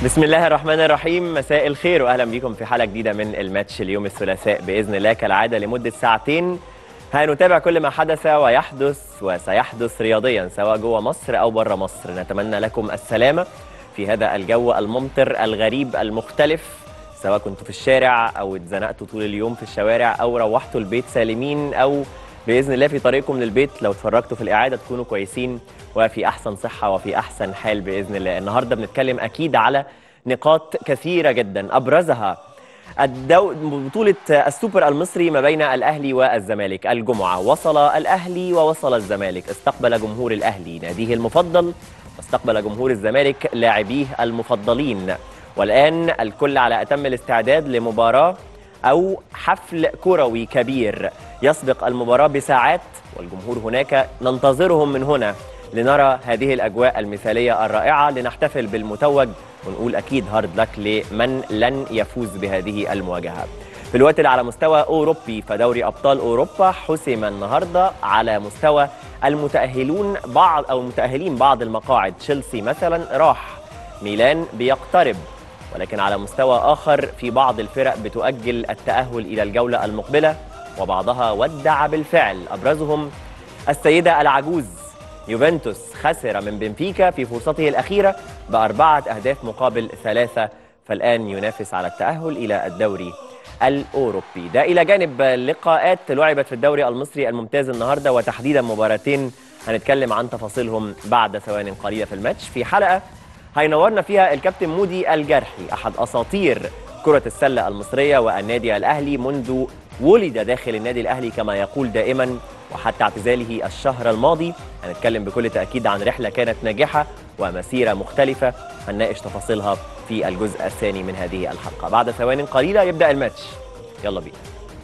بسم الله الرحمن الرحيم مساء الخير واهلا بكم في حلقه جديده من الماتش اليوم الثلاثاء باذن الله كالعاده لمده ساعتين هنتابع كل ما حدث ويحدث وسيحدث رياضيا سواء جوه مصر او بره مصر نتمنى لكم السلامه في هذا الجو الممطر الغريب المختلف سواء كنتوا في الشارع او اتزنقتوا طول اليوم في الشوارع او روحتوا البيت سالمين او باذن الله في طريقكم للبيت لو اتفرجتوا في الاعاده تكونوا كويسين وفي احسن صحه وفي احسن حال باذن الله النهارده بنتكلم اكيد على نقاط كثيره جدا ابرزها الدو... بطولة السوبر المصري ما بين الأهلي والزمالك الجمعة وصل الأهلي ووصل الزمالك استقبل جمهور الأهلي ناديه المفضل واستقبل جمهور الزمالك لاعبيه المفضلين والآن الكل على أتم الاستعداد لمباراة أو حفل كروي كبير يسبق المباراة بساعات والجمهور هناك ننتظرهم من هنا لنرى هذه الأجواء المثالية الرائعة لنحتفل بالمتوج ونقول أكيد هارد لك لمن لن يفوز بهذه المواجهة في الوقت اللي على مستوى أوروبي فدوري أبطال أوروبا حسم النهاردة على مستوى المتأهلون بعض أو المتأهلين بعض المقاعد تشيلسي مثلا راح ميلان بيقترب ولكن على مستوى آخر في بعض الفرق بتؤجل التأهل إلى الجولة المقبلة وبعضها ودع بالفعل أبرزهم السيدة العجوز يوفنتوس خسر من بنفيكا في فرصته الأخيرة بأربعة أهداف مقابل ثلاثة فالآن ينافس على التأهل إلى الدوري الأوروبي ده إلى جانب لقاءات لعبت في الدوري المصري الممتاز النهاردة وتحديدا مباراتين هنتكلم عن تفاصيلهم بعد ثوان قليلة في الماتش في حلقة هينورنا فيها الكابتن مودي الجرحي أحد أساطير كرة السلة المصرية والنادي الأهلي منذ ولد داخل النادي الأهلي كما يقول دائما وحتى اعتزاله الشهر الماضي هنتكلم بكل تأكيد عن رحلة كانت ناجحة ومسيرة مختلفة هنناقش تفاصيلها في الجزء الثاني من هذه الحلقة بعد ثوان قليلة يبدأ الماتش يلا بينا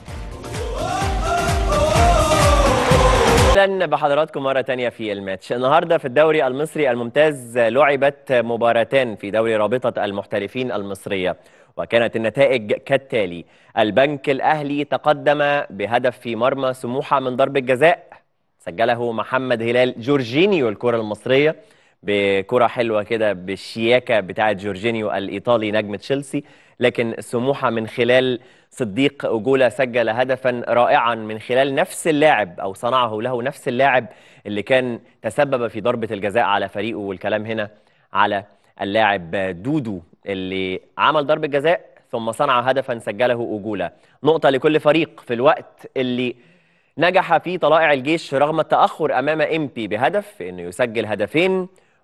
اهلا بحضراتكم مره تانية في الماتش النهارده في الدوري المصري الممتاز لعبت مباراتان في دوري رابطه المحترفين المصريه وكانت النتائج كالتالي البنك الاهلي تقدم بهدف في مرمى سموحه من ضربه جزاء سجله محمد هلال جورجينيو الكره المصريه بكره حلوه كده بالشياكه بتاعه جورجينيو الايطالي نجم تشيلسي لكن سموحه من خلال صديق أجولا سجل هدفا رائعا من خلال نفس اللاعب أو صنعه له نفس اللاعب اللي كان تسبب في ضربة الجزاء على فريقه والكلام هنا على اللاعب دودو اللي عمل ضربة جزاء ثم صنع هدفا سجله أجولا نقطة لكل فريق في الوقت اللي نجح فيه طلائع الجيش رغم التأخر أمام إمبي بهدف في أنه يسجل هدفين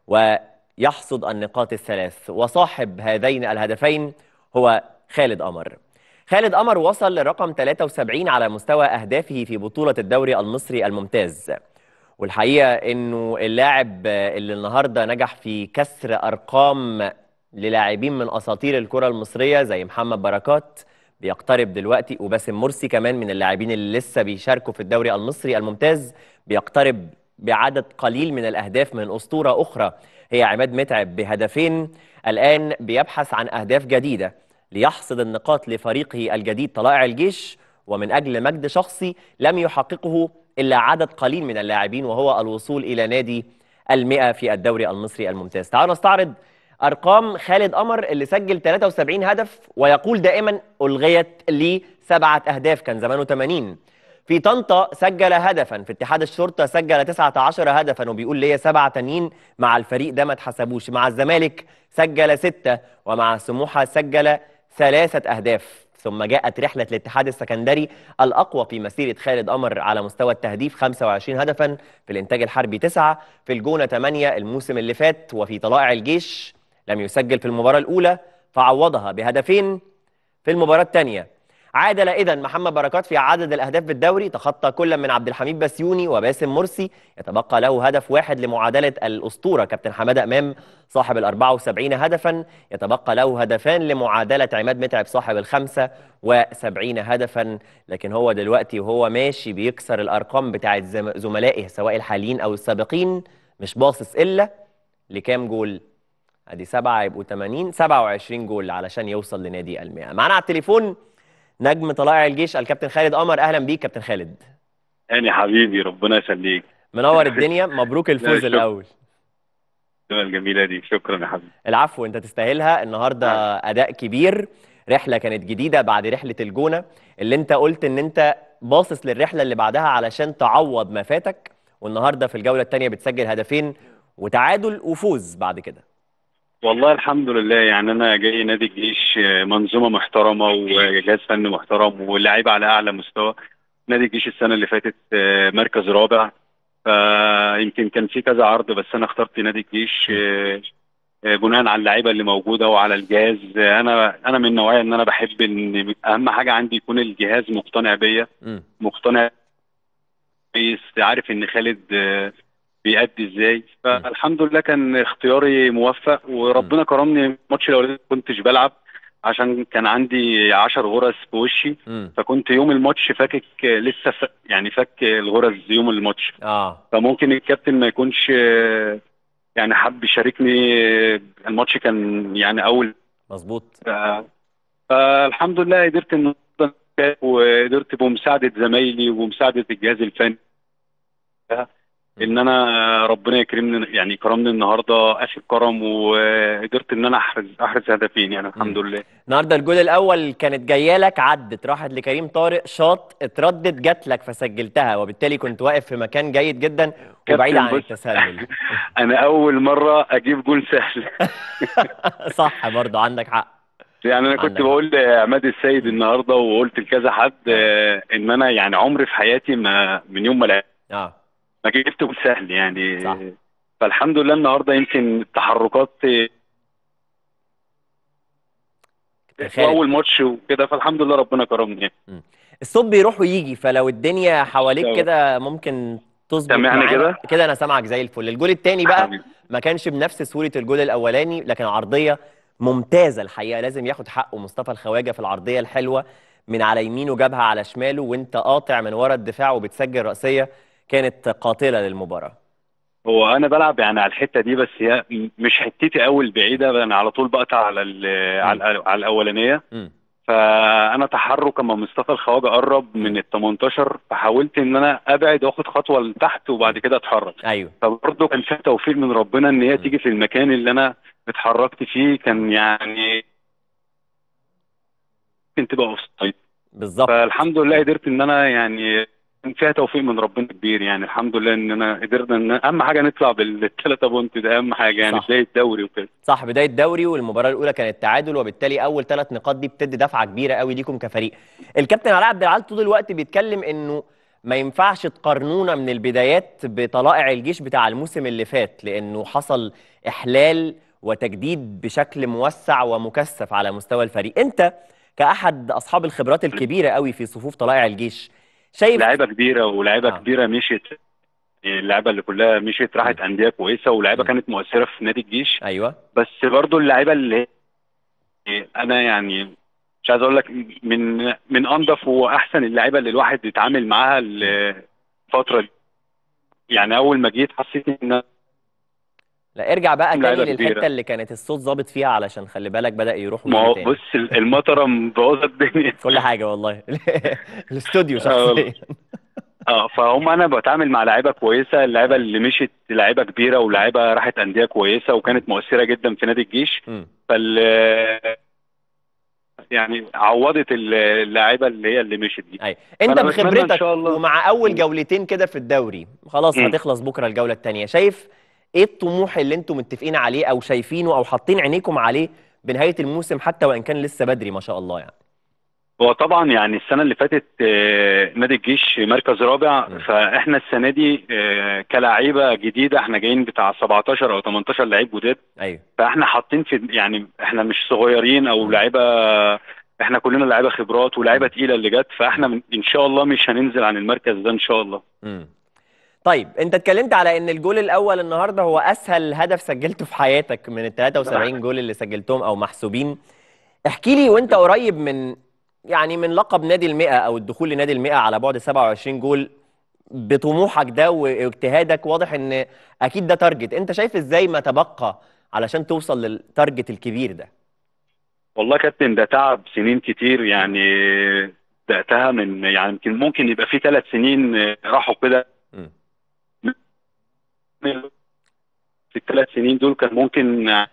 ويحصد النقاط الثلاث وصاحب هذين الهدفين هو خالد قمر خالد قمر وصل لرقم 73 على مستوى أهدافه في بطولة الدوري المصري الممتاز والحقيقة أنه اللاعب اللي النهاردة نجح في كسر أرقام للاعبين من أساطير الكرة المصرية زي محمد بركات بيقترب دلوقتي وباسم مرسي كمان من اللاعبين اللي لسه بيشاركوا في الدوري المصري الممتاز بيقترب بعدد قليل من الأهداف من أسطورة أخرى هي عماد متعب بهدفين الآن بيبحث عن أهداف جديدة ليحصد النقاط لفريقه الجديد طلائع الجيش ومن أجل مجد شخصي لم يحققه إلا عدد قليل من اللاعبين وهو الوصول إلى نادي المئة في الدوري المصري الممتاز تعالوا نستعرض أرقام خالد قمر اللي سجل 73 هدف ويقول دائما ألغيت لي سبعة أهداف كان زمانه 80 في طنطا سجل هدفا في اتحاد الشرطة سجل 19 هدفا وبيقول ليا سبعة تانيين مع الفريق ده ما اتحسبوش مع الزمالك سجل ستة ومع سموحة سجل ثلاثة أهداف ثم جاءت رحلة الاتحاد السكندري الأقوى في مسيرة خالد قمر على مستوى التهديف 25 هدفا في الإنتاج الحربي 9 في الجونة 8 الموسم اللي فات وفي طلائع الجيش لم يسجل في المباراة الأولى فعوضها بهدفين في المباراة الثانية عادل إذا محمد بركات في عدد الأهداف بالدوري تخطى كل من عبد الحميد بسيوني وباسم مرسي يتبقى له هدف واحد لمعادلة الأسطورة كابتن حمادة أمام صاحب ال 74 هدفا يتبقى له هدفان لمعادلة عماد متعب صاحب ال 75 هدفا لكن هو دلوقتي وهو ماشي بيكسر الأرقام بتاعت زملائه سواء الحاليين أو السابقين مش باصص إلا لكام جول ادي سبعة يبقوا 80 27 جول علشان يوصل لنادي المئة معانا على التليفون نجم طلائع الجيش الكابتن خالد قمر اهلا بيك كابتن خالد هاني حبيبي ربنا يخليك منور الدنيا مبروك الفوز شكرا. الاول الجميله دي شكرا يا حبيبي العفو انت تستاهلها النهارده اداء كبير رحله كانت جديده بعد رحله الجونه اللي انت قلت ان انت باصص للرحله اللي بعدها علشان تعوض ما فاتك والنهارده في الجوله الثانيه بتسجل هدفين وتعادل وفوز بعد كده والله الحمد لله يعني انا جاي نادي الجيش منظومه محترمه وجهاز فني محترم ولاعيبه على اعلى مستوى نادي الجيش السنه اللي فاتت مركز رابع فيمكن كان في كذا عرض بس انا اخترت نادي الجيش بناء على اللعيبه اللي موجوده وعلى الجهاز انا انا من النوعيه ان انا بحب ان اهم حاجه عندي يكون الجهاز مقتنع بيا مقتنع كويس عارف ان خالد بيأدي ازاي فالحمد لله كان اختياري موفق وربنا كرمني الماتش الاولاني ما كنتش بلعب عشان كان عندي 10 غرز في وشي م. فكنت يوم الماتش فاكك لسه ف... يعني فك الغرز يوم الماتش اه فممكن الكابتن ما يكونش يعني حب يشاركني الماتش كان يعني اول مظبوط ف... فالحمد لله قدرت ان وقدرت بمساعده زمايلي ومساعده الجهاز الفني ان انا ربنا يكرمني يعني كرمني النهارده اخر كرم وقدرت ان انا احرز احرز هدفين يعني الحمد لله النهارده الجول الاول كانت جايه لك عدت راحت لكريم طارق شاط اتردت جات لك فسجلتها وبالتالي كنت واقف في مكان جيد جدا وبعيد عن التسلل انا اول مره اجيب جول سهل صح برضه عندك حق يعني انا كنت بقول لعماد السيد النهارده وقلت لكذا حد ان انا يعني عمري في حياتي ما من يوم ما لعبت اه ما جبت جول سهل يعني صح. فالحمد لله النهارده يمكن التحركات اول ماتش وكده فالحمد لله ربنا كرمني الصوت بيروح ويجي فلو الدنيا حواليك كده ممكن تظبط سامعني كده كده انا سامعك زي الفل الجول الثاني بقى حبيبي. ما كانش بنفس سهوله الجول الاولاني لكن عرضيه ممتازه الحقيقه لازم ياخد حقه مصطفى الخواجه في العرضيه الحلوه من على يمينه جابها على شماله وانت قاطع من ورا الدفاع وبتسجل راسيه كانت قاتله للمباراه هو انا بلعب يعني على الحته دي بس هي مش حتتي قوي البعيده انا على طول بقطع على على, على الاولانيه م. فانا تحرك اما مصطفى الخواجه قرب من ال 18 فحاولت ان انا ابعد واخد خطوه لتحت وبعد كده اتحرك ايوه فبرضه كان في توفيق من ربنا ان هي تيجي في المكان اللي انا اتحركت فيه كان يعني ممكن تبقى اوف بالظبط فالحمد لله قدرت ان انا يعني كان فيها توفيق من ربنا كبير يعني الحمد لله ان انا قدرنا ان اهم حاجه نطلع بالثلاثه بونت ده اهم حاجه يعني صح. بدايه الدوري وكده صح بدايه دوري والمباراه الاولى كانت تعادل وبالتالي اول ثلاث نقاط دي بتدي دفعه كبيره قوي ليكم كفريق الكابتن علاء عبد العال طول الوقت بيتكلم انه ما ينفعش تقارنونا من البدايات بطلائع الجيش بتاع الموسم اللي فات لانه حصل احلال وتجديد بشكل موسع ومكثف على مستوى الفريق انت كاحد اصحاب الخبرات الكبيره قوي في صفوف طلائع الجيش شايف لعيبه كبيره ولاعيبه آه. آه. كبيره مشيت اللعيبه اللي كلها مشيت راحت انديه كويسه ولاعيبه م. كانت مؤثره في نادي الجيش ايوه بس برضو اللعيبه اللي انا يعني مش عايز اقول لك من من انضف واحسن اللعيبه اللي الواحد يتعامل معاها الفتره دي يعني اول ما جيت حسيت ان لا ارجع بقى تاني لعيبة للحته كبيرة. اللي كانت الصوت ظابط فيها علشان خلي بالك بدا يروح ما هو ويجي تاني بص المطره مبوظه الدنيا كل حاجه والله الاستوديو آه والله. شخصيا اه فهم انا بتعامل مع لعيبه كويسه اللعيبه اللي مشيت لعيبه كبيره ولاعيبه راحت انديه كويسه وكانت مؤثره جدا في نادي الجيش مم. فال يعني عوضت اللعيبه اللي هي اللي مشيت دي ايوه انت فأنا بتمنى إن بخبرتك شاء الله. ومع اول مم. جولتين كده في الدوري خلاص مم. هتخلص بكره الجوله الثانيه شايف ايه الطموح اللي انتم متفقين عليه او شايفينه او حاطين عينيكم عليه بنهايه الموسم حتى وان كان لسه بدري ما شاء الله يعني هو طبعا يعني السنه اللي فاتت آه، نادي الجيش مركز رابع مم. فاحنا السنه دي آه، كلاعيبه جديده احنا جايين بتاع 17 او 18 لعيب جداد ايوه فاحنا حاطين في يعني احنا مش صغيرين او مم. لعيبه احنا كلنا لعيبه خبرات ولاعيبه تقيله اللي جت فاحنا من ان شاء الله مش هننزل عن المركز ده ان شاء الله مم. طيب انت اتكلمت على ان الجول الاول النهارده هو اسهل هدف سجلته في حياتك من ال 73 جول اللي سجلتهم او محسوبين احكي لي وانت قريب من يعني من لقب نادي المئة او الدخول لنادي المئة على بعد 27 جول بطموحك ده واجتهادك واضح ان اكيد ده تارجت انت شايف ازاي ما تبقى علشان توصل للتارجت الكبير ده والله يا كابتن ده تعب سنين كتير يعني بدأتها من يعني يمكن ممكن يبقى في ثلاث سنين راحوا كده مم. في الثلاث سنين دول كان ممكن لا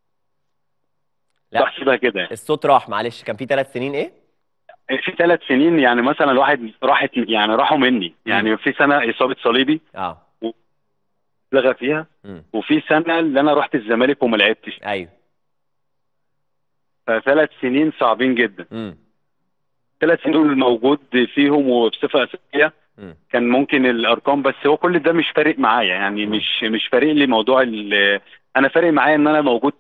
بحسبها كده يعني. الصوت راح معلش كان في ثلاث سنين ايه في ثلاث سنين يعني مثلا الواحد راحت يعني راحوا مني يعني في سنه اصابه صليبي اه لغى فيها مم. وفي سنه اللي انا رحت الزمالك وما لعبتش ايوه فثلاث سنين صعبين جدا مم. ثلاث سنين دول موجود فيهم وبصفه اساسيه مم. كان ممكن الارقام بس هو كل ده مش فارق معايا يعني مش مش فارق لي موضوع ال- انا فارق معايا ان انا موجود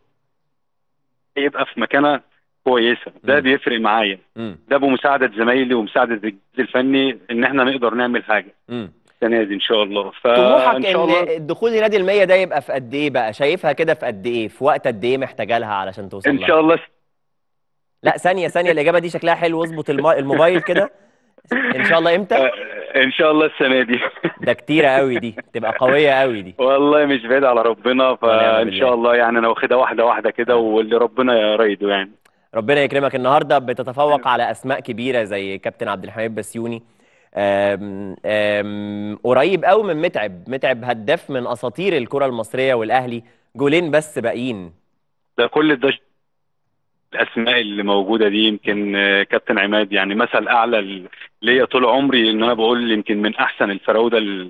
يبقى في مكانه كويسه ده مم. بيفرق معايا مم. ده بمساعده زمايلي ومساعده الجهاز الفني ان احنا نقدر نعمل حاجه مم. السنه دي ان شاء الله طموحك فان شاء الله ان الدخول لنادي المية ده يبقى في قد ايه بقى شايفها كده في قد ايه في وقت قد ايه محتاجه لها علشان توصل ان لها شاء الله لا ثانيه ثانيه الاجابه دي شكلها حلو اظبط الم- الموبايل كده ان شاء الله امتى آه، ان شاء الله السنه دي ده كتيره قوي دي تبقى قويه قوي دي والله مش بعيد على ربنا ونعم فان بالله. شاء الله يعني انا واخدها واحده واحده كده واللي ربنا رايده يعني ربنا يكرمك النهارده بتتفوق على اسماء كبيره زي كابتن عبد الحميد بسيوني أم أم قريب قوي من متعب متعب هداف من اساطير الكره المصريه والاهلي جولين بس باقيين ده كل ده الاسماء اللي موجوده دي يمكن آه، كابتن عماد يعني مثل اعلى ل- ليا طول عمري ان انا بقول يمكن من احسن الفراوده ال-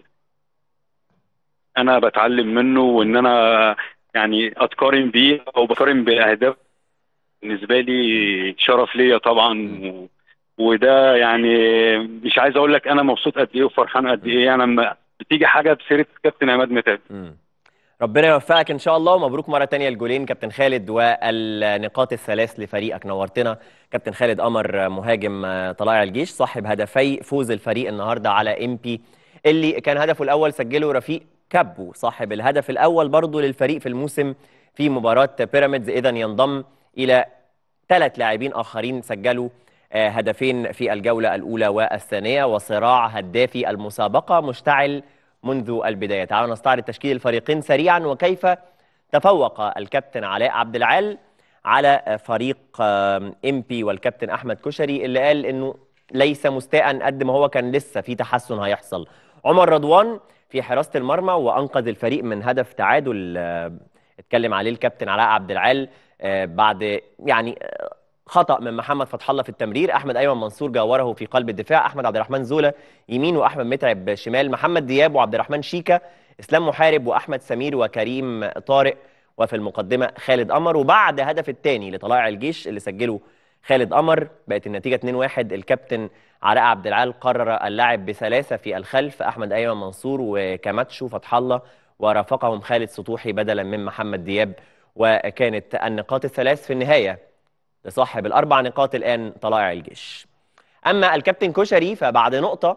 انا بتعلم منه وان انا يعني اتقارن بيه او بقارن باهداف بالنسبه لي شرف ليا طبعا و... وده يعني مش عايز اقول لك انا مبسوط قد ايه وفرحان قد ايه يعني لما بتيجي حاجه بسيره كابتن عماد متعب مم. ربنا يوفقك ان شاء الله ومبروك مره تانية الجولين كابتن خالد والنقاط الثلاث لفريقك نورتنا كابتن خالد قمر مهاجم آه، طلائع الجيش صاحب هدفي فوز الفريق النهارده على ام بي اللي كان هدفه الاول سجله رفيق كابو صاحب الهدف الاول برضه للفريق في الموسم في مباراه بيراميدز اذا ينضم الى ثلاث لاعبين اخرين سجلوا آه، هدفين في الجوله الاولى والثانيه وصراع هدافي المسابقه مشتعل منذ البدايه تعالوا نستعرض تشكيل الفريقين سريعا وكيف تفوق الكابتن علاء عبد العال على فريق ام بي والكابتن احمد كشري اللي قال انه ليس مستاء قد ما هو كان لسه في تحسن هيحصل عمر رضوان في حراسه المرمى وانقذ الفريق من هدف تعادل آه، اتكلم عليه الكابتن علاء عبد العال آه، بعد يعني آه، خطأ من محمد فتح الله في التمرير احمد ايمن منصور جاوره في قلب الدفاع احمد عبد الرحمن زولا يمين واحمد متعب شمال محمد دياب وعبد الرحمن شيكا اسلام محارب واحمد سمير وكريم طارق وفي المقدمه خالد قمر وبعد هدف الثاني لطلائع الجيش اللي سجله خالد قمر بقت النتيجه 2-1 الكابتن علاء عبد العال قرر اللعب بثلاثه في الخلف احمد ايمن منصور وكماتشو فتح الله ورافقهم خالد سطوحي بدلا من محمد دياب وكانت النقاط الثلاث في النهايه لصاحب الاربع نقاط الان طلائع الجيش اما الكابتن كشري فبعد نقطه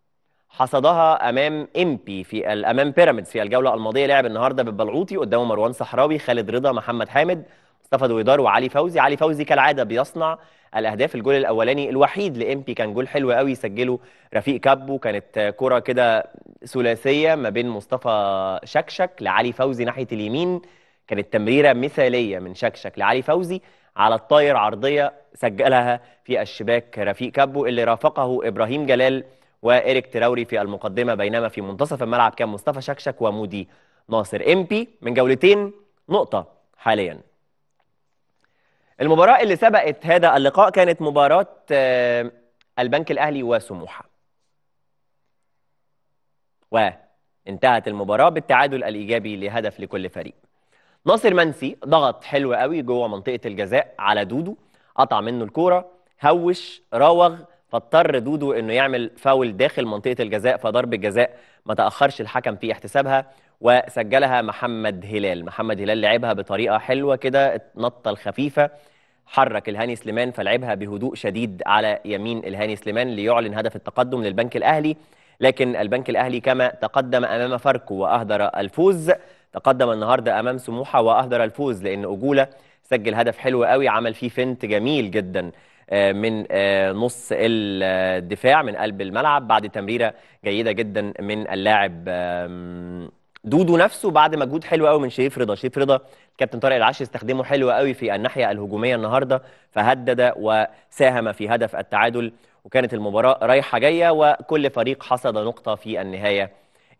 حصدها امام امبي في ال- امام بيراميدز في الجوله الماضيه لعب النهارده بالبلعوطي قدامه مروان صحراوي خالد رضا محمد حامد مصطفى دويدار وعلي فوزي علي فوزي كالعاده بيصنع الاهداف الجول الاولاني الوحيد لامبي كان جول حلو قوي سجله رفيق كابو كانت كره كده ثلاثيه ما بين مصطفى شكشك لعلي فوزي ناحيه اليمين كانت تمريره مثاليه من شكشك لعلي فوزي على الطاير عرضيه سجلها في الشباك رفيق كابو اللي رافقه ابراهيم جلال وإيريك تراوري في المقدمة بينما في منتصف الملعب كان مصطفى شكشك ومودي ناصر إمبي من جولتين نقطة حاليا المباراة اللي سبقت هذا اللقاء كانت مباراة آه، البنك الأهلي وسموحة وانتهت المباراة بالتعادل الإيجابي لهدف لكل فريق ناصر منسي ضغط حلو قوي جوه منطقة الجزاء على دودو قطع منه الكورة هوش راوغ فاضطر دودو انه يعمل فاول داخل منطقة الجزاء فضرب الجزاء ما تأخرش الحكم في احتسابها وسجلها محمد هلال محمد هلال لعبها بطريقة حلوة كده النطة الخفيفة حرك الهاني سليمان فلعبها بهدوء شديد على يمين الهاني سليمان ليعلن هدف التقدم للبنك الأهلي لكن البنك الأهلي كما تقدم أمام فاركو وأهدر الفوز تقدم النهارده امام سموحه واهدر الفوز لان اجوله سجل هدف حلو قوي عمل فيه فنت جميل جدا آه، من آه، نص الدفاع من قلب الملعب بعد تمريره جيده جدا من اللاعب آم، دودو نفسه بعد مجهود حلو قوي من شريف رضا شريف رضا كابتن طارق العشري استخدمه حلو قوي في الناحيه الهجوميه النهارده فهدد وساهم في هدف التعادل وكانت المباراه رايحه جايه وكل فريق حصد نقطه في النهايه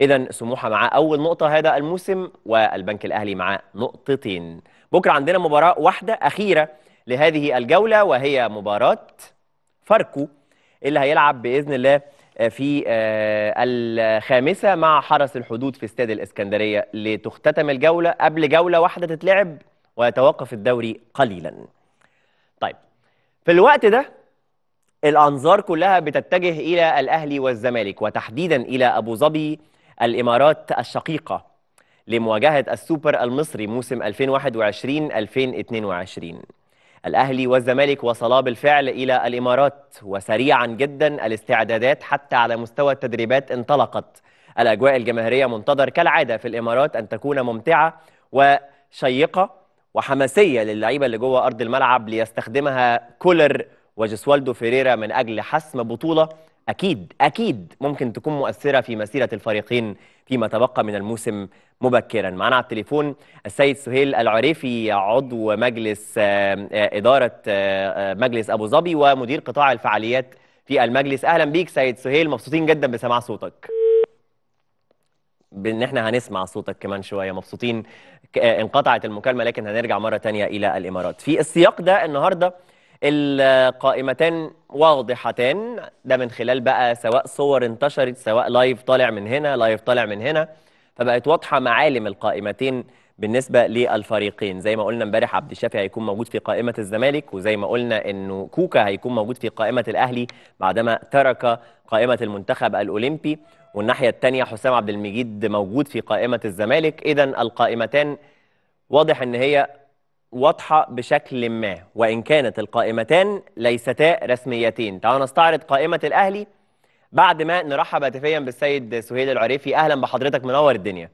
اذا سموحه معاه اول نقطه هذا الموسم والبنك الاهلي معاه نقطتين بكره عندنا مباراه واحده اخيره لهذه الجوله وهي مباراه فاركو اللي هيلعب باذن الله في الخامسه مع حرس الحدود في استاد الاسكندريه لتختتم الجوله قبل جوله واحده تتلعب ويتوقف الدوري قليلا. طيب في الوقت ده الانظار كلها بتتجه الى الاهلي والزمالك وتحديدا الى ابو ظبي الامارات الشقيقه لمواجهه السوبر المصري موسم 2021 2022 الاهلي والزمالك وصلا بالفعل الى الامارات وسريعا جدا الاستعدادات حتى على مستوى التدريبات انطلقت الاجواء الجماهيريه منتظر كالعاده في الامارات ان تكون ممتعه وشيقه وحماسيه للعيبه اللي جوه ارض الملعب ليستخدمها كولر وجسوالدو فيريرا من اجل حسم بطوله اكيد اكيد ممكن تكون مؤثره في مسيره الفريقين فيما تبقى من الموسم مبكرا معنا على التليفون السيد سهيل العريفي عضو مجلس اداره مجلس ابو ظبي ومدير قطاع الفعاليات في المجلس اهلا بيك سيد سهيل مبسوطين جدا بسماع صوتك بان احنا هنسمع صوتك كمان شويه مبسوطين انقطعت المكالمه لكن هنرجع مره تانية الى الامارات في السياق ده النهارده القائمتان واضحتان ده من خلال بقى سواء صور انتشرت سواء لايف طالع من هنا لايف طالع من هنا فبقت واضحه معالم القائمتين بالنسبه للفريقين زي ما قلنا امبارح عبد الشافي هيكون موجود في قائمه الزمالك وزي ما قلنا انه كوكا هيكون موجود في قائمه الاهلي بعدما ترك قائمه المنتخب الاولمبي والناحيه الثانيه حسام عبد المجيد موجود في قائمه الزمالك اذا القائمتان واضح ان هي واضحة بشكل ما وإن كانت القائمتان ليستا رسميتين تعالوا نستعرض قائمة الأهلي بعد ما نرحب هاتفيا بالسيد سهيل العريفي أهلا بحضرتك منور الدنيا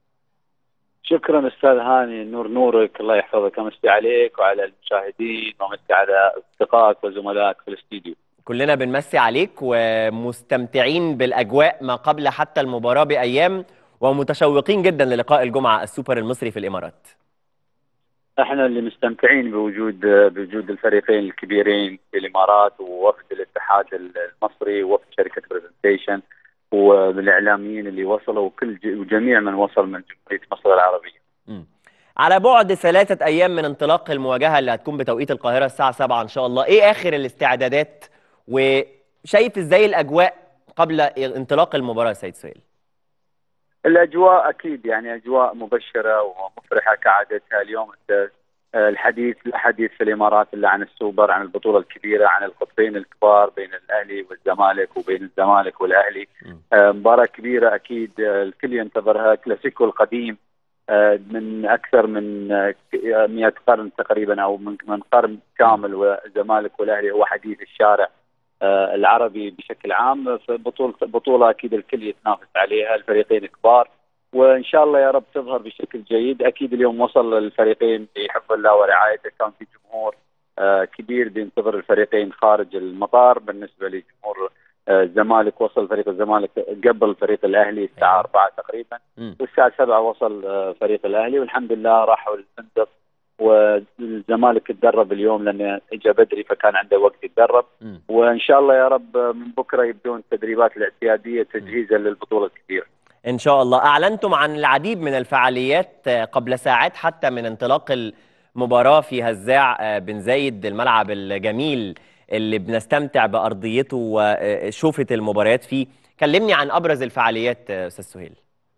شكرا استاذ هاني نور نورك الله يحفظك امسي عليك وعلى المشاهدين وامسي على اصدقائك وزملائك في الاستديو كلنا بنمسي عليك ومستمتعين بالاجواء ما قبل حتى المباراه بايام ومتشوقين جدا للقاء الجمعه السوبر المصري في الامارات احنا اللي مستمتعين بوجود بوجود الفريقين الكبيرين في الامارات ووفد الاتحاد المصري ووفد شركه برزنتيشن والاعلاميين اللي وصلوا وكل وجميع من وصل من جمهوريه مصر العربيه. م. على بعد ثلاثة أيام من انطلاق المواجهة اللي هتكون بتوقيت القاهرة الساعة 7 إن شاء الله، إيه آخر الاستعدادات وشايف إزاي الأجواء قبل انطلاق المباراة سيد سهيل؟ الاجواء اكيد يعني اجواء مبشره ومفرحه كعادتها اليوم انت الحديث لا حديث في الامارات الا عن السوبر عن البطوله الكبيره عن القطبين الكبار بين الاهلي والزمالك وبين الزمالك والاهلي مباراه كبيره اكيد الكل ينتظرها كلاسيكو القديم من اكثر من 100 قرن تقريبا او من قرن كامل والزمالك والاهلي هو حديث الشارع العربي بشكل عام فبطولة بطولة أكيد الكل يتنافس عليها الفريقين كبار وإن شاء الله يا رب تظهر بشكل جيد أكيد اليوم وصل الفريقين بحب الله ورعايته كان في جمهور كبير بينتظر الفريقين خارج المطار بالنسبة لجمهور الزمالك وصل فريق الزمالك قبل فريق الأهلي الساعة 4 تقريبا والساعة 7 وصل فريق الأهلي والحمد لله راحوا الفندق والزمالك تدرب اليوم لانه اجى بدري فكان عنده وقت يتدرب وان شاء الله يا رب من بكره يبدون التدريبات الاعتياديه تجهيزا للبطوله الكبيره. ان شاء الله اعلنتم عن العديد من الفعاليات قبل ساعات حتى من انطلاق المباراه في هزاع بن زايد الملعب الجميل اللي بنستمتع بارضيته وشوفه المباريات فيه كلمني عن ابرز الفعاليات استاذ سهيل.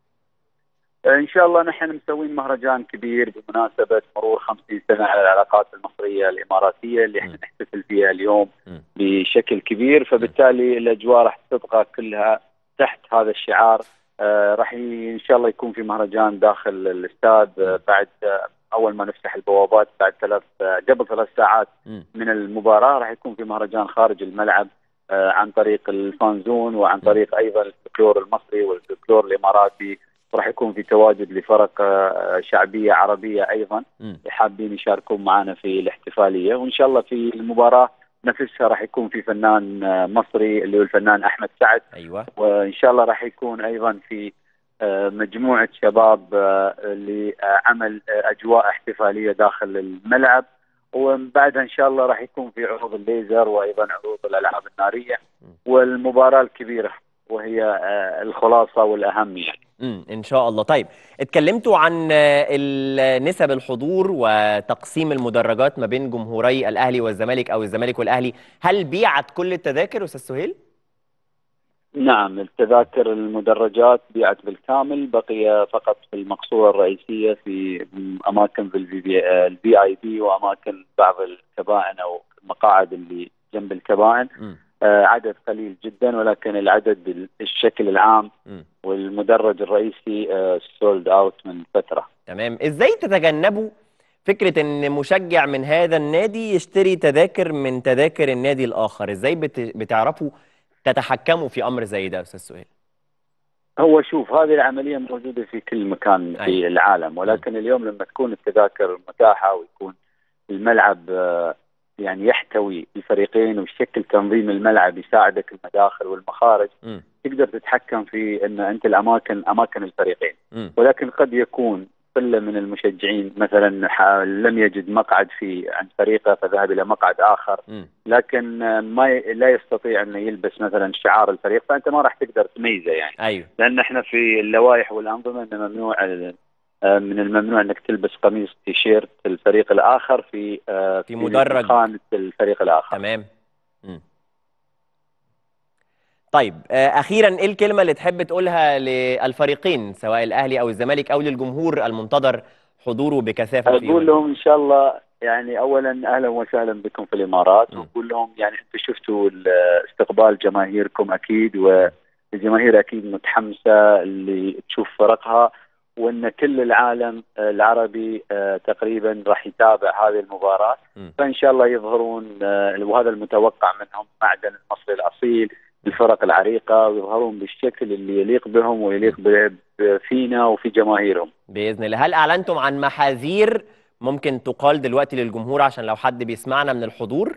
ان شاء الله نحن مسوين مهرجان كبير بمناسبه مرور 50 سنه على العلاقات المصريه الاماراتيه اللي احنا نحتفل فيها اليوم بشكل كبير فبالتالي الاجواء راح تبقى كلها تحت هذا الشعار آه راح ان شاء الله يكون في مهرجان داخل الاستاد آه بعد آه اول ما نفتح البوابات بعد ثلاث قبل ثلاث ساعات من المباراه راح يكون في مهرجان خارج الملعب عن طريق الفانزون وعن طريق ايضا الفلكلور المصري والفلكلور الاماراتي وراح يكون في تواجد لفرق شعبيه عربيه ايضا حابين يشاركون معنا في الاحتفاليه وان شاء الله في المباراه نفسها راح يكون في فنان مصري اللي هو الفنان احمد سعد ايوه وان شاء الله راح يكون ايضا في مجموعه شباب لعمل اجواء احتفاليه داخل الملعب ومن بعدها ان شاء الله راح يكون في عروض الليزر وايضا عروض الالعاب الناريه والمباراه الكبيره وهي الخلاصه والاهم يعني امم ان شاء الله طيب اتكلمتوا عن آه، ال- نسب الحضور وتقسيم المدرجات ما بين جمهوري الاهلي والزمالك او الزمالك والاهلي هل بيعت كل التذاكر استاذ سهيل نعم التذاكر المدرجات بيعت بالكامل بقي فقط في المقصورة الرئيسية في أماكن في الفي اي بي وأماكن بعض الكبائن أو المقاعد اللي جنب الكبائن امم آه، عدد قليل جدا ولكن العدد بالشكل العام امم والمدرج الرئيسي سولد اوت من فترة تمام ازاي تتجنبوا فكرة ان مشجع من هذا النادي يشتري تذاكر من تذاكر النادي الاخر ازاي بت... بتعرفوا تتحكموا في امر زي ده يا استاذ سهيل هو شوف هذه العملية موجودة في كل مكان في أيوة. العالم ولكن اليوم لما تكون التذاكر متاحة ويكون الملعب آه، يعني يحتوي الفريقين ويشكل تنظيم الملعب يساعدك المداخل والمخارج امم تقدر تتحكم في ان انت الاماكن اماكن الفريقين امم ولكن قد يكون قله من المشجعين مثلا ح- لم يجد مقعد في عند فريقه فذهب الى مقعد اخر امم لكن آه، ما ي- لا يستطيع انه يلبس مثلا شعار الفريق فانت ما راح تقدر تميزه يعني ايوه لان احنا في اللوائح والانظمه انه ممنوع آه، من الممنوع انك تلبس قميص تيشيرت الفريق الاخر في آه، في مدرج. خانه الفريق الاخر تمام مم. طيب آه، اخيرا ايه الكلمه اللي تحب تقولها للفريقين سواء الاهلي او الزمالك او للجمهور المنتظر حضوره بكثافه في يوم اقول لهم ان شاء الله يعني اولا اهلا وسهلا بكم في الامارات م. واقول لهم يعني انتم شفتوا ال- استقبال جماهيركم اكيد والجماهير اكيد متحمسه اللي تشوف فرقها وان كل العالم العربي آه، تقريبا راح يتابع هذه المباراه م. فان شاء الله يظهرون آه، وهذا المتوقع منهم معدن المصري الاصيل الفرق العريقه ويظهرون بالشكل اللي يليق بهم ويليق ب- فينا وفي جماهيرهم باذن الله هل اعلنتم عن محاذير ممكن تقال دلوقتي للجمهور عشان لو حد بيسمعنا من الحضور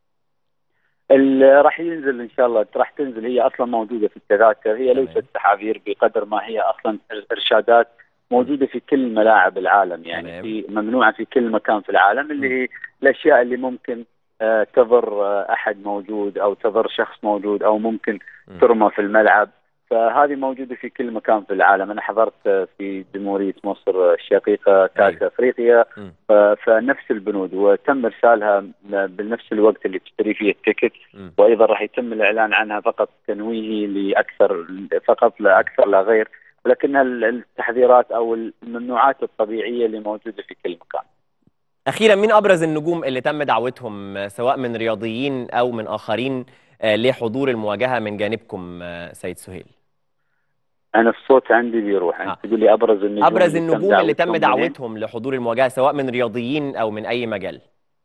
ال- راح ينزل ان شاء الله راح تنزل هي اصلا موجوده في التذاكر هي تمام. ليست تحاذير بقدر ما هي اصلا الارشادات موجوده في كل ملاعب العالم يعني تمام. في ممنوعه في كل مكان في العالم اللي هي الاشياء اللي ممكن آه، تضر آه، احد موجود او تضر شخص موجود او ممكن م. ترمى في الملعب فهذه موجوده في كل مكان في العالم انا حضرت آه، في جمهوريه مصر الشقيقه كاس أيوة. افريقيا م. ف- فنفس البنود وتم ارسالها بنفس الوقت اللي تشتري فيه التيكت م. وايضا راح يتم الاعلان عنها فقط تنويهي لاكثر فقط لا اكثر لا غير ولكنها ال- التحذيرات او الممنوعات الطبيعيه اللي موجوده في كل مكان. اخيرا مين ابرز النجوم اللي تم دعوتهم آه، سواء من رياضيين او من اخرين آه، لحضور المواجهه من جانبكم آه، سيد سهيل انا الصوت عندي بيروح آه. انت تقول لي ابرز النجوم ابرز اللي تم النجوم اللي تم دعوتهم منين؟ دعوتهم لحضور المواجهه سواء من رياضيين او من اي مجال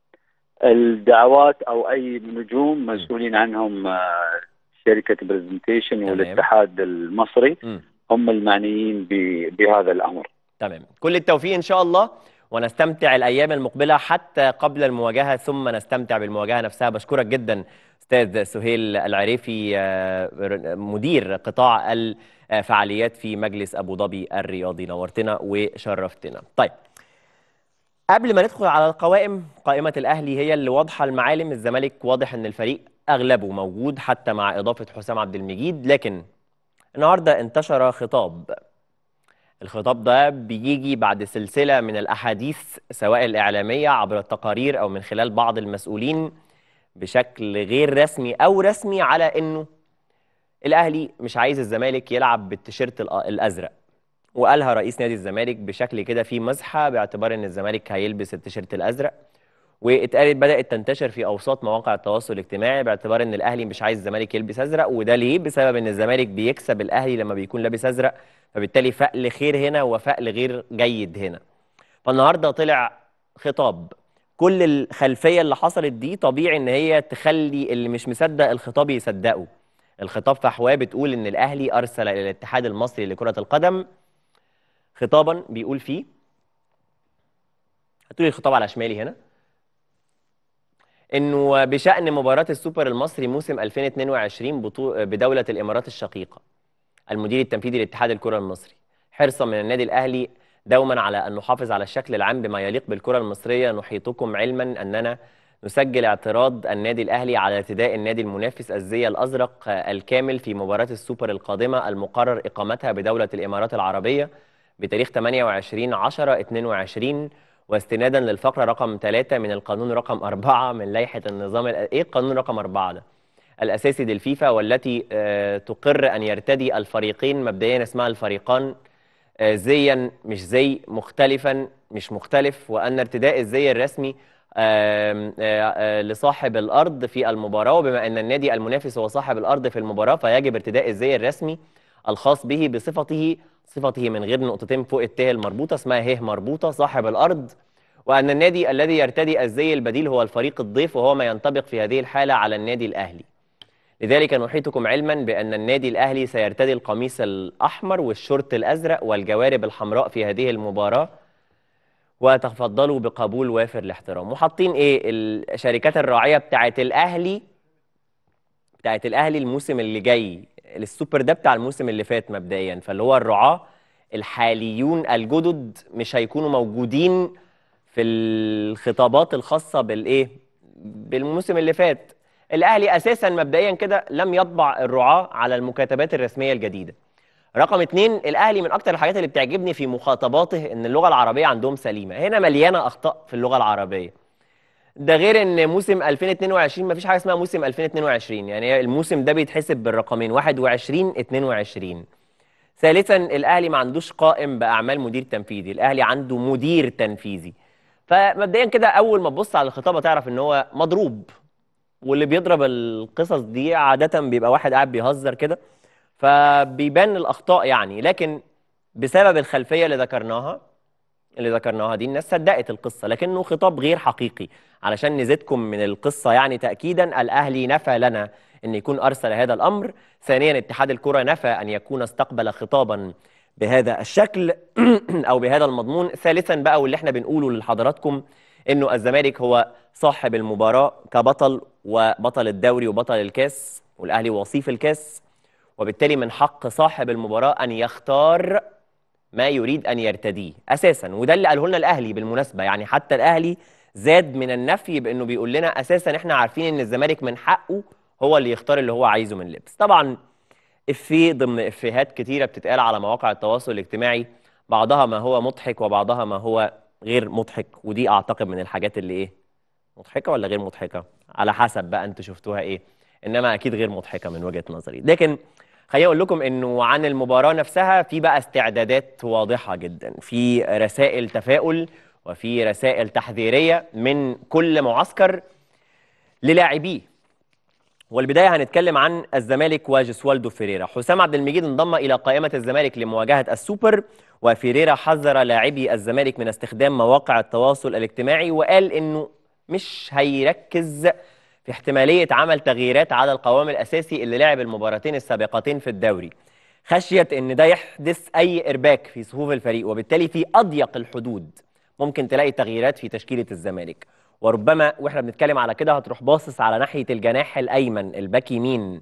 الدعوات او اي نجوم مسؤولين عنهم آه، شركه برزنتيشن تمام. والاتحاد المصري مم. هم المعنيين ب- بهذا الامر. تمام كل التوفيق ان شاء الله ونستمتع الايام المقبله حتى قبل المواجهه ثم نستمتع بالمواجهه نفسها بشكرك جدا استاذ سهيل العريفي آه، مدير قطاع الفعاليات في مجلس ابو ظبي الرياضي نورتنا وشرفتنا طيب قبل ما ندخل على القوائم قائمة الأهلي هي اللي واضحة المعالم الزمالك واضح إن الفريق أغلبه موجود حتى مع إضافة حسام عبد المجيد لكن النهاردة انتشر خطاب الخطاب ده بيجي بعد سلسلة من الأحاديث سواء الإعلامية عبر التقارير أو من خلال بعض المسؤولين بشكل غير رسمي أو رسمي على إنه الأهلي مش عايز الزمالك يلعب بالتيشيرت الأ- الأزرق وقالها رئيس نادي الزمالك بشكل كده فيه مزحة باعتبار إن الزمالك هيلبس التيشيرت الأزرق واتقالت بدأت تنتشر في أوساط مواقع التواصل الاجتماعي باعتبار إن الأهلي مش عايز الزمالك يلبس أزرق وده ليه؟ بسبب إن الزمالك بيكسب الأهلي لما بيكون لابس أزرق فبالتالي فقل خير هنا وفقل غير جيد هنا فالنهارده طلع خطاب كل الخلفيه اللي حصلت دي طبيعي ان هي تخلي اللي مش مصدق الخطاب يصدقه الخطاب فحواه بتقول ان الاهلي ارسل الى الاتحاد المصري لكره القدم خطابا بيقول فيه هتقولي الخطاب على شمالي هنا انه بشان مباراه السوبر المصري موسم 2022 بطو- بدوله الامارات الشقيقه المدير التنفيذي لاتحاد الكره المصري حرصا من النادي الاهلي دوما على ان نحافظ على الشكل العام بما يليق بالكره المصريه نحيطكم علما اننا نسجل اعتراض النادي الأهلي على ارتداء النادي المنافس الزي الأزرق الكامل في مباراة السوبر القادمة المقرر إقامتها بدولة الإمارات العربية بتاريخ 28 10 22 واستنادا للفقرة رقم 3 من القانون رقم 4 من لائحة النظام الأ- إيه القانون رقم 4 ده؟ الأساسي للفيفا والتي آه، تقر أن يرتدي الفريقين مبدئيا اسمها الفريقان آه، زيا مش زي مختلفا مش مختلف وأن ارتداء الزي الرسمي آم، آه، آه، لصاحب الأرض في المباراة وبما أن النادي المنافس هو صاحب الأرض في المباراة فيجب ارتداء الزي الرسمي الخاص به بصفته صفته من غير نقطتين فوق التاء المربوطة اسمها ه مربوطة صاحب الأرض وأن النادي الذي يرتدي الزي البديل هو الفريق الضيف وهو ما ينطبق في هذه الحالة على النادي الأهلي لذلك نحيطكم علما بأن النادي الأهلي سيرتدي القميص الأحمر والشورت الأزرق والجوارب الحمراء في هذه المباراة وتفضلوا بقبول وافر الاحترام وحاطين ايه الشركات الراعية بتاعت الأهلي بتاعت الأهلي الموسم اللي جاي السوبر ده بتاع الموسم اللي فات مبدئيا فاللي هو الرعاة الحاليون الجدد مش هيكونوا موجودين في الخطابات الخاصة بالايه بالموسم اللي فات الاهلي اساسا مبدئيا كده لم يطبع الرعاة على المكاتبات الرسمية الجديدة رقم اتنين الاهلي من اكتر الحاجات اللي بتعجبني في مخاطباته ان اللغة العربية عندهم سليمة هنا مليانة اخطاء في اللغة العربية ده غير ان موسم 2022 مفيش حاجة اسمها موسم 2022 يعني الموسم ده بيتحسب بالرقمين 21 22 ثالثا الاهلي ما عندوش قائم باعمال مدير تنفيذي الاهلي عنده مدير تنفيذي فمبدئيا كده اول ما تبص على الخطابه تعرف ان هو مضروب واللي بيضرب القصص دي عاده بيبقى واحد قاعد بيهزر كده فبيبان الاخطاء يعني لكن بسبب الخلفيه اللي ذكرناها اللي ذكرناها دي الناس صدقت القصه لكنه خطاب غير حقيقي علشان نزيدكم من القصه يعني تاكيدا الاهلي نفى لنا ان يكون ارسل هذا الامر ثانيا اتحاد الكره نفى ان يكون استقبل خطابا بهذا الشكل او بهذا المضمون ثالثا بقى واللي احنا بنقوله لحضراتكم انه الزمالك هو صاحب المباراه كبطل وبطل الدوري وبطل الكاس والاهلي وصيف الكاس وبالتالي من حق صاحب المباراه ان يختار ما يريد ان يرتديه اساسا وده اللي قاله لنا الاهلي بالمناسبه يعني حتى الاهلي زاد من النفي بانه بيقول لنا اساسا احنا عارفين ان الزمالك من حقه هو اللي يختار اللي هو عايزه من لبس طبعا افيه ضمن افيهات كتيره بتتقال على مواقع التواصل الاجتماعي بعضها ما هو مضحك وبعضها ما هو غير مضحك ودي اعتقد من الحاجات اللي ايه مضحكه ولا غير مضحكه على حسب بقى انتوا شفتوها ايه انما اكيد غير مضحكه من وجهه نظري لكن خليني اقول لكم انه عن المباراه نفسها في بقى استعدادات واضحه جدا في رسائل تفاؤل وفي رسائل تحذيريه من كل معسكر للاعبيه والبدايه هنتكلم عن الزمالك وجسوالدو فيريرا حسام عبد المجيد انضم الى قائمه الزمالك لمواجهه السوبر وفيريرا حذر لاعبي الزمالك من استخدام مواقع التواصل الاجتماعي وقال انه مش هيركز في احتماليه عمل تغييرات على القوام الاساسي اللي لعب المباراتين السابقتين في الدوري خشيه ان ده يحدث اي ارباك في صفوف الفريق وبالتالي في اضيق الحدود ممكن تلاقي تغييرات في تشكيله الزمالك وربما واحنا بنتكلم على كده هتروح باصص على ناحيه الجناح الايمن الباك يمين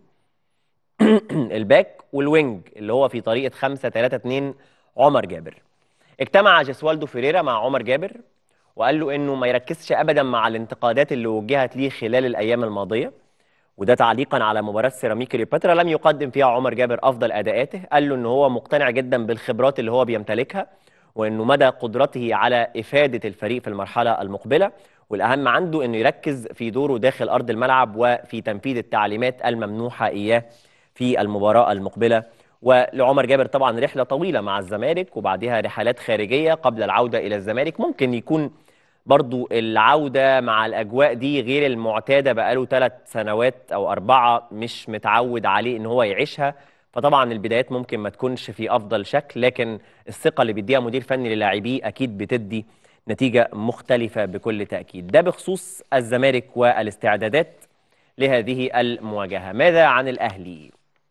الباك والوينج اللي هو في طريقه 5 3 2 عمر جابر اجتمع جسوالدو فيريرا مع عمر جابر وقال له انه ما يركزش ابدا مع الانتقادات اللي وجهت ليه خلال الايام الماضيه وده تعليقا على مباراه سيراميك كليوباترا لم يقدم فيها عمر جابر افضل اداءاته قال له ان هو مقتنع جدا بالخبرات اللي هو بيمتلكها وانه مدى قدرته على افاده الفريق في المرحله المقبله والاهم عنده انه يركز في دوره داخل ارض الملعب وفي تنفيذ التعليمات الممنوحه اياه في المباراه المقبله ولعمر جابر طبعا رحله طويله مع الزمالك وبعدها رحلات خارجيه قبل العوده الى الزمالك ممكن يكون برضو العودة مع الأجواء دي غير المعتادة بقاله ثلاث سنوات أو أربعة مش متعود عليه إن هو يعيشها فطبعا البدايات ممكن ما تكونش في أفضل شكل لكن الثقة اللي بيديها مدير فني للاعبيه أكيد بتدي نتيجة مختلفة بكل تأكيد ده بخصوص الزمالك والاستعدادات لهذه المواجهة ماذا عن الأهلي؟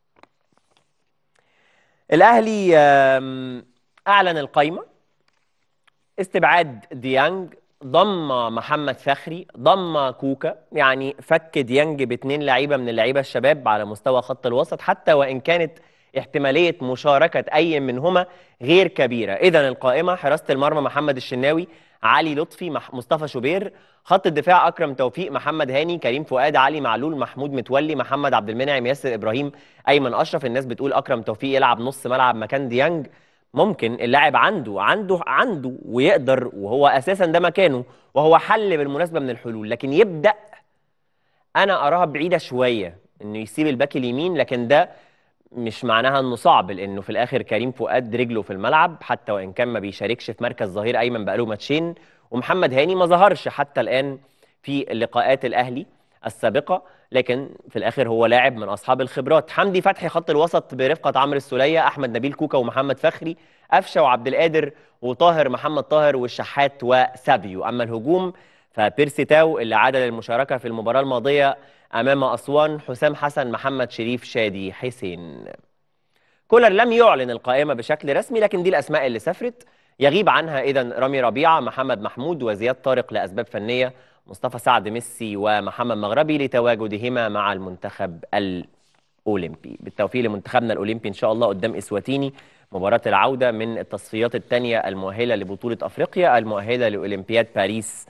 الأهلي آم، أعلن القائمة استبعاد ديانج ضم محمد فخري ضم كوكا يعني فك ديانج باثنين لعيبه من اللعيبه الشباب على مستوى خط الوسط حتى وان كانت احتماليه مشاركه اي منهما غير كبيره اذا القائمه حراسه المرمى محمد الشناوي علي لطفي مح- مصطفى شوبير خط الدفاع اكرم توفيق محمد هاني كريم فؤاد علي معلول محمود متولي محمد عبد المنعم ياسر ابراهيم ايمن اشرف الناس بتقول اكرم توفيق يلعب نص ملعب مكان ديانج ممكن اللاعب عنده عنده عنده ويقدر وهو اساسا ده مكانه وهو حل بالمناسبه من الحلول لكن يبدا انا اراها بعيده شويه انه يسيب الباك اليمين لكن ده مش معناها انه صعب لانه في الاخر كريم فؤاد رجله في الملعب حتى وان كان ما بيشاركش في مركز ظهير ايمن بقاله ماتشين ومحمد هاني ما ظهرش حتى الان في لقاءات الاهلي السابقه لكن في الاخر هو لاعب من اصحاب الخبرات حمدي فتحي خط الوسط برفقه عمرو السوليه احمد نبيل كوكا ومحمد فخري قفشه وعبد القادر وطاهر محمد طاهر والشحات وسابيو اما الهجوم فبيرسي تاو اللي عاد للمشاركه في المباراه الماضيه امام اسوان حسام حسن محمد شريف شادي حسين كولر لم يعلن القائمه بشكل رسمي لكن دي الاسماء اللي سافرت يغيب عنها اذا رامي ربيعه محمد محمود وزياد طارق لاسباب فنيه مصطفى سعد ميسي ومحمد مغربي لتواجدهما مع المنتخب الاولمبي بالتوفيق لمنتخبنا الاولمبي ان شاء الله قدام اسواتيني مباراه العوده من التصفيات الثانيه المؤهله لبطوله افريقيا المؤهله لاولمبياد باريس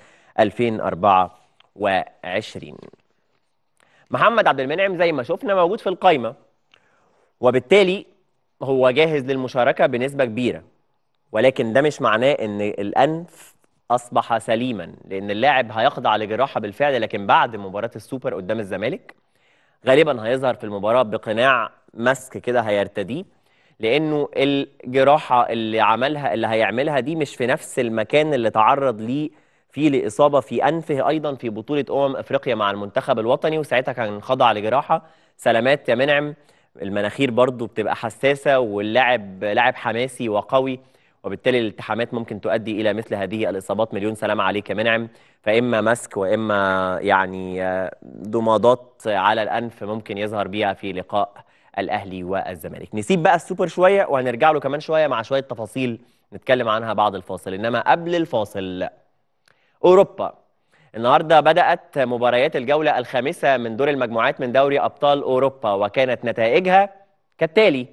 2024 محمد عبد المنعم زي ما شفنا موجود في القايمه وبالتالي هو جاهز للمشاركه بنسبه كبيره ولكن ده مش معناه ان الانف اصبح سليما لان اللاعب هيخضع لجراحه بالفعل لكن بعد مباراه السوبر قدام الزمالك غالبا هيظهر في المباراه بقناع مسك كده هيرتديه لانه الجراحه اللي عملها اللي هيعملها دي مش في نفس المكان اللي تعرض ليه فيه لاصابه في انفه ايضا في بطوله امم افريقيا مع المنتخب الوطني وساعتها كان خضع لجراحه سلامات يا منعم المناخير برضو بتبقى حساسه واللاعب لاعب حماسي وقوي وبالتالي الالتحامات ممكن تؤدي الى مثل هذه الاصابات مليون سلامه عليك يا منعم فاما مسك واما يعني آه، ضمادات على الانف ممكن يظهر بيها في لقاء الاهلي والزمالك نسيب بقى السوبر شويه وهنرجع له كمان شويه مع شويه تفاصيل نتكلم عنها بعد الفاصل انما قبل الفاصل اوروبا النهارده بدات مباريات الجوله الخامسه من دور المجموعات من دوري ابطال اوروبا وكانت نتائجها كالتالي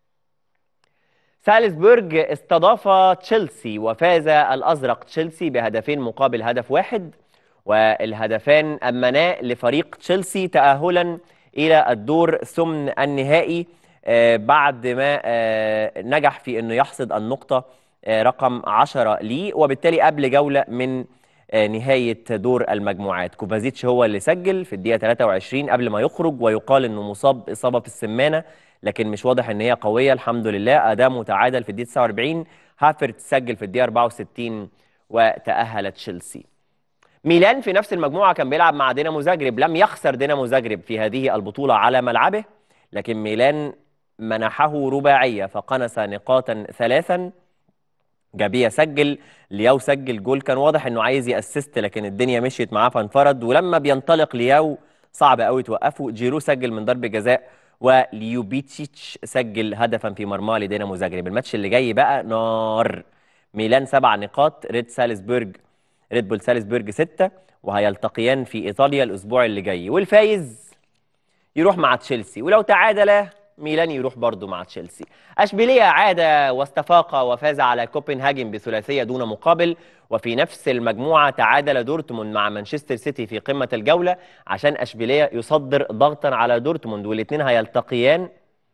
سالزبورج استضاف تشيلسي وفاز الازرق تشيلسي بهدفين مقابل هدف واحد والهدفان امنا لفريق تشيلسي تاهلا الى الدور ثمن النهائي آه، بعد ما آه، نجح في انه يحصد النقطه آه، رقم 10 ليه وبالتالي قبل جوله من آه، نهايه دور المجموعات كوفازيتش هو اللي سجل في الدقيقه 23 قبل ما يخرج ويقال انه مصاب اصابه في السمانه لكن مش واضح ان هي قويه الحمد لله اداء متعادل في الدقيقه 49 هافرت سجل في الدقيقه 64 وتاهل تشيلسي ميلان في نفس المجموعه كان بيلعب مع دينامو زاجرب لم يخسر دينامو زاجرب في هذه البطوله على ملعبه لكن ميلان منحه رباعيه فقنص نقاطا ثلاثا جابيا سجل لياو سجل جول كان واضح انه عايز ياسست لكن الدنيا مشيت معاه فانفرد ولما بينطلق لياو صعب قوي توقفه جيرو سجل من ضربه جزاء وليوبيتشيتش سجل هدفا في مرمى لدينامو زاجرب الماتش اللي جاي بقى نار ميلان سبع نقاط ريد سالزبورج ريد بول سالزبورج ستة وهيلتقيان في ايطاليا الاسبوع اللي جاي والفايز يروح مع تشيلسي ولو تعادل ميلان يروح برضه مع تشيلسي اشبيليه عاد واستفاق وفاز على كوبنهاجن بثلاثيه دون مقابل وفي نفس المجموعه تعادل دورتموند مع مانشستر سيتي في قمه الجوله عشان اشبيليه يصدر ضغطا على دورتموند والاثنين هيلتقيان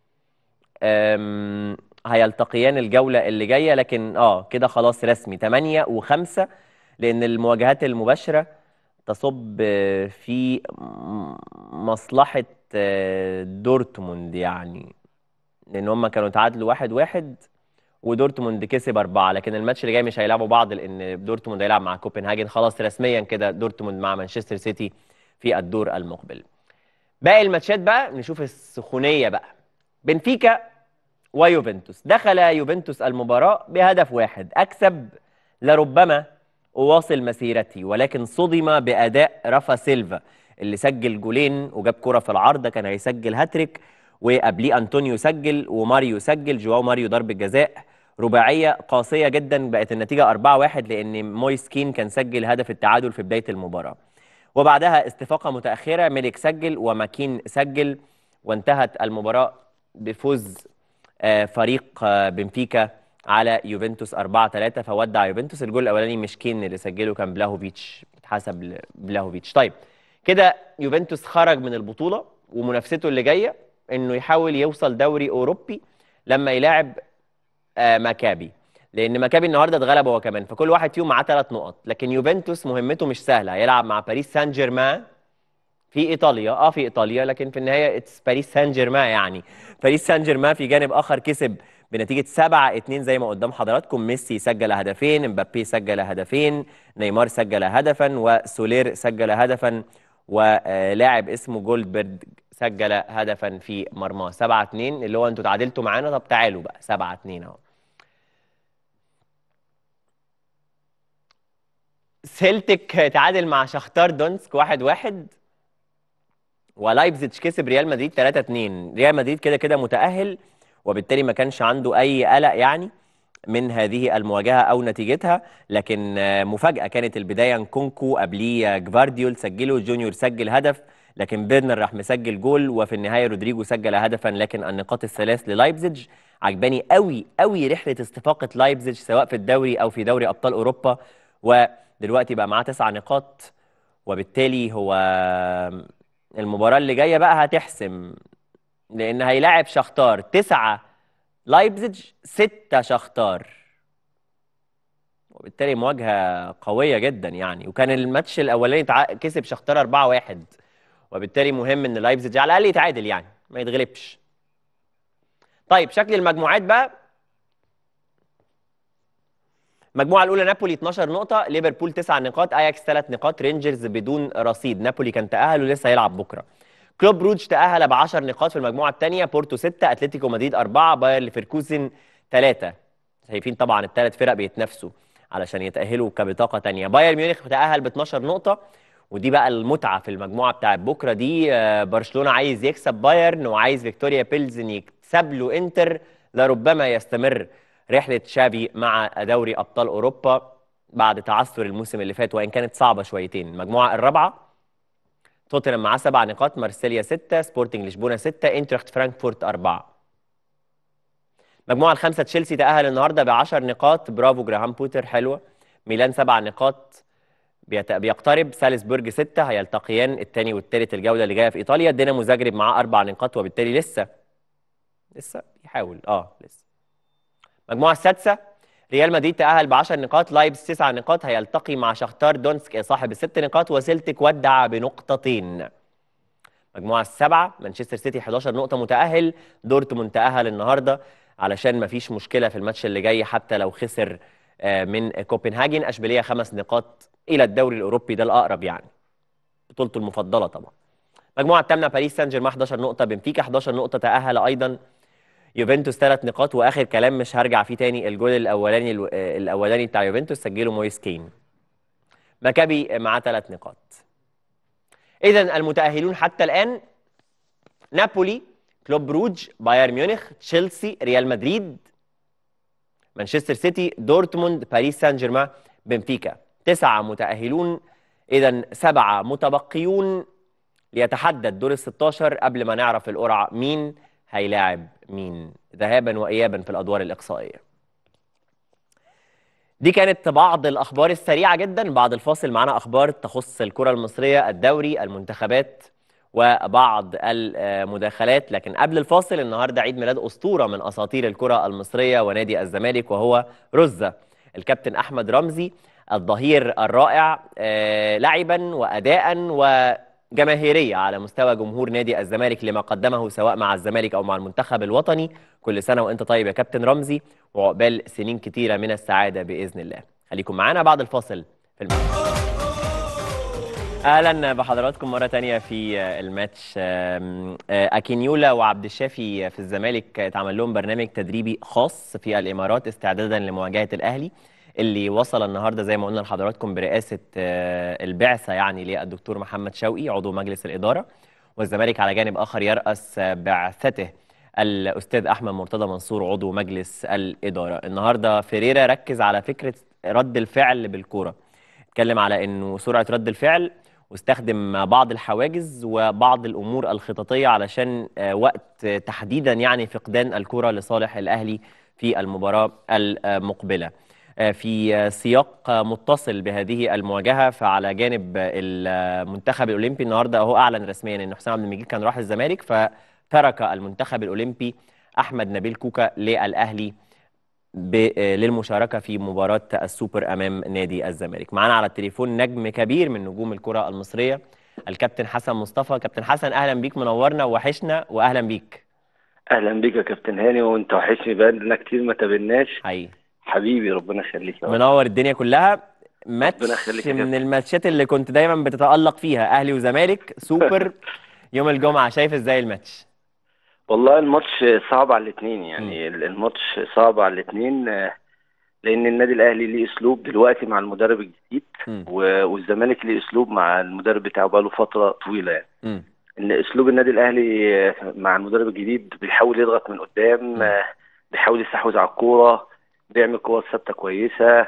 أم، هيلتقيان الجوله اللي جايه لكن اه كده خلاص رسمي 8 و5 لان المواجهات المباشره تصب في م- مصلحه آه، دورتموند يعني لان هم كانوا تعادلوا واحد واحد ودورتموند كسب أربعة لكن الماتش اللي جاي مش هيلعبوا بعض لأن دورتموند هيلعب مع كوبنهاجن خلاص رسميا كده دورتموند مع مانشستر سيتي في الدور المقبل باقي الماتشات بقى نشوف السخونية بقى بنفيكا ويوفنتوس دخل يوفنتوس المباراة بهدف واحد أكسب لربما أواصل مسيرتي ولكن صدم بأداء رافا سيلفا اللي سجل جولين وجاب كرة في العارضة كان هيسجل هاتريك وقبليه أنطونيو سجل وماريو سجل جواو ماريو ضربة جزاء رباعية قاسية جدا بقت النتيجة 4-1 لأن مويسكين كان سجل هدف التعادل في بداية المباراة وبعدها استفاقة متأخرة ميليك سجل وماكين سجل وانتهت المباراة بفوز آه، فريق آه، بنفيكا على يوفنتوس 4 3 فودع يوفنتوس الجول الاولاني مش كين اللي سجله كان بلاهوفيتش اتحسب لبلاهوفيتش طيب كده يوفنتوس خرج من البطوله ومنافسته اللي جايه انه يحاول يوصل دوري اوروبي لما يلاعب آه مكابي لان مكابي النهارده اتغلب هو كمان فكل واحد فيهم معاه ثلاث نقط لكن يوفنتوس مهمته مش سهله هيلعب مع باريس سان جيرمان في ايطاليا اه في ايطاليا لكن في النهايه اتس باريس سان جيرمان يعني باريس سان جيرمان في جانب اخر كسب بنتيجه 7 2 زي ما قدام حضراتكم ميسي سجل هدفين امبابي سجل هدفين نيمار سجل هدفا وسولير سجل هدفا ولاعب اسمه جولدبرج سجل هدفا في مرماه 7 2 اللي هو انتوا تعادلتوا معانا طب تعالوا بقى 7 2 اهو سيلتك تعادل مع شختار دونسك 1 1 ولايبزيتش كسب ريال مدريد 3 2 ريال مدريد كده كده متأهل وبالتالي ما كانش عنده اي قلق يعني من هذه المواجهه او نتيجتها لكن مفاجاه كانت البدايه نكونكو قبليه جفارديول سجله جونيور سجل هدف لكن بيرنر راح مسجل جول وفي النهايه رودريجو سجل هدفا لكن النقاط الثلاث للايبزيج عجباني قوي قوي رحله استفاقه لايبزيج سواء في الدوري او في دوري ابطال اوروبا ودلوقتي بقى معاه تسع نقاط وبالتالي هو المباراه اللي جايه بقى هتحسم لان هيلاعب شختار تسعة لايبزيج ستة شختار وبالتالي مواجهة قوية جدا يعني وكان الماتش الأولاني تع... كسب شختار 4 1 وبالتالي مهم إن لايبزيج على الأقل يتعادل يعني ما يتغلبش طيب شكل المجموعات بقى المجموعة الأولى نابولي 12 نقطة ليفربول 9 نقاط أياكس 3 نقاط رينجرز بدون رصيد نابولي كان تأهل ولسه هيلعب بكرة كلوب بروج تأهل ب 10 نقاط في المجموعة الثانية بورتو 6 أتلتيكو مدريد 4 باير ليفركوزن 3 شايفين طبعا الثلاث فرق بيتنافسوا علشان يتأهلوا كبطاقة ثانية بايرن ميونخ تأهل ب 12 نقطة ودي بقى المتعة في المجموعة بتاعت بكرة دي برشلونة عايز يكسب بايرن وعايز فيكتوريا بيلزن يكسب له انتر لربما يستمر رحلة شابي مع دوري أبطال أوروبا بعد تعثر الموسم اللي فات وإن كانت صعبة شويتين المجموعة الرابعة توتنهام معاه سبع نقاط مارسيليا ستة سبورتنج لشبونه ستة انترخت فرانكفورت أربعة المجموعة الخامسة تشيلسي تأهل النهاردة ب 10 نقاط برافو جراهام بوتر حلوة ميلان سبع نقاط بيت... بيقترب سالزبورج ستة هيلتقيان الثاني والثالث الجولة اللي جاية في إيطاليا دينامو زاجرب معاه أربع نقاط وبالتالي لسه لسه بيحاول اه لسه المجموعة السادسة ريال مدريد تأهل ب 10 نقاط لايبس 9 نقاط هيلتقي مع شختار دونسك صاحب الست نقاط وسيلتك ودع بنقطتين المجموعة السابعة مانشستر سيتي 11 نقطة متأهل دورتموند تأهل النهاردة علشان ما فيش مشكلة في الماتش اللي جاي حتى لو خسر من كوبنهاجن أشبيلية خمس نقاط إلى الدوري الأوروبي ده الأقرب يعني بطولته المفضلة طبعا المجموعة الثامنة باريس سان جيرمان 11 نقطة بنفيكا 11 نقطة تأهل أيضا يوفنتوس ثلاث نقاط واخر كلام مش هرجع فيه تاني الجول الاولاني الاولاني بتاع يوفنتوس سجله مويس كين مكابي معاه ثلاث نقاط اذا المتاهلون حتى الان نابولي كلوب بروج بايرن ميونخ تشيلسي ريال مدريد مانشستر سيتي دورتموند باريس سان جيرمان بنفيكا تسعه متاهلون اذا سبعه متبقيون ليتحدد دور ال 16 قبل ما نعرف القرعه مين هيلاعب مين ذهابا وايابا في الادوار الاقصائيه دي كانت بعض الاخبار السريعه جدا بعد الفاصل معانا اخبار تخص الكره المصريه الدوري المنتخبات وبعض المداخلات لكن قبل الفاصل النهارده عيد ميلاد اسطوره من اساطير الكره المصريه ونادي الزمالك وهو رزه الكابتن احمد رمزي الظهير الرائع لعبا واداء و جماهيريه على مستوى جمهور نادي الزمالك لما قدمه سواء مع الزمالك او مع المنتخب الوطني كل سنه وانت طيب يا كابتن رمزي وعقبال سنين كتيره من السعاده باذن الله خليكم معانا بعد الفاصل في الماتش اهلا بحضراتكم مره تانية في الماتش اكينيولا وعبد الشافي في الزمالك اتعمل لهم برنامج تدريبي خاص في الامارات استعدادا لمواجهه الاهلي اللي وصل النهارده زي ما قلنا لحضراتكم برئاسه البعثه يعني للدكتور محمد شوقي عضو مجلس الاداره والزمالك على جانب اخر يراس بعثته الاستاذ احمد مرتضى منصور عضو مجلس الاداره النهارده فيريرا ركز على فكره رد الفعل بالكوره اتكلم على انه سرعه رد الفعل واستخدم بعض الحواجز وبعض الامور الخططيه علشان وقت تحديدا يعني فقدان الكره لصالح الاهلي في المباراة المقبلة آه، في سياق متصل بهذه المواجهة فعلى جانب المنتخب الأولمبي النهاردة أهو أعلن رسميا أن حسام عبد المجيد كان راح الزمالك فترك المنتخب الأولمبي أحمد نبيل كوكا للأهلي ب- آه، للمشاركة في مباراة السوبر أمام نادي الزمالك معانا على التليفون نجم كبير من نجوم الكرة المصرية الكابتن حسن مصطفى كابتن حسن أهلا بيك منورنا ووحشنا وأهلا بيك اهلا بيك يا كابتن هاني وانت وحشني بقالنا كتير ما تقابلناش حقيقي حبيبي ربنا يخليك يا رب. منور الدنيا كلها ماتش ربنا يخليك يا من كابتن. الماتشات اللي كنت دايما بتتألق فيها أهلي وزمالك سوبر يوم الجمعة شايف ازاي الماتش والله الماتش صعب على الاثنين يعني الماتش صعب على الاثنين لان النادي الاهلي ليه اسلوب دلوقتي مع المدرب الجديد مم. و- والزمالك ليه اسلوب مع المدرب بتاعه بقاله فتره طويله يعني مم. ان اسلوب النادي الاهلي آه، مع المدرب الجديد بيحاول يضغط من قدام مم. آه، بيحاول يستحوذ على الكوره بيعمل كور ثابته كويسه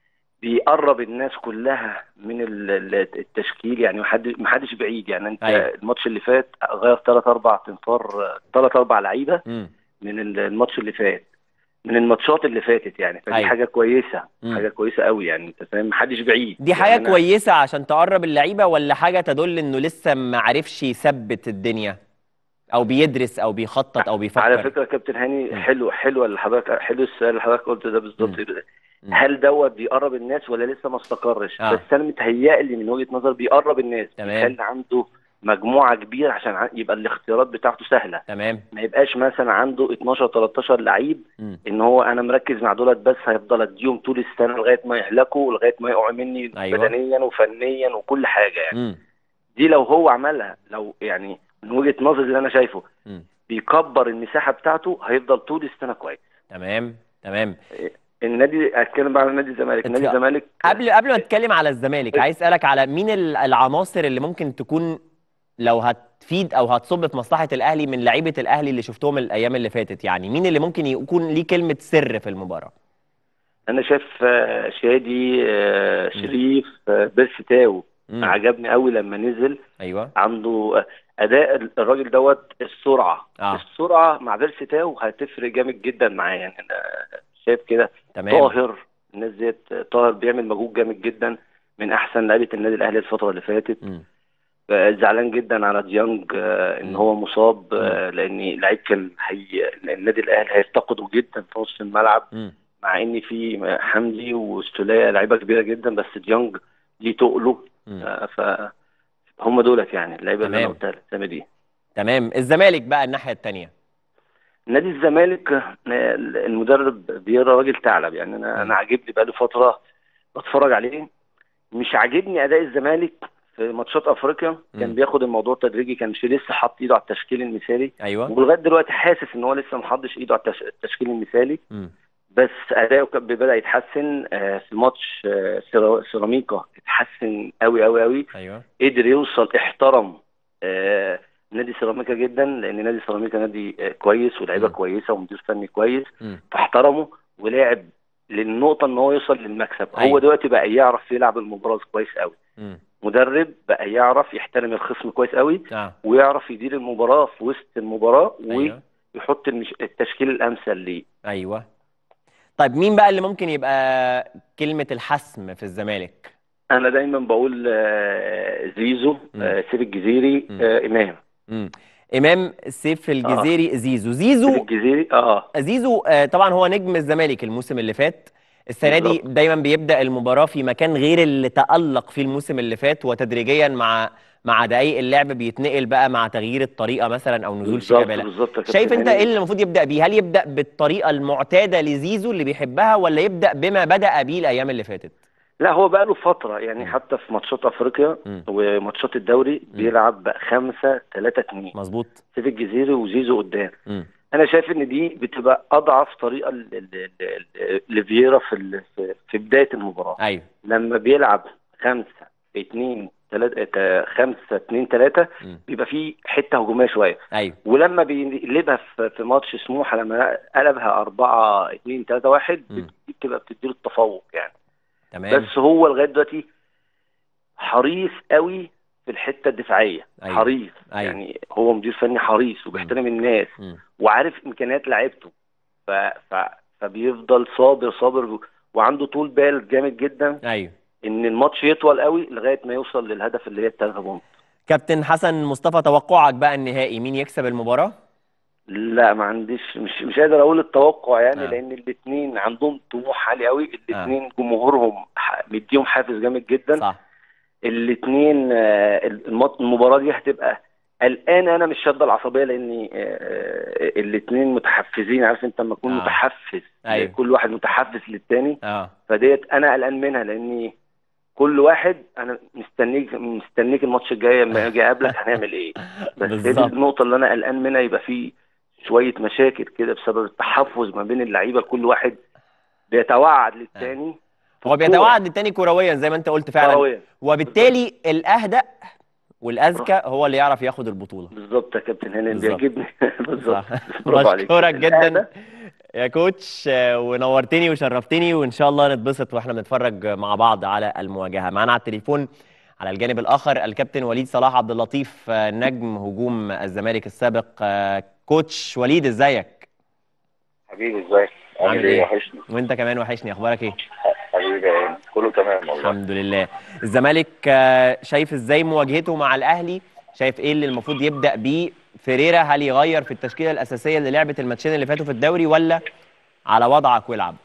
بيقرب الناس كلها من ال- ال- التشكيل يعني محد- محدش بعيد يعني انت أيوة. الماتش اللي فات غير ثلاث اربع تنفار ثلاث اربع لعيبه مم. من ال- الماتش اللي فات من الماتشات اللي فاتت يعني فدي أيوة. حاجه كويسه مم. حاجه كويسه قوي يعني انت فاهم محدش بعيد دي يعني حاجة أنا- كويسة عشان تقرب اللعيبة ولا حاجة تدل انه لسه ما عرفش يثبت الدنيا او بيدرس او بيخطط او بيفكر على فكره يا كابتن هاني مم. حلو حلو اللي حضرتك حلو السؤال اللي حضرتك قلته ده بالظبط مم. هل دوت بيقرب الناس ولا لسه ما استقرش آه. بس انا متهيألي من وجهه نظر بيقرب الناس تمام. بيخلي عنده مجموعه كبيره عشان ع- يبقى الاختيارات بتاعته سهله تمام ما يبقاش مثلا عنده 12 13 لعيب مم. ان هو انا مركز مع دولت بس هيفضل اديهم طول السنه لغايه ما يهلكوا لغايه ما يقعوا مني أيوة. بدنيا وفنيا وكل حاجه يعني مم. دي لو هو عملها لو يعني من وجهه نظري اللي انا شايفه مم. بيكبر المساحه بتاعته هيفضل طول السنه كويس تمام تمام النادي اتكلم بقى عن نادي الزمالك نادي اتفق. الزمالك قبل قبل ما تتكلم على الزمالك عايز اسالك على مين ال- العناصر اللي ممكن تكون لو هتفيد او هتصب في مصلحه الاهلي من لعيبه الاهلي اللي شفتهم الايام اللي فاتت يعني مين اللي ممكن يكون ليه كلمه سر في المباراه انا شايف آه، شادي آه، شريف آه، بيرسي تاو مم. عجبني قوي لما نزل ايوه عنده آه، اداء الراجل دوت السرعه آه. السرعه مع بيرسي تاو هتفرق جامد جدا معاه يعني انا شايف كده تمام طاهر الناس ديت طاهر بيعمل مجهود جامد جدا من احسن لعيبه النادي الاهلي الفتره اللي فاتت مم. آه، زعلان جدا على ديانج آه، ان مم. هو مصاب آه، لان لعيب كان هي النادي الاهلي هيفتقده جدا في نص الملعب مم. مع ان في حمدي واستولية لعيبه كبيره جدا بس ديانج ليه تقله مم. آه، ف هم دولت يعني اللعيبه اللي انا تمام. قلتها الاسامي دي تمام الزمالك بقى الناحيه الثانيه نادي الزمالك آه، المدرب بيرى راجل ثعلب يعني انا مم. انا عاجبني بقالي فتره بتفرج عليه مش عاجبني اداء الزمالك في ماتشات افريقيا كان مم. بياخد الموضوع تدريجي كان مش لسه حاط ايده على التشكيل المثالي ايوه ولغايه دلوقتي حاسس ان هو لسه ما حطش ايده على التش- التشكيل المثالي مم. بس اداؤه كان بدا يتحسن آه، في ماتش آه، سيرا- سيراميكا اتحسن قوي قوي قوي ايوه قدر يوصل احترم آه، نادي سيراميكا جدا لان نادي سيراميكا نادي آه، كويس ولاعيبه مم. كويسه ومدير فني كويس مم. فاحترمه ولعب للنقطه ان هو يوصل للمكسب أيوة. هو دلوقتي بقى يعرف يلعب المباراه كويس قوي مم. مدرب بقى يعرف يحترم الخصم كويس قوي اه ويعرف يدير المباراه في وسط المباراه ايوه ويحط المش... التشكيل الامثل ليه ايوه طيب مين بقى اللي ممكن يبقى كلمه الحسم في الزمالك انا دايما بقول آه، زيزو مم. آه، سيف الجزيري مم. آه، امام مم. امام سيف الجزيري زيزو سيف زيزو الجزيري اه زيزو آه، طبعا هو نجم الزمالك الموسم اللي فات السنه دي بالظبط. دايما بيبدا المباراه في مكان غير اللي تالق فيه الموسم اللي فات وتدريجيا مع مع دقائق اللعب بيتنقل بقى مع تغيير الطريقه مثلا او نزول بالظبط شيكابالا بالظبط يا كابتن شايف انت هاني. ايه اللي المفروض يبدا بيه هل يبدا بالطريقه المعتاده لزيزو اللي بيحبها ولا يبدا بما بدا بيه الايام اللي فاتت لا هو بقى له فتره يعني مم. حتى في ماتشات افريقيا مم. وماتشات الدوري بيلعب بقى 5 3 2 مظبوط سيف الجزيري وزيزو قدام مم. انا شايف ان دي بتبقى اضعف طريقه ل- ل- ل- لفييرا في ال- في- في بدايه المباراه ايوه لما بيلعب 5 2 3 5 2 3 مم. بيبقى في حته هجوميه شويه ايوه ولما بيقلبها في في ماتش سموحه لما قلبها 4 2 3 1 مم. دي بتبقى بتديله التفوق يعني تمام بس هو لغايه دلوقتي حريص قوي في الحته الدفاعيه أيوة. حريص أيوة. يعني هو مدير فني حريص وبيحترم الناس مم. وعارف امكانيات لعيبته ف... ف... فبيفضل صابر صابر وعنده طول بال جامد جدا ايوه ان الماتش يطول قوي لغايه ما يوصل للهدف اللي هي التلاتة بونت كابتن حسن مصطفى توقعك بقى النهائي مين يكسب المباراه لا ما عنديش مش مش قادر اقول التوقع يعني آه. لان الاثنين عندهم طموح عالي قوي الاثنين جمهورهم ح- مديهم حافز جامد جدا صح الاثنين المباراه دي هتبقى قلقان انا مش شاده العصبيه لان الاثنين متحفزين عارف انت لما تكون آه. متحفز أيوة. كل واحد متحفز للتاني اه فديت انا قلقان منها لاني كل واحد انا مستنيك مستنيك الماتش الجاي لما اجي اقابلك هنعمل ايه بس هي دي بالظبط. النقطه اللي انا قلقان منها يبقى في شويه مشاكل كده بسبب التحفز ما بين اللعيبه كل واحد بيتوعد للتاني هو بيتوعد للتاني كرويا زي ما انت قلت فعلا كرويا وبالتالي الاهدأ والاذكى هو اللي يعرف ياخد البطوله بالظبط يا كابتن هاني بالظبط. بيعجبني بالظبط صح. برافو عليك. بشكرك جدا الأهدى يا كوتش آه، ونورتني وشرفتني وان شاء الله نتبسط واحنا بنتفرج مع بعض على المواجهه معانا على التليفون على الجانب الاخر الكابتن وليد صلاح عبد اللطيف آه، نجم هجوم الزمالك السابق آه، كوتش وليد ازيك حبيبي ازيك عامل عامل ايه؟ ايه وحشني وانت كمان وحشني اخبارك ايه حبيبي يا عيني. كله تمام والله الحمد لله الزمالك آه، شايف ازاي مواجهته مع الاهلي شايف ايه اللي المفروض يبدا بيه فيريرا هل يغير في التشكيله الاساسيه اللي لعبت الماتشين اللي فاتوا في الدوري ولا على وضعك والعب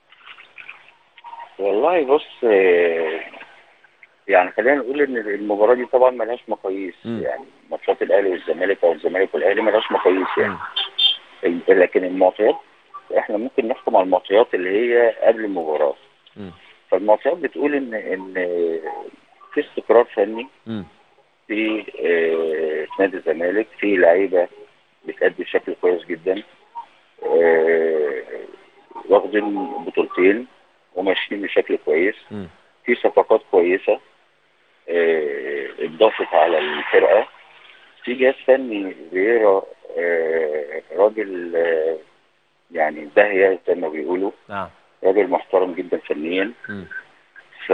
والله بص آه، يعني خلينا نقول ان المباراه دي طبعا ملهاش مقاييس مم. يعني ماتشات الاهلي والزمالك او الزمالك والاهلي ملهاش مقاييس يعني مم. ال- لكن المعطيات احنا ممكن نحكم على المعطيات اللي هي قبل المباراه مم. فالمعطيات بتقول ان ان في استقرار فني مم. في آه، في نادي الزمالك في لعيبه بتأدي بشكل كويس جدا آه، واخدين بطولتين وماشيين بشكل كويس مم. في صفقات كويسه آه، اتضافت على الفرقه في جهاز فني فييرا آه، راجل آه، يعني داهيه زي ما بيقولوا اه راجل محترم جدا فنيا مم. ف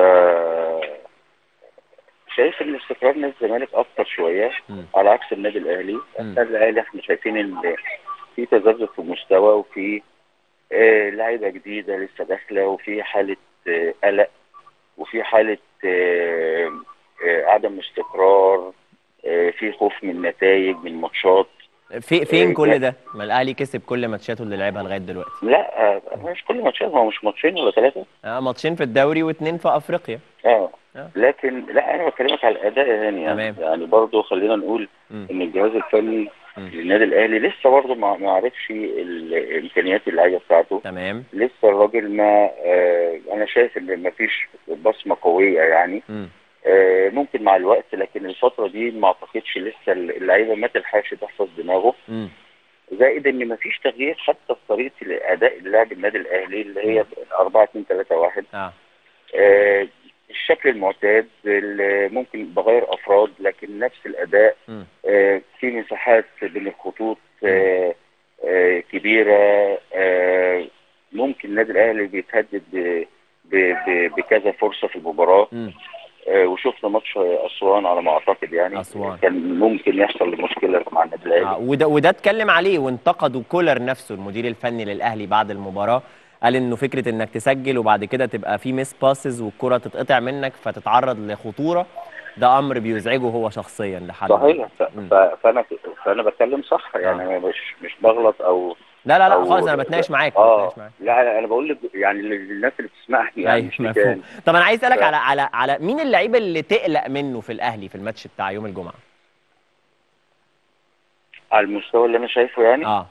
شايف ان استقرار نادي الزمالك اكتر شويه مم. على عكس النادي الاهلي النادي الاهلي احنا شايفين ان في تذبذب في المستوى وفي آه لعيبه جديده لسه داخله وفي حاله آه قلق وفي حاله آه آه عدم استقرار آه في خوف من نتائج من ماتشات في فين إيه، كل لا. ده؟ ما الاهلي كسب كل ماتشاته اللي لعبها لغايه دلوقتي لا آه مش كل ماتشات هو مش ماتشين ولا ثلاثه آه ماتشين في الدوري واثنين في افريقيا اه آه. لكن لا انا بكلمك على الاداء يا هاني يعني, تمام. يعني برضه خلينا نقول مم. ان الجهاز الفني مم. للنادي الاهلي لسه برضه ما ما عرفش ال- امكانيات اللعيبه بتاعته تمام لسه الراجل ما آه انا شايف ان ما فيش بصمه قويه يعني مم. آه ممكن مع الوقت لكن الفتره دي ما اعتقدش لسه اللعيبه ما تلحقش تحفظ دماغه مم. زائد ان ما فيش تغيير حتى في طريقه اداء اللعب النادي الاهلي اللي هي 4 2 3 1 اه آه، الشكل المعتاد اللي ممكن بغير افراد لكن نفس الاداء مم. آه، في مساحات بين الخطوط آه، آه، كبيره آه، ممكن النادي الاهلي بيتهدد ب- ب- ب- بكذا فرصه في المباراه مم. آه، وشفنا ماتش اسوان على ما اعتقد يعني أسوان. كان ممكن يحصل مشكله مع النادي الاهلي آه وده وده اتكلم عليه وانتقدوا كولر نفسه المدير الفني للاهلي بعد المباراه قال انه فكره انك تسجل وبعد كده تبقى في ميس باسز والكره تتقطع منك فتتعرض لخطوره ده امر بيزعجه هو شخصيا لحد صحيح ف- مم. ف- فانا فانا بتكلم صح يعني آه. انا مش مش بغلط او لا لا لا أو- خالص انا بتناقش معاك اه بتناقش معاك لا انا بقول لك يعني للناس اللي بتسمعني يعني ايوه مش مفهوم لكان طب انا عايز اسالك ف- على على على مين اللعيبه اللي تقلق منه في الاهلي في الماتش بتاع يوم الجمعه على المستوى اللي انا شايفه يعني اه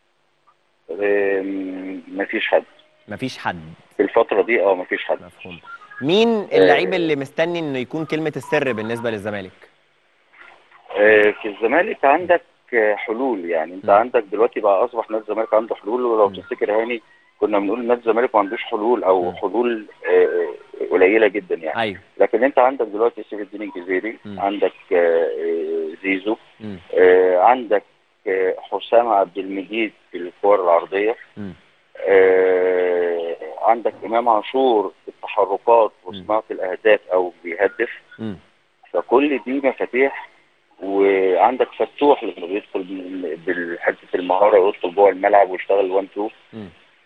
آم، مفيش حد مفيش حد في الفتره دي اه مفيش حد مفهوم مين اللعيب اللي مستني انه يكون كلمه السر بالنسبه للزمالك آه، في الزمالك عندك آه، حلول يعني انت م. عندك دلوقتي بقى اصبح نادي الزمالك عنده حلول ولو م. تفتكر هاني كنا بنقول نادي الزمالك ما عندوش حلول او م. حلول آه، قليله جدا يعني ايوه لكن انت عندك دلوقتي سيف الدين الجزيري م. عندك آه، آه، زيزو مم. آه، عندك آه، حسام عبد المجيد في الكور العرضيه مم. آه، عندك امام عاشور في التحركات وصناعه الاهداف او بيهدف مم. فكل دي مفاتيح وعندك فتوح لما بيدخل من- بالحته المهاره ويدخل جوه الملعب ويشتغل 1 2 مم.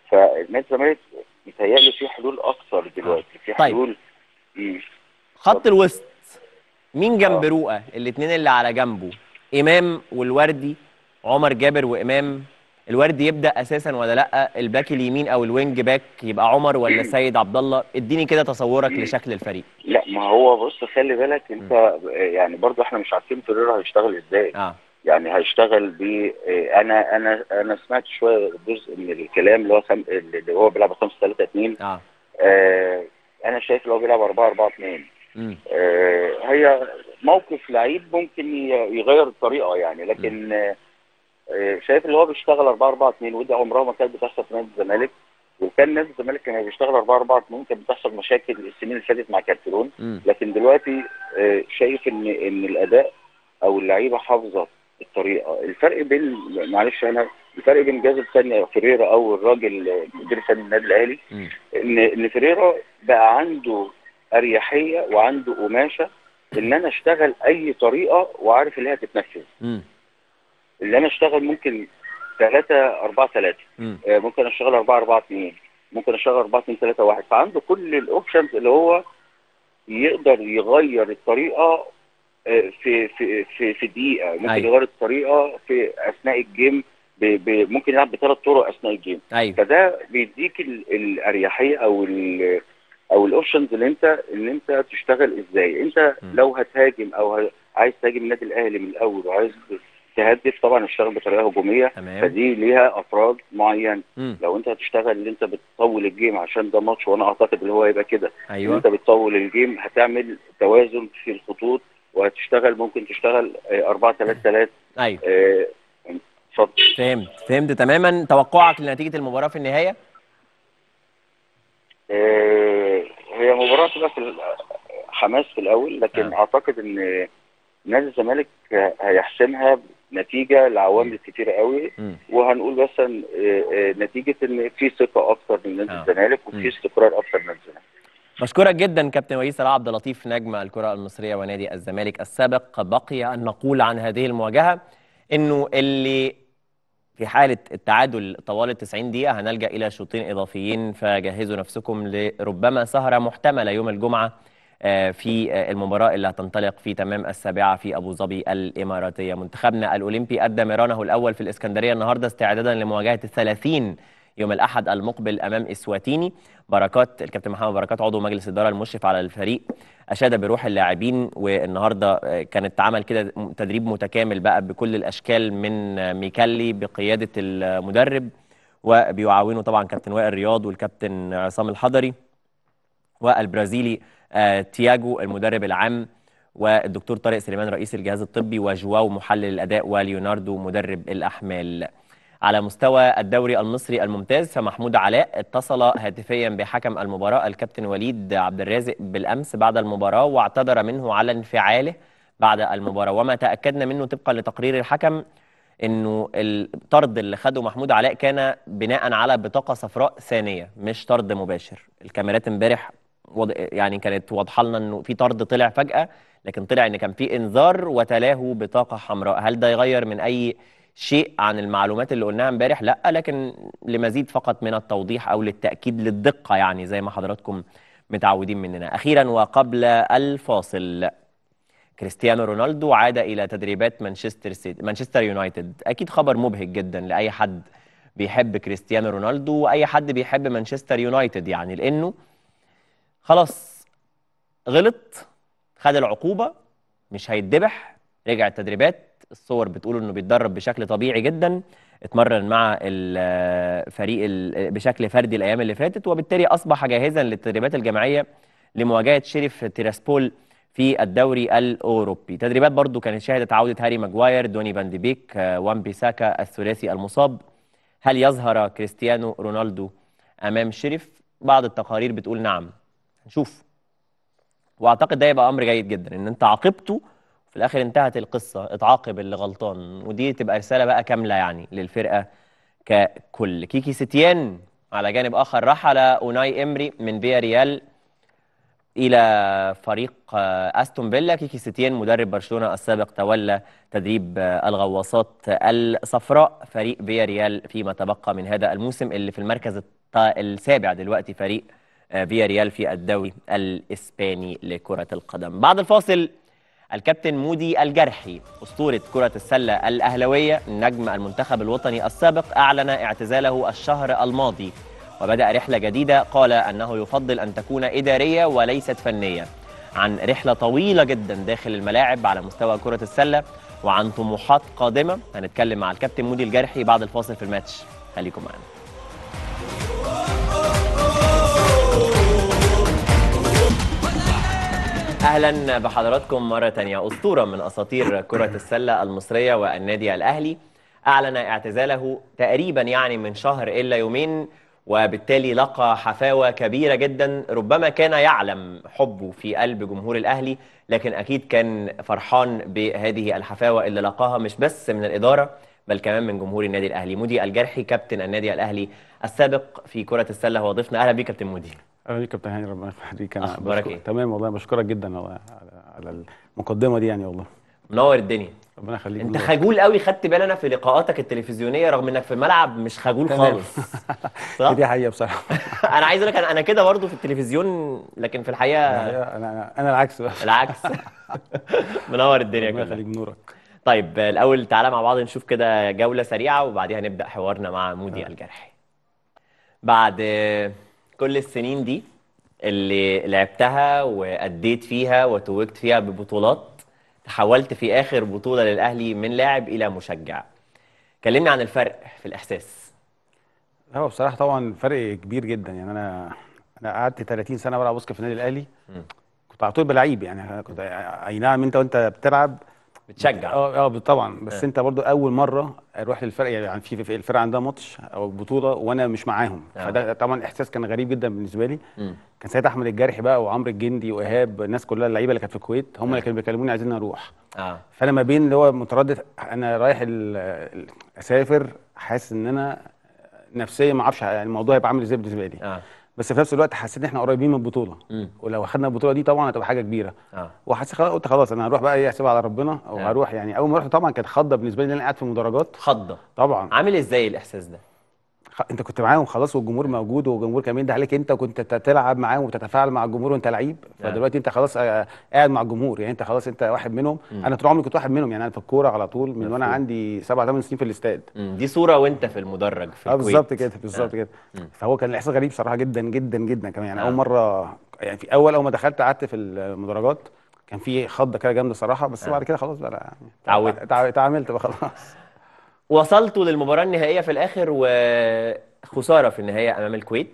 فالنادي الزمالك متهيألي في حلول اكثر دلوقتي في طيب. حلول مم. خط الوسط مين جنب آه. رؤى الاثنين اللي على جنبه امام والوردي عمر جابر وامام الوردي يبدا اساسا ولا لا الباك اليمين او الوينج باك يبقى عمر ولا سيد عبد الله اديني كده تصورك لشكل الفريق لا ما هو بص خلي بالك انت آه، يعني برضو احنا مش عارفين فيريرا هيشتغل ازاي اه يعني هيشتغل ب آه، انا انا انا سمعت شويه جزء من الكلام اللي هو خم... اللي هو بيلعب 5 3 2 اه آه انا شايف اللي هو بيلعب 4 4 2 امم آه هي موقف لعيب ممكن ي- يغير الطريقه يعني لكن آه آه، شايف اللي هو بيشتغل 4 4 2 ودي عمرها ما كانت بتحصل في نادي الزمالك وكان نادي الزمالك كان بيشتغل 4 4 2 كانت بتحصل مشاكل السنين اللي فاتت مع كارتيرون امم لكن دلوقتي آه، شايف ان ان الاداء او اللعيبه حافظه الطريقه الفرق بين معلش انا الفرق بين الجهاز الفني فيريرا او الراجل آه، مدير الفني النادي الاهلي امم ان ان فيريرا بقى عنده اريحيه وعنده قماشه ان انا اشتغل اي طريقه وعارف اللي هي هتتنفذ امم اللي انا اشتغل ممكن 3 4 3 امم ممكن اشتغل 4 4 2 ممكن اشتغل 4 2 3 1 فعنده كل الاوبشنز اللي هو يقدر يغير الطريقه آه، في في في في دقيقه ممكن أيوة. يغير الطريقه في اثناء الجيم ب ب ممكن يلعب بثلاث طرق اثناء الجيم ايوه فده بيديك ال- الاريحيه او ال او الاوبشنز اللي انت ان انت تشتغل ازاي انت م. لو هتهاجم او ه- عايز تهاجم النادي الاهلي من الاول وعايز تهدف طبعا اشتغل بطريقه هجوميه تمام فدي ليها افراد معين امم لو انت هتشتغل ان انت بتطول الجيم عشان ده ماتش وانا اعتقد اللي هو هيبقى كده ان ايوه انت بتطول الجيم هتعمل توازن في الخطوط وهتشتغل ممكن تشتغل 4 3 3 ايوه اتفضل فهمت فهمت تماما توقعك لنتيجه المباراه في النهايه آه، هي مباراة تبقى في ال- حماس في الأول لكن آه. أعتقد إن نادي الزمالك هيحسمها نتيجة لعوامل كتيرة قوي امم وهنقول مثلا آه، آه، نتيجة إن في ثقة أكتر من نادي آه. الزمالك مم. وفي استقرار أكتر من نادي الزمالك بشكرك جدا كابتن وليد صلاح عبد اللطيف نجم الكرة المصرية ونادي الزمالك السابق بقي أن نقول عن هذه المواجهة إنه اللي في حالة التعادل طوال 90 دقيقة هنلجأ إلى شوطين إضافيين فجهزوا نفسكم لربما سهرة محتملة يوم الجمعة آه، في آه، المباراة اللي هتنطلق في تمام السابعة في أبو ظبي الإماراتية منتخبنا الأولمبي أدى ميرانه الأول في الإسكندرية النهاردة استعدادا لمواجهة الثلاثين يوم الأحد المقبل أمام إسواتيني بركات الكابتن محمد بركات عضو مجلس الإدارة المشرف على الفريق أشاد بروح اللاعبين والنهاردة آه، كانت عمل كده م- تدريب متكامل بقى بكل الأشكال من آه، ميكالي بقيادة المدرب وبيعاونه طبعا كابتن وائل رياض والكابتن عصام الحضري والبرازيلي آه، تياجو المدرب العام والدكتور طارق سليمان رئيس الجهاز الطبي وجواو محلل الاداء وليوناردو مدرب الاحمال على مستوى الدوري المصري الممتاز فمحمود علاء اتصل هاتفيا بحكم المباراه الكابتن وليد عبد الرازق بالامس بعد المباراه واعتذر منه على انفعاله بعد المباراه وما تاكدنا منه طبقا لتقرير الحكم انه الطرد اللي خده محمود علاء كان بناء على بطاقه صفراء ثانيه مش طرد مباشر الكاميرات امبارح وض... يعني كانت واضحه لنا انه في طرد طلع فجاه لكن طلع ان كان في انذار وتلاه بطاقه حمراء هل ده يغير من اي شيء عن المعلومات اللي قلناها امبارح لا لكن لمزيد فقط من التوضيح او للتاكيد للدقه يعني زي ما حضراتكم متعودين مننا اخيرا وقبل الفاصل كريستيانو رونالدو عاد الى تدريبات مانشستر سيتي مانشستر يونايتد اكيد خبر مبهج جدا لاي حد بيحب كريستيانو رونالدو واي حد بيحب مانشستر يونايتد يعني لانه خلاص غلط خد العقوبه مش هيتذبح رجع التدريبات الصور بتقول انه بيتدرب بشكل طبيعي جدا اتمرن مع الفريق ال- بشكل فردي الايام اللي فاتت وبالتالي اصبح جاهزا للتدريبات الجماعيه لمواجهه شريف تيراسبول في الدوري الاوروبي تدريبات برضو كانت شهدت عوده هاري ماجواير دوني فان دي بيك آه، وان بيساكا الثلاثي المصاب هل يظهر كريستيانو رونالدو امام شريف بعض التقارير بتقول نعم نشوف واعتقد ده يبقى امر جيد جدا ان انت عاقبته في الاخر انتهت القصه اتعاقب اللي غلطان ودي تبقى رساله بقى كامله يعني للفرقه ككل كيكي ستيان على جانب اخر رحل اوناي امري من فيا ريال الى فريق آه، استون فيلا كيكي ستين مدرب برشلونه السابق تولى تدريب آه، الغواصات الصفراء فريق فيا ريال فيما تبقى من هذا الموسم اللي في المركز الت- السابع دلوقتي فريق آه، فيا ريال في الدوري الاسباني لكره القدم بعد الفاصل الكابتن مودي الجرحي أسطورة كرة السلة الأهلوية نجم المنتخب الوطني السابق أعلن اعتزاله الشهر الماضي وبدأ رحلة جديدة قال أنه يفضل أن تكون إدارية وليست فنية عن رحلة طويلة جدا داخل الملاعب على مستوى كرة السلة وعن طموحات قادمة هنتكلم مع الكابتن مودي الجرحي بعد الفاصل في الماتش خليكم معنا اهلا بحضراتكم مره تانية اسطوره من اساطير كره السله المصريه والنادي الاهلي اعلن اعتزاله تقريبا يعني من شهر الا يومين وبالتالي لقى حفاوه كبيره جدا ربما كان يعلم حبه في قلب جمهور الاهلي لكن اكيد كان فرحان بهذه الحفاوه اللي لقاها مش بس من الاداره بل كمان من جمهور النادي الاهلي مودي الجرحي كابتن النادي الاهلي السابق في كره السله هو ضيفنا اهلا بيك كابتن مودي اهلا بيك كابتن هاني ربنا يخليك انا أخبارك بشكر- إيه؟ تمام والله بشكرك جدا والله على, على المقدمه دي يعني والله منور الدنيا ربنا يخليك انت والله. خجول قوي خدت بالي انا في لقاءاتك التلفزيونيه رغم انك في الملعب مش خجول تمام. خالص صح دي حقيقه بصراحه انا عايز اقول لك انا أنا كده برضو في التلفزيون لكن في الحقيقه انا انا انا العكس بقى العكس منور الدنيا ربنا كلها يخليك نورك طيب الاول تعالى مع بعض نشوف كده جوله سريعه وبعديها نبدا حوارنا مع مودي الجرحي بعد كل السنين دي اللي لعبتها وأديت فيها وتوجت فيها ببطولات تحولت في آخر بطولة للأهلي من لاعب إلى مشجع كلمني عن الفرق في الإحساس هو بصراحه طبعا فرق كبير جدا يعني انا انا قعدت 30 سنه بلعب باسكت في النادي الاهلي مم. كنت على طول بلعيب يعني كنت اي نعم انت وانت بتلعب بتشجع اه اه طبعا بس آه. انت برضو اول مره اروح للفرق يعني في في الفرقه عندها ماتش او بطوله وانا مش معاهم آه. فده طبعا احساس كان غريب جدا بالنسبه لي مم. كان ساعتها احمد الجارحي بقى وعمرو الجندي وايهاب الناس كلها اللعيبه اللي كانت في الكويت هم اللي كانوا بيكلموني عايزين اروح اه فانا ما بين اللي هو متردد انا رايح ال- ال- اسافر حاسس ان انا نفسيا ما اعرفش يعني الموضوع هيبقى عامل ازاي بالنسبه لي اه بس في نفس الوقت حسيت ان احنا قريبين من البطوله مم. ولو اخدنا البطوله دي طبعا هتبقى حاجه كبيره اه وحسيت خلاص قلت خلاص انا هروح بقى ايه اسيبها على ربنا او آه. هروح يعني اول ما رحت طبعا كانت خضه بالنسبه لي ان انا قاعد في المدرجات خضة طبعا عامل ازاي الإحساس ده؟ خ- انت كنت معاهم خلاص والجمهور موجود والجمهور كمان ده عليك انت وكنت ت- تلعب معاهم وتتفاعل مع الجمهور وانت لعيب نعم. فدلوقتي انت خلاص آه، قاعد مع الجمهور يعني انت خلاص انت واحد منهم مم. انا طول عمري كنت واحد منهم يعني انا في الكوره على طول من وانا مفهوم. عندي سبع ثمان سنين في الاستاد مم. دي صورة وانت في المدرج في اه الكويت بالظبط كده بالظبط آه. كده مم. فهو كان الاحساس غريب صراحه جدا جدا جدا كمان يعني آه. اول مره يعني في اول اول ما دخلت قعدت في المدرجات كان في خضه كده جامده صراحه بس آه. بعد كده خلاص بقى يعني اتعودت. تع- تعاملت بقى خلاص وصلتوا للمباراة النهائية في الآخر وخسارة في النهاية أمام الكويت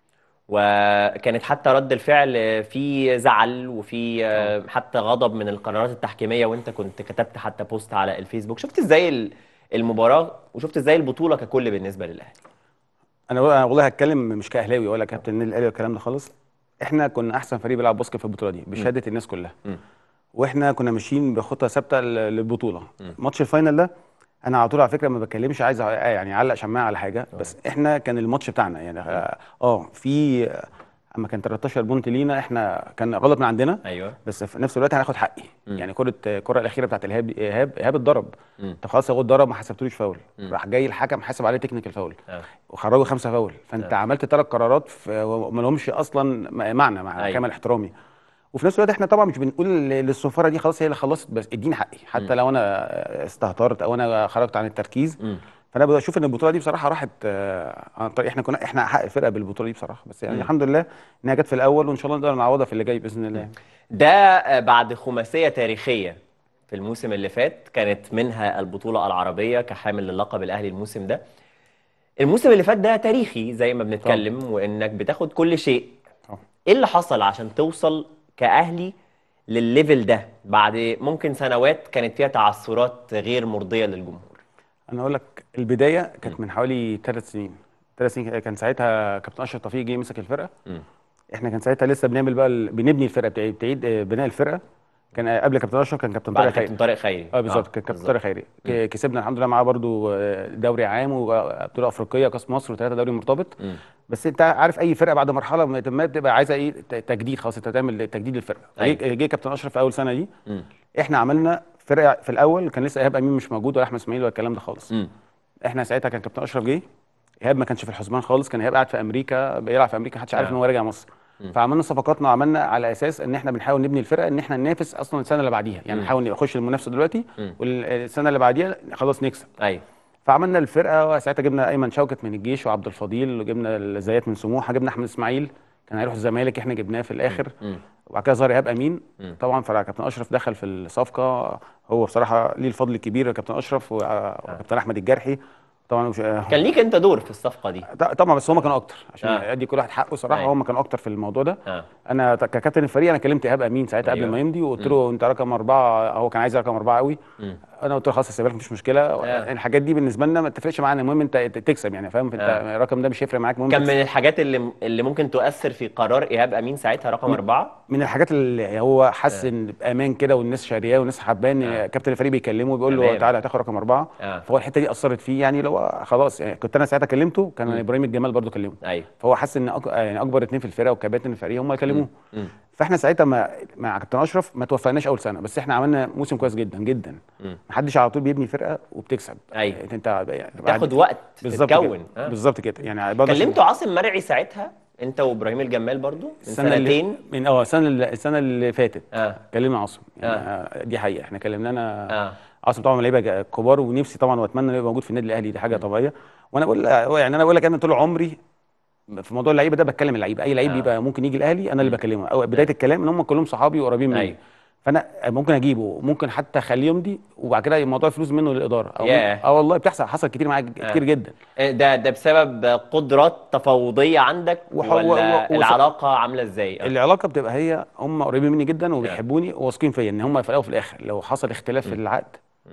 وكانت حتى رد الفعل في زعل وفي آه، حتى غضب من القرارات التحكيمية وانت كنت كتبت حتى بوست على الفيسبوك شفت ازاي ال- المباراة وشفت ازاي البطولة ككل بالنسبة للأهلي انا أنا والله هتكلم مش كاهلاوي ولا كابتن النادي الاهلي والكلام ده خالص احنا كنا احسن فريق بيلعب باسكت في البطوله دي بشهاده الناس كلها مم. واحنا كنا ماشيين بخطه ثابته ل- للبطوله مم. ماتش الفاينل ده انا على طول على فكره ما بتكلمش عايز أ- يعني اعلق شماعه على حاجه بس احنا كان الماتش بتاعنا يعني اه آه، في اما كان 13 بونت لينا احنا كان غلط من عندنا ايوه بس في نفس الوقت هناخد حقي مم. يعني كره الكره الاخيره بتاعت ايهاب ايهاب ايهاب اتضرب مم. طب خلاص هو اتضرب ما حسبتلوش فاول مم. راح جاي الحكم حاسب عليه تكنيكال فاول آه. وخرجوا خمسه فاول فانت آه. عملت ثلاث قرارات في- ما لهمش اصلا م- معنى مع أيوة. كامل احترامي وفي نفس الوقت احنا طبعا مش بنقول ل- للصفاره دي خلاص هي اللي خلصت بس اديني حقي حتى لو انا استهترت او انا خرجت عن التركيز مم. فانا بشوف ان البطوله دي بصراحه راحت آه، عن طريق احنا كنا احنا حق الفرقه بالبطوله دي بصراحه بس يعني مم. الحمد لله انها جت في الاول وان شاء الله نقدر نعوضها في اللي جاي باذن الله ده آه، بعد خماسية تاريخية في الموسم اللي فات كانت منها البطولة العربية كحامل للقب الأهلي الموسم ده الموسم اللي فات ده تاريخي زي ما بنتكلم وإنك بتاخد كل شيء طبعا. إيه اللي حصل عشان توصل كأهلي للليفل ده بعد ممكن سنوات كانت فيها تعثرات غير مرضية للجمهور انا اقول لك البدايه كانت من حوالي ثلاث سنين ثلاث سنين كان ساعتها كابتن اشرف توفيق جه مسك الفرقه مم. احنا كان ساعتها لسه بنعمل بقى ال... بنبني الفرقه بتعيد بتعيد آه، بناء الفرقه كان قبل كابتن اشرف كان كابتن بعد طارق خيري كابتن طارق خيري اه بالظبط كان كابتن طارق خيري ك- كسبنا الحمد لله معاه برضو آه، دوري عام وبطوله افريقيه كاس مصر وثلاثه دوري مرتبط مم. بس انت عارف اي فرقه بعد مرحله ما ما بتبقى عايزه ايه ت- تجديد خلاص انت تعمل تجديد للفرقه أيوة. جه جه كابتن اشرف في اول سنه دي مم. احنا عملنا فرقه في الاول كان لسه ايهاب امين مش موجود ولا احمد اسماعيل ولا الكلام ده خالص مم. احنا ساعتها كان كابتن اشرف جه ايهاب ما كانش في الحسبان خالص كان ايهاب قاعد في امريكا بيلعب في امريكا محدش عارف آه. ان هو راجع مصر مم. فعملنا صفقاتنا وعملنا على اساس ان احنا بنحاول نبني الفرقه ان احنا ننافس اصلا السنه اللي بعديها يعني مم. نحاول نخش المنافسه دلوقتي مم. والسنه اللي بعديها خلاص نكسب ايوه فعملنا الفرقه وساعتها جبنا ايمن شوكت من الجيش وعبد الفضيل وجبنا الزيات من سموحه جبنا احمد اسماعيل كان هيروح الزمالك احنا جبناه في الاخر مم. وبعد كده ظهر ايهاب امين مم. طبعا فكابتن اشرف دخل في الصفقه هو بصراحه ليه الفضل الكبير كابتن اشرف و- وكابتن احمد الجرحي طبعا مش كان ليك انت دور في الصفقه دي ط- طبعا بس هم كانوا اكتر عشان آه. ادي كل واحد حقه صراحه أيوة. هم كانوا اكتر في الموضوع ده اه انا ت- ككابتن الفريق انا كلمت ايهاب امين ساعتها أيوة. قبل ما يمضي وقلت له انت رقم اربعه هو كان عايز رقم اربعه قوي مم. انا قلت له خلاص هسيبها لك مش مشكله آه. الحاجات دي بالنسبه لنا ما تفرقش معانا المهم انت ت- تكسب يعني فاهم انت آه. الرقم ده مش هيفرق معاك المهم كان تكسب. من الحاجات اللي اللي ممكن تؤثر في قرار ايهاب امين ساعتها رقم اربعه من الحاجات اللي هو حس ان بامان كده والناس شارياه والناس حباه ان آه. كابتن الفريق بيكلمه بيقول تمام. له تعالى هتاخد رقم اربعه اه فهو الحته دي اثرت فيه يعني لو خلاص يعني كنت انا ساعتها كلمته كان مم. ابراهيم الجمال برضو كلمه ايوه فهو حس ان أك... يعني اكبر اتنين في الفرقه وكباتن الفريق هم يكلموه مم. فاحنا ساعتها مع مع كابتن اشرف ما توفقناش اول سنه بس احنا عملنا موسم كويس جدا جدا مم. محدش على طول بيبني فرقه وبتكسب أيوة. انت يعني تاخد وقت بالظبط تتكون كده آه. بالظبط كده يعني برضه كلمتوا عاصم مرعي ساعتها انت وابراهيم الجمال برضو من السنه اللي سنتين من اه السنه اللي السنه اللي فاتت اه كلمنا عاصم يعني آه. دي حقيقه احنا كلمنانا اه عاصم طبعا من لعيبه كبار ونفسي طبعا واتمنى انه يبقى موجود في النادي الاهلي دي حاجه طبيعيه وانا بقول يعني انا بقول لك انا طول عمري في موضوع اللعيبه ده بتكلم اللعيبه اي لعيب آه. بيبقى ممكن يجي الاهلي انا اللي بكلمه او بدايه الكلام ان هم كلهم صحابي وقريبين مني أيوة. فانا ممكن اجيبه ممكن حتى اخليه يمضي وبعد كده موضوع الفلوس منه للاداره او ياه. اه والله بتحصل حصل كتير معايا كتير جدا ده ده بسبب قدرات تفاوضيه عندك وح- ولا و- و- العلاقه عامله ازاي؟ آه. العلاقه بتبقى هي هم قريبين مني جدا وبيحبوني وواثقين فيا ان هم في الاول وفي الاخر لو حصل اختلاف في العقد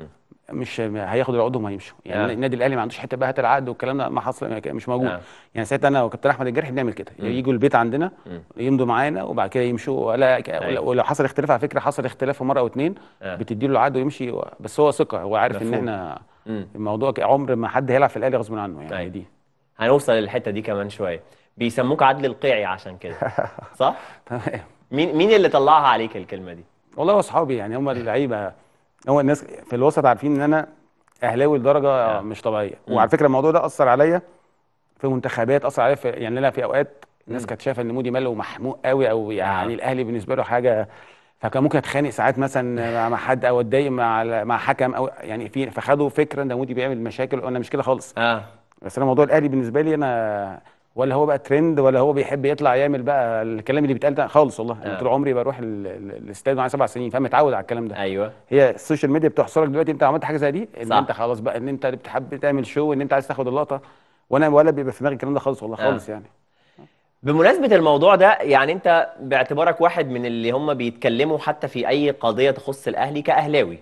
مش هياخدوا العقود وهيمشوا يعني آه. النادي الاهلي ما عندوش حته بقى هات العقد والكلام ده ما حصل مش موجود آه. يعني ساعتها انا وكابتن احمد الجرحي بنعمل كده يجوا البيت عندنا يمضوا معانا وبعد كده يمشوا ولا أيوة. ولو حصل اختلاف على فكره حصل اختلاف في مره او اتنين آه. بتدي له العقد ويمشي و- بس هو ثقه هو عارف ان مفهوم. احنا مم. الموضوع ك- عمر ما حد هيلعب في الاهلي غصب عنه يعني أيوة. دي هنوصل للحته دي كمان شويه بيسموك عدل القيعي عشان كده صح؟ تمام مين مين اللي طلعها عليك الكلمه دي؟ والله هو اصحابي يعني هم اللعيبه هو الناس في الوسط عارفين ان انا اهلاوي لدرجه آه. مش طبيعيه مم. وعلى فكره الموضوع ده اثر عليا في منتخبات اثر عليا في يعني انا في اوقات الناس مم. كانت شايفه ان مودي ماله محموق قوي او يعني آه. الاهلي بالنسبه له حاجه فكان ممكن اتخانق ساعات مثلا مع- مع حد او اتضايق مع مع حكم او يعني في فخدوا فكره ان مودي بيعمل مشاكل وانا مش كده خالص اه بس انا موضوع الاهلي بالنسبه لي انا ولا هو بقى ترند ولا هو بيحب يطلع يعمل بقى الكلام اللي بيتقال ده خالص والله انا آه. طول عمري بروح ال- ال- الاستاد معايا سبع سنين فاهم متعود على الكلام ده ايوه هي السوشيال ميديا بتحصرك دلوقتي انت عملت حاجه زي دي ان صح. انت خلاص بقى ان انت بتحب تعمل شو ان انت عايز تاخد اللقطه وانا ولا بيبقى في دماغي الكلام ده خالص والله آه. خالص يعني بمناسبة الموضوع ده يعني انت باعتبارك واحد من اللي هم بيتكلموا حتى في اي قضية تخص الاهلي كاهلاوي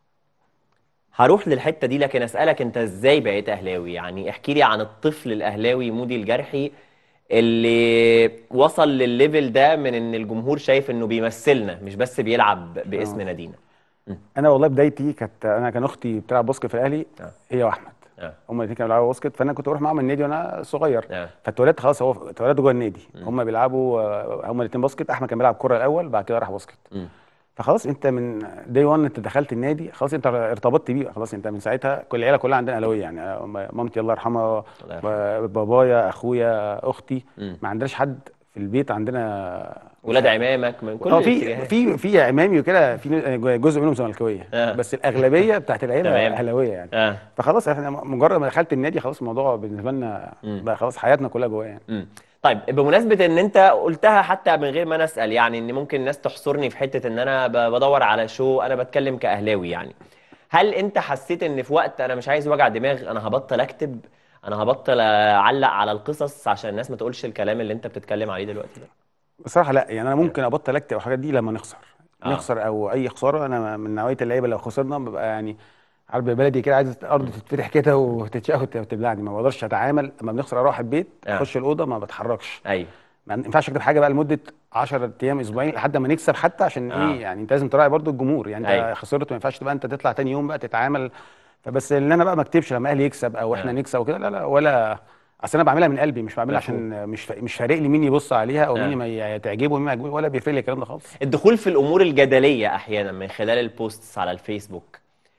هروح للحتة دي لكن اسألك انت ازاي بقيت اهلاوي يعني احكي لي عن الطفل الاهلاوي مودي الجرحي اللي وصل للليفل ده من ان الجمهور شايف انه بيمثلنا مش بس بيلعب باسم آه. نادينا انا والله بدايتي كانت انا كان اختي بتلعب باسكت في الاهلي آه. هي واحمد اه هما الاثنين كانوا بيلعبوا باسكت فانا كنت بروح معاهم النادي وانا صغير اه فاتولدت خلاص هو اتولدوا جوه النادي هما بيلعبوا آه، هما الاثنين باسكت احمد كان بيلعب كوره الاول بعد كده راح باسكت مم. فخلاص انت من داي 1 انت دخلت النادي خلاص انت ارتبطت بيه خلاص انت من ساعتها كل العيله كلها عندنا اهلاويه يعني آه، مامتي الله يرحمها الله يرحمه. بابايا اخويا اختي مم. ما عندناش حد في البيت عندنا ولاد عمامك من كل اه في الاتجاهات في في عمامي وكده في جزء منهم زملكاويه آه. بس الاغلبيه بتاعت العيله تمام. اهلاويه يعني اه فخلاص احنا مجرد ما دخلت النادي خلاص الموضوع بالنسبه لنا مم. بقى خلاص حياتنا كلها جواه يعني مم. طيب بمناسبة ان انت قلتها حتى من غير ما انا اسأل يعني ان ممكن الناس تحصرني في حتة ان انا ب- بدور على شو انا بتكلم كاهلاوي يعني هل انت حسيت ان في وقت انا مش عايز وجع دماغ انا هبطل اكتب انا هبطل اعلق على القصص عشان الناس ما تقولش الكلام اللي انت بتتكلم عليه دلوقتي ده بصراحه لا يعني انا ممكن ابطل اكتب او الحاجات دي لما نخسر آه. نخسر او اي خساره انا من نوعيه اللعيبه لو خسرنا ببقى يعني عارف بلدي كده عايز الارض تتفتح كده وتتشق وت- وتبلعني ما بقدرش اتعامل لما بنخسر اروح البيت آه. اخش الاوضه ما بتحركش ايوه ما ينفعش اكتب حاجه بقى لمده 10 ايام اسبوعين لحد ما نكسب حتى عشان آه. ايه يعني انت لازم تراعي برضو الجمهور يعني أيوة. انت خسرت ما ينفعش تبقى انت تطلع تاني يوم بقى تتعامل فبس ان انا بقى ما اكتبش لما اهلي يكسب او احنا آه. نكسب وكده لا لا ولا اصل انا بعملها من قلبي مش بعملها مفهوم. عشان مش فا- مش فارق لي مين يبص عليها او آه. مين ما ي- تعجبه ومين ما يعجبه ولا بيفرق لي الكلام ده خالص الدخول في الامور الجدليه احيانا من خلال البوستس على الفيسبوك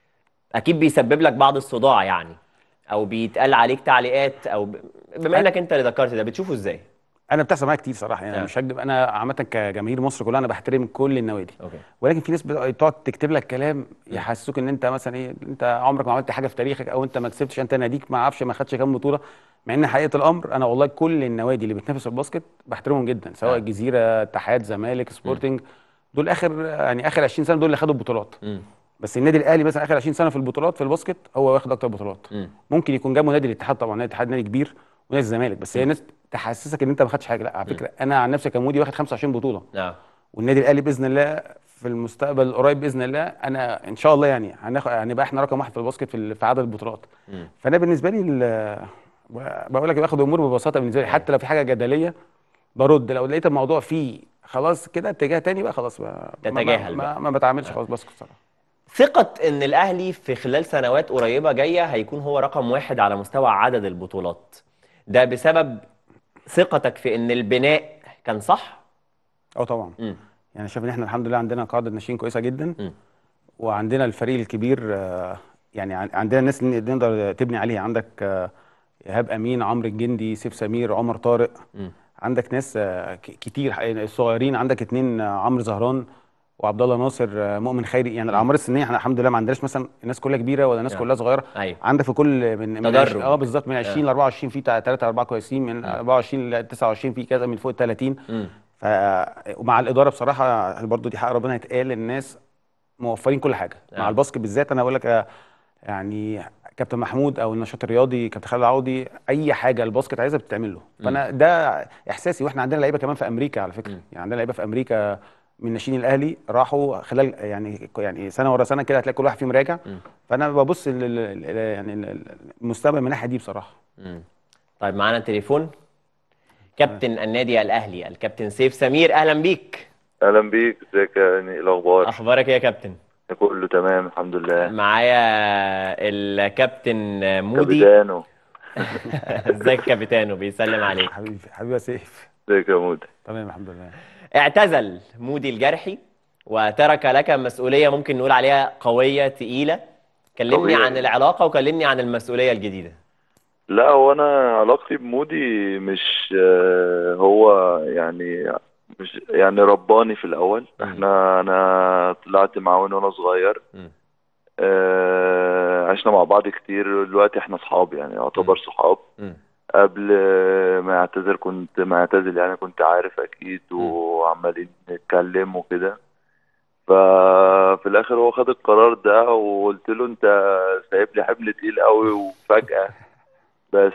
اكيد بيسبب لك بعض الصداع يعني او بيتقال عليك تعليقات او ب... بما انك انت اللي ذكرت ده بتشوفه ازاي انا بتحصل معايا كتير صراحه يعني آه. مش هكدب انا عامه كجماهير مصر كلها انا بحترم كل النوادي اوكي ولكن في ناس بتقعد تكتب لك كلام يحسسوك ان انت مثلا ايه انت عمرك ما عملت حاجه في تاريخك او انت ما كسبتش انت ناديك ما اعرفش ما خدش كام بطوله مع ان حقيقه الامر انا والله كل النوادي اللي بتنافس في الباسكت بحترمهم جدا سواء آه. الجزيره اتحاد زمالك سبورتنج دول اخر يعني اخر 20 سنه دول اللي خدوا البطولات امم بس النادي الاهلي مثلا اخر 20 سنه في البطولات في الباسكت هو واخد اكتر بطولات امم ممكن يكون جنبه نادي الاتحاد طبعا نادي الاتحاد نادي كبير ونادي الزمالك بس هي الناس تحسسك ان انت ما خدتش حاجه لا على فكره انا عن نفسي كمودي واخد 25 بطوله اه والنادي الاهلي باذن الله في المستقبل القريب باذن الله انا ان شاء الله يعني هناخد هنبقى احنا رقم واحد في الباسكت في, ال- في عدد البطولات مم. فانا بالنسبه لي ال- بقول لك باخد الامور ببساطه بالنسبه لي حتى لو في حاجه جدليه برد لو لقيت الموضوع فيه خلاص كده اتجاه تاني بقى خلاص بقى ما- ما- تتجاهل ما, بقى. ما, ما بتعاملش خلاص باسكت صراحه ثقة إن الأهلي في خلال سنوات قريبة جاية هيكون هو رقم واحد على مستوى عدد البطولات ده بسبب ثقتك في إن البناء كان صح؟ اه طبعا مم. يعني شايف ان احنا الحمد لله عندنا قاعده ناشئين كويسه جدا مم. وعندنا الفريق الكبير آه، يعني عن- عندنا ناس اللي نقدر تبني عليها عندك آه، ايهاب امين عمرو الجندي سيف سمير عمر طارق مم. عندك ناس آه، ك- كتير حقيقة. الصغيرين عندك اتنين آه، عمرو زهران وعبد الله ناصر آه، مؤمن خيري يعني الاعمار السنيه احنا الحمد لله ما عندناش مثلا الناس كلها كبيره ولا الناس آه. كلها صغيره أيوه عندك في كل من من تدرج. عش- اه بالظبط من 20 ل 24 في 3 4 كويسين من 24 ل 29 في كذا من فوق ال 30 مم. ف ومع الاداره بصراحه برضو دي حق ربنا يتقال الناس موفرين كل حاجه آه. مع الباسكت بالذات انا بقول لك آه، يعني كابتن محمود او النشاط الرياضي كابتن خالد العوضي اي حاجه الباسكت عايزها بتتعمل له فانا ده احساسي واحنا عندنا لعيبه كمان في امريكا على فكره مم. يعني عندنا لعيبه في امريكا من ناشئين الاهلي راحوا خلال يعني يعني سنه ورا سنه كده هتلاقي كل واحد فيهم راجع مم. فانا ببص لل- لل- لل- يعني ال- المستقبل من الناحيه دي بصراحه مم. طيب معانا تليفون كابتن النادي الأهلي الكابتن سيف سمير أهلا بيك اهلا بيك ازيك يا يعني الاخبار أخبارك إيه يا كابتن؟ كله تمام الحمد لله معايا الكابتن مودي كابيتانو ازيك كابتنو بيسلم عليك حبيبي حبيبي يا سيف ازيك يا مودي تمام الحمد لله اعتزل مودي الجرحي وترك لك مسؤولية ممكن نقول عليها قوية تقيلة كلمني قوية. عن العلاقة وكلمني عن المسؤولية الجديدة لا هو انا علاقتي بمودي مش آه، هو يعني مش يعني رباني في الاول مم. احنا انا طلعت معاه من وانا صغير مم. آه، عشنا مع بعض كتير دلوقتي احنا صحاب يعني يعتبر صحاب مم. قبل ما يعتذر كنت ما يعتزل يعني كنت عارف اكيد وعمالين نتكلم وكده ففي الاخر هو خد القرار ده وقلت له انت سايب لي حمل تقيل قوي وفجأة بس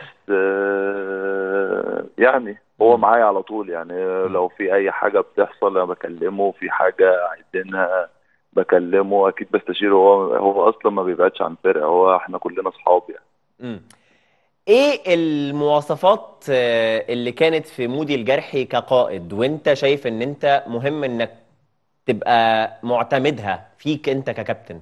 آه، يعني هو مم. معايا على طول يعني لو في اي حاجة بتحصل انا بكلمه في حاجة عايزينها بكلمه اكيد بستشيره هو هو اصلا ما بيبعدش عن فرقة هو احنا كلنا اصحاب يعني مم. ايه المواصفات آه، اللي كانت في مودي الجرحي كقائد وانت شايف ان انت مهم انك تبقى معتمدها فيك انت ككابتن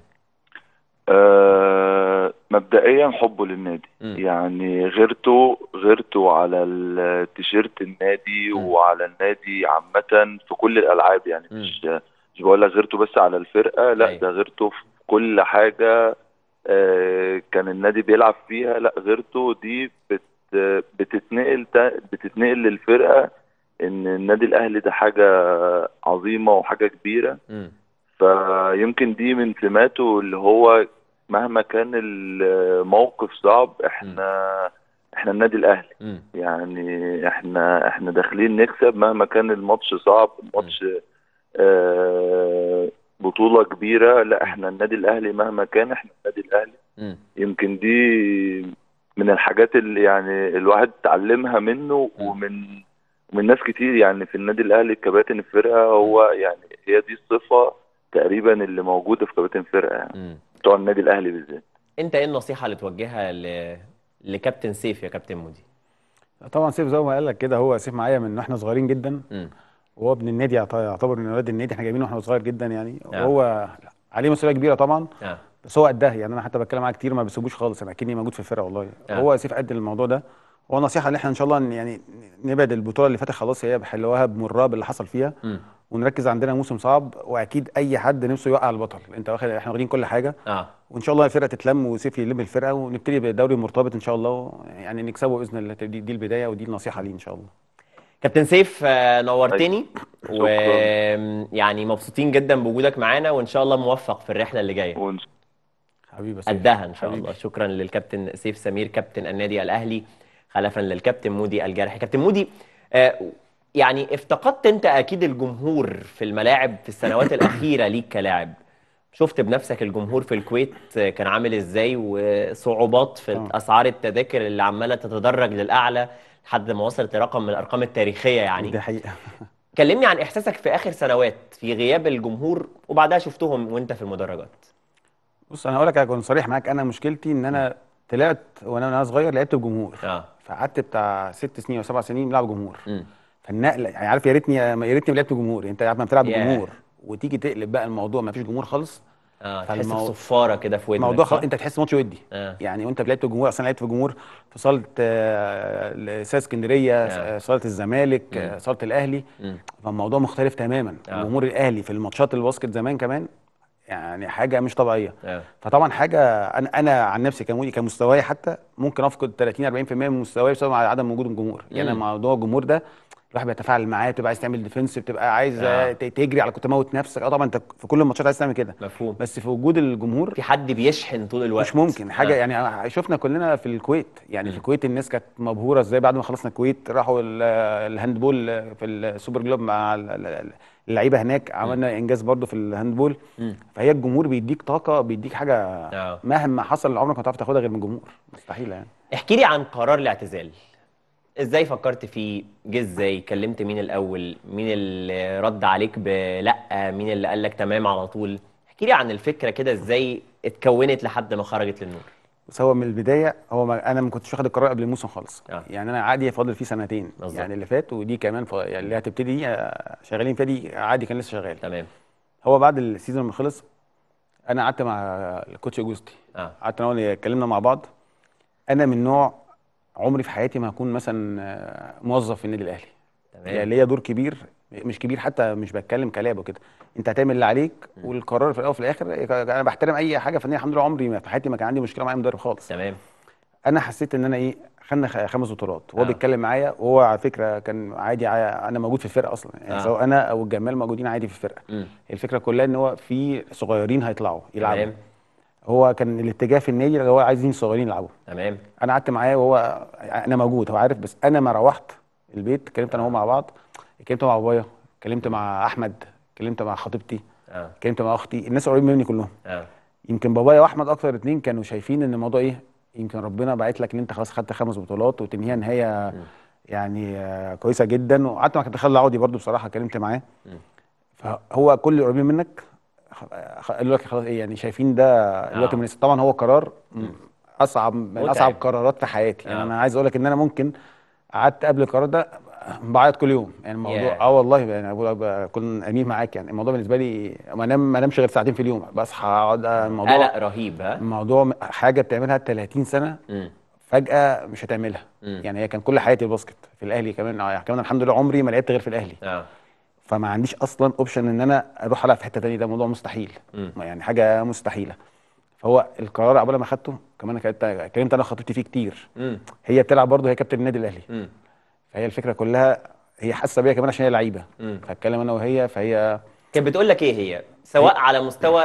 آه، مبدئيا حبه للنادي مم. يعني غيرته غيرته على التيشيرت النادي مم. وعلى النادي عامة في كل الألعاب يعني مم. مش مش بقول لك غيرته بس على الفرقة لا أيوة. ده غيرته في كل حاجة آه، كان النادي بيلعب فيها لا غيرته دي بت بتتنقل تا- بتتنقل للفرقة إن النادي الأهلي ده حاجة عظيمة وحاجة كبيرة مم. فيمكن دي من سماته اللي هو مهما كان الموقف صعب احنا احنا النادي الاهلي مم. يعني احنا احنا داخلين نكسب مهما كان الماتش صعب الماتش آه بطولة كبيرة لا احنا النادي الاهلي مهما كان احنا النادي الاهلي مم. يمكن دي من الحاجات اللي يعني الواحد اتعلمها منه مم. ومن ومن ناس كتير يعني في النادي الاهلي كباتن الفرقه هو يعني هي دي الصفه تقريبا اللي موجوده في كباتن الفرقه يعني مم. بتوع النادي الاهلي بالذات انت ايه النصيحة اللي توجهها ل... لكابتن سيف يا كابتن مودي طبعا سيف زي ما قال لك كده هو سيف معايا من واحنا صغيرين جدا مم. وهو ابن النادي يعت- يعتبر من اولاد النادي احنا جايبينه واحنا صغير جدا يعني آه. وهو عليه مسؤوليه كبيره طبعا اه بس هو قدها يعني انا حتى بتكلم معاه كتير ما بيسيبوش خالص انا اكني موجود في الفرقه والله آه. هو سيف قد الموضوع ده هو نصيحه ان احنا ان شاء الله ن- يعني نبعد البطوله اللي فاتت خلاص هي بحلوها بمرها باللي حصل فيها مم. ونركز عندنا موسم صعب واكيد اي حد نفسه يوقع البطل انت واخد احنا واخدين كل حاجه اه وان شاء الله الفرقه تتلم وسيف يلم الفرقه ونبتدي بالدوري المرتبط ان شاء الله يعني نكسبه باذن الله دي, دي البدايه ودي النصيحه ليه ان شاء الله كابتن سيف آه، نورتني شكراً. ويعني مبسوطين جدا بوجودك معانا وان شاء الله موفق في الرحله اللي جايه ون- حبيبي يا سيف. قدها ان شاء حبيبي. الله شكرا للكابتن سيف سمير كابتن النادي الاهلي خلفا للكابتن مودي الجارحي كابتن مودي آه، يعني افتقدت انت اكيد الجمهور في الملاعب في السنوات الاخيره ليك كلاعب شفت بنفسك الجمهور في الكويت آه، كان عامل ازاي وصعوبات في طبعا. اسعار التذاكر اللي عماله تتدرج للاعلى لحد ما وصلت لرقم من الارقام التاريخيه يعني دي حقيقه كلمني عن احساسك في اخر سنوات في غياب الجمهور وبعدها شفتهم وانت في المدرجات بص انا هقول لك اكون صريح معاك انا مشكلتي ان انا طلعت وانا وانا صغير لعبت بجمهور اه فقعدت بتاع ست سنين او سبع سنين بلعب جمهور امم فالنقله يعني عارف يا ريتني يا ريتني لعبت جمهور انت عارف ما بتلعب ياه. بجمهور وتيجي تقلب بقى الموضوع ما فيش جمهور خالص اه تحس فالمو- بصفاره كده في ودنك الموضوع صح؟ خلاص انت تحس ماتش ودي اه يعني وانت لعبت جمهور اصلا لعبت في جمهور في صاله آه، استاد اسكندريه آه. آه، صاله الزمالك مم. آه، صاله الاهلي مم. فالموضوع مختلف تماما آه. جمهور الاهلي في الماتشات الباسكت زمان كمان يعني حاجه مش طبيعيه اه فطبعا حاجه انا انا عن نفسي كمودي كمستواي حتى ممكن افقد 30 40% من مستواي بسبب عدم وجود الجمهور يعني مم. موضوع الجمهور ده الواحد بيتفاعل معاه بتبقى عايز تعمل ديفنس بتبقى عايز آه. آه. تجري على كنت تموت نفسك اه طبعا انت في كل الماتشات عايز تعمل كده مفهوم بس في وجود الجمهور في حد بيشحن طول الوقت مش ممكن حاجه آه. يعني شفنا كلنا في الكويت يعني مم. في الكويت الناس كانت مبهوره ازاي بعد ما خلصنا الكويت راحوا ال- الهاندبول في السوبر جلوب مع ال- ال- اللعيبه هناك عملنا انجاز برضو في الهاندبول مم. فهي الجمهور بيديك طاقه بيديك حاجه اه مهما حصل عمرك ما هتعرف تاخدها غير من الجمهور مستحيل يعني احكي لي عن قرار الاعتزال ازاي فكرت فيه جه ازاي كلمت مين الاول مين اللي رد عليك بلا مين اللي قال لك تمام على طول احكي لي عن الفكره كده ازاي اتكونت لحد ما خرجت للنور بس هو من البدايه هو ما انا ما كنتش واخد القرار قبل الموسم خالص آه. يعني انا عادي فاضل فيه سنتين بالظبط. يعني اللي فات ودي كمان ف... يعني اللي هتبتدي دي آه، شغالين فيها دي عادي كان لسه شغال تمام هو بعد السيزون ما خلص انا قعدت مع الكوتش جوستي اه قعدت انا وهو اتكلمنا مع بعض انا من نوع عمري في حياتي ما هكون مثلا آه، موظف في النادي الاهلي يعني تمام ليا دور كبير مش كبير حتى مش بتكلم كلاب وكده انت هتعمل اللي عليك والقرار في الاول وفي الاخر انا بحترم اي حاجه فنيه الحمد لله عمري ما في حياتي ما كان عندي مشكله مع اي مدرب خالص تمام انا حسيت ان انا ايه خدنا خ- خمس بطولات وهو آه. بيتكلم معايا وهو على فكره كان عادي ع- انا موجود في الفرقه اصلا يعني آه. سواء انا او الجمال موجودين عادي في الفرقه مم. الفكره كلها ان هو في صغيرين هيطلعوا يلعبوا تمام هو كان الاتجاه في النادي اللي هو عايزين صغيرين يلعبوا تمام انا قعدت معاه وهو انا موجود هو عارف بس انا ما روحت البيت اتكلمت انا وهو مع بعض اتكلمت مع بابايا اتكلمت مع احمد اتكلمت مع خطيبتي اه اتكلمت مع اختي الناس قريبين مني كلهم اه يمكن بابايا واحمد اكتر اتنين كانوا شايفين ان الموضوع ايه يمكن ربنا باعت لك ان انت خلاص خدت خمس بطولات وتنهيها نهايه يعني آه، كويسه جدا وقعدت مع كابتن خالد العوضي برضو بصراحه اتكلمت معاه مم. فهو كل اللي قريبين منك خ- خ- قالوا لك خلاص ايه يعني شايفين ده الوقت آه. المناسب طبعا هو قرار م- اصعب من متعب. اصعب قرارات في حياتي يعني آه. انا عايز اقول لك ان انا ممكن قعدت قبل القرار ده بعيط كل يوم يعني الموضوع ياه. اه والله يعني بقول- بكون امين معاك يعني الموضوع بالنسبه لي ما انام ما انامش غير ساعتين في اليوم بصحى اقعد الموضوع قلق رهيب ها الموضوع م- حاجه بتعملها 30 سنه مم. فجاه مش هتعملها مم. يعني هي كان كل حياتي الباسكت في الاهلي كمان آه، كمان الحمد لله عمري ما لعبت غير في الاهلي اه فما عنديش اصلا اوبشن ان انا اروح العب في حته تانية ده موضوع مستحيل مم. ما يعني حاجه مستحيله فهو القرار عقبال ما اخدته كمان أنا كنت اتكلمت انا وخطيبتي فيه كتير مم. هي بتلعب برضه هي كابتن النادي الاهلي مم. فهي الفكره كلها هي حاسه بيا كمان عشان هي لعيبه مم. فاتكلم انا وهي فهي كانت بتقول لك ايه هي سواء على مستوى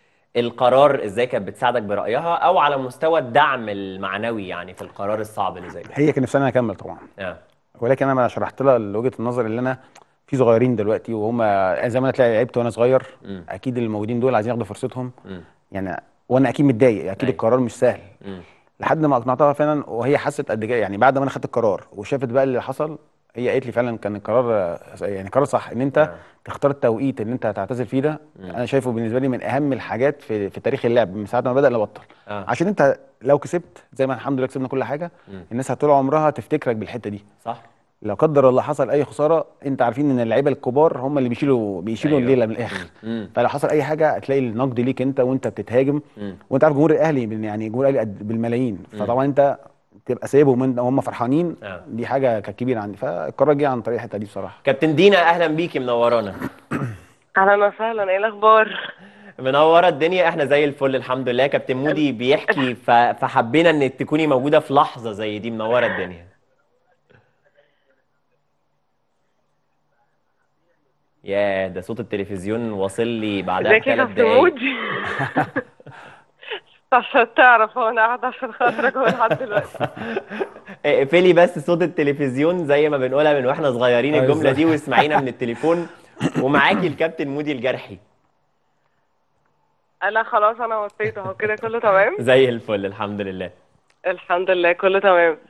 القرار ازاي كانت بتساعدك برأيها او على مستوى الدعم المعنوي يعني في القرار الصعب اللي زي ده هي كان نفسها إن انا اكمل طبعا اه ولكن انا شرحت لها وجهه النظر اللي انا في صغيرين دلوقتي وهم زي ما انا تلاقي لعبت وانا صغير مم. اكيد اللي موجودين دول عايزين ياخدوا فرصتهم مم. يعني وانا اكيد متضايق اكيد أيوة. القرار مش سهل مم. لحد ما اقنعتها فعلا وهي حست قد كده يعني بعد ما انا خدت القرار وشافت بقى اللي حصل هي قالت لي فعلا كان القرار آه، يعني قرار صح ان انت آه. تختار التوقيت اللي انت هتعتزل فيه ده انا شايفه بالنسبه لي من اهم الحاجات في في تاريخ اللعب من ساعه ما بدا لبطل آه. عشان انت لو كسبت زي ما الحمد لله كسبنا كل حاجه مم. الناس هطول عمرها تفتكرك بالحته دي صح لو قدر الله حصل اي خساره انت عارفين ان اللعيبه الكبار هم اللي بيشيلوا بيشيلوا أيوة. الليله من الاخر مم. فلو حصل اي حاجه هتلاقي النقد ليك انت وانت بتتهاجم مم. وانت عارف جمهور الاهلي من- يعني جمهور الاهلي قد- بالملايين فطبعا انت تبقى سايبهم من- وهم فرحانين آه. دي حاجه كانت كبيره عندي فالقرار جه عن طريق الحته دي بصراحه كابتن دينا اهلا بيكي منورانا اهلا وسهلا ايه الاخبار منوره الدنيا احنا زي الفل الحمد لله كابتن مودي بيحكي ف... فحبينا انك تكوني موجوده في لحظه زي دي منوره الدنيا ياه ده صوت التلفزيون واصل لي بعدها ازيك يا بثلاث كابتن دقايق مودي عشان تعرف هو انا قاعده عشان خاطرك هو لحد دلوقتي اقفلي بس صوت التلفزيون زي ما بنقولها من واحنا صغيرين أيوة الجمله صح. دي واسمعينا من التليفون ومعاكي الكابتن مودي الجرحي انا خلاص انا وطيت اهو كده كله تمام زي الفل الحمد لله الحمد لله كله تمام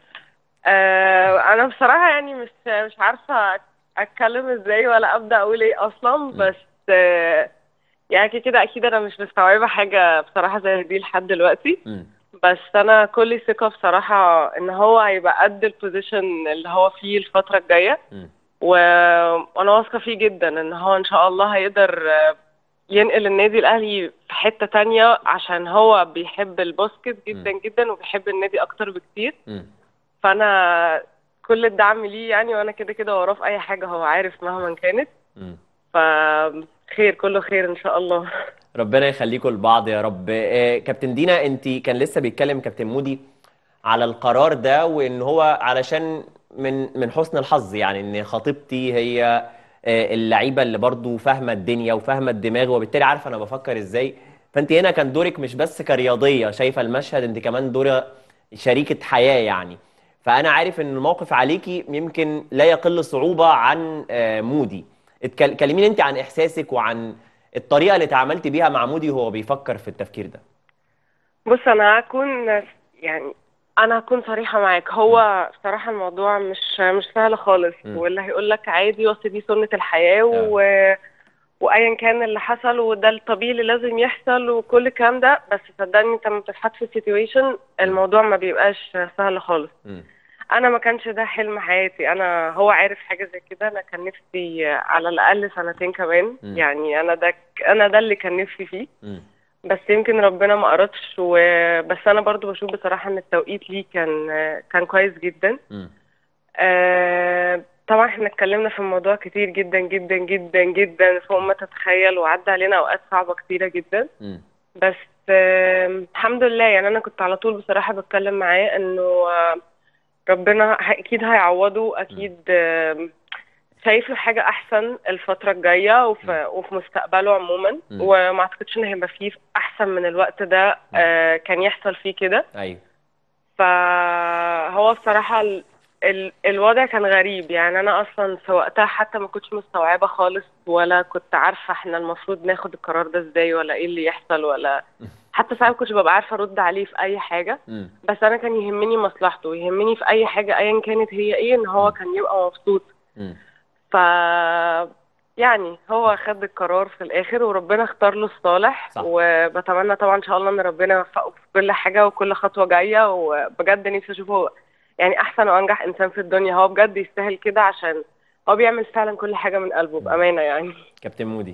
آه انا بصراحه يعني مش مش عارفه اتكلم ازاي ولا ابدا اقول ايه اصلا بس آه يعني كده كده اكيد انا مش مستوعبه حاجه بصراحه زي دي لحد دلوقتي مم. بس انا كل ثقه بصراحه ان هو هيبقى قد البوزيشن اللي هو فيه الفتره الجايه مم. و... وانا واثقه فيه جدا ان هو ان شاء الله هيقدر آه، ينقل النادي الاهلي في حته تانية عشان هو بيحب الباسكت جدا جدا وبيحب النادي اكتر بكتير مم. فانا كل الدعم ليه يعني وانا كده كده وراه في اي حاجه هو عارف مهما كانت مم. فخير كله خير ان شاء الله ربنا يخليكم لبعض يا رب آه، كابتن دينا انت كان لسه بيتكلم كابتن مودي على القرار ده وان هو علشان من من حسن الحظ يعني ان خطيبتي هي آه، اللعيبه اللي برضو فاهمه الدنيا وفاهمه الدماغ وبالتالي عارفه انا بفكر ازاي فانت هنا كان دورك مش بس كرياضيه شايفه المشهد انت كمان دور شريكه حياه يعني فانا عارف ان الموقف عليكي يمكن لا يقل صعوبه عن آه، مودي اتكل- كلميني انت عن احساسك وعن الطريقه اللي تعاملتي بيها مع مودي وهو بيفكر في التفكير ده بص انا هكون يعني انا هكون صريحه معاك هو بصراحه الموضوع مش مش سهل خالص مم. واللي هيقول لك عادي اصل دي سنه الحياه و... وايا كان اللي حصل وده الطبيعي اللي لازم يحصل وكل الكلام ده بس صدقني انت لما بتتحط في سيتويشن الموضوع ما بيبقاش سهل خالص مم. انا ما كانش ده حلم حياتي انا هو عارف حاجه زي كده انا كان نفسي على الاقل سنتين كمان مم. يعني انا ده انا ده اللي كان نفسي فيه مم. بس يمكن ربنا ما أردش وبس أنا برضو بشوف بصراحة إن التوقيت ليه كان كان كويس جدا مم. آه، طبعا احنا اتكلمنا في الموضوع كتير جدا جدا جدا جدا فوق ما تتخيل وعدى علينا أوقات صعبة كتيرة جدا مم. بس آه، الحمد لله يعني أنا كنت على طول بصراحة بتكلم معاه إنه آه، ربنا ه- أكيد هيعوضه أكيد آه، شايف له حاجة أحسن الفترة الجاية وفي, وفي مستقبله عموما مم. وما أعتقدش إن هيبقى فيه أحسن من الوقت ده آه، كان يحصل فيه كده ايوه فهو بصراحة ال... ال... الوضع كان غريب يعني أنا أصلا في وقتها حتى ما كنتش مستوعبة خالص ولا كنت عارفة احنا المفروض ناخد القرار ده ازاي ولا ايه اللي يحصل ولا حتى ساعات كنتش ببقى عارفة أرد عليه في أي حاجة مم. بس أنا كان يهمني مصلحته يهمني في أي حاجة أيا كانت هي ايه إن هو كان يبقى مبسوط مم. ف يعني هو خد القرار في الاخر وربنا اختار له الصالح صح. وبتمنى طبعا ان شاء الله ان ربنا يوفقه في كل حاجه وكل خطوه جايه وبجد نفسي اشوفه يعني احسن وانجح انسان في الدنيا هو بجد يستاهل كده عشان هو بيعمل فعلا كل حاجه من قلبه بامانه يعني كابتن مودي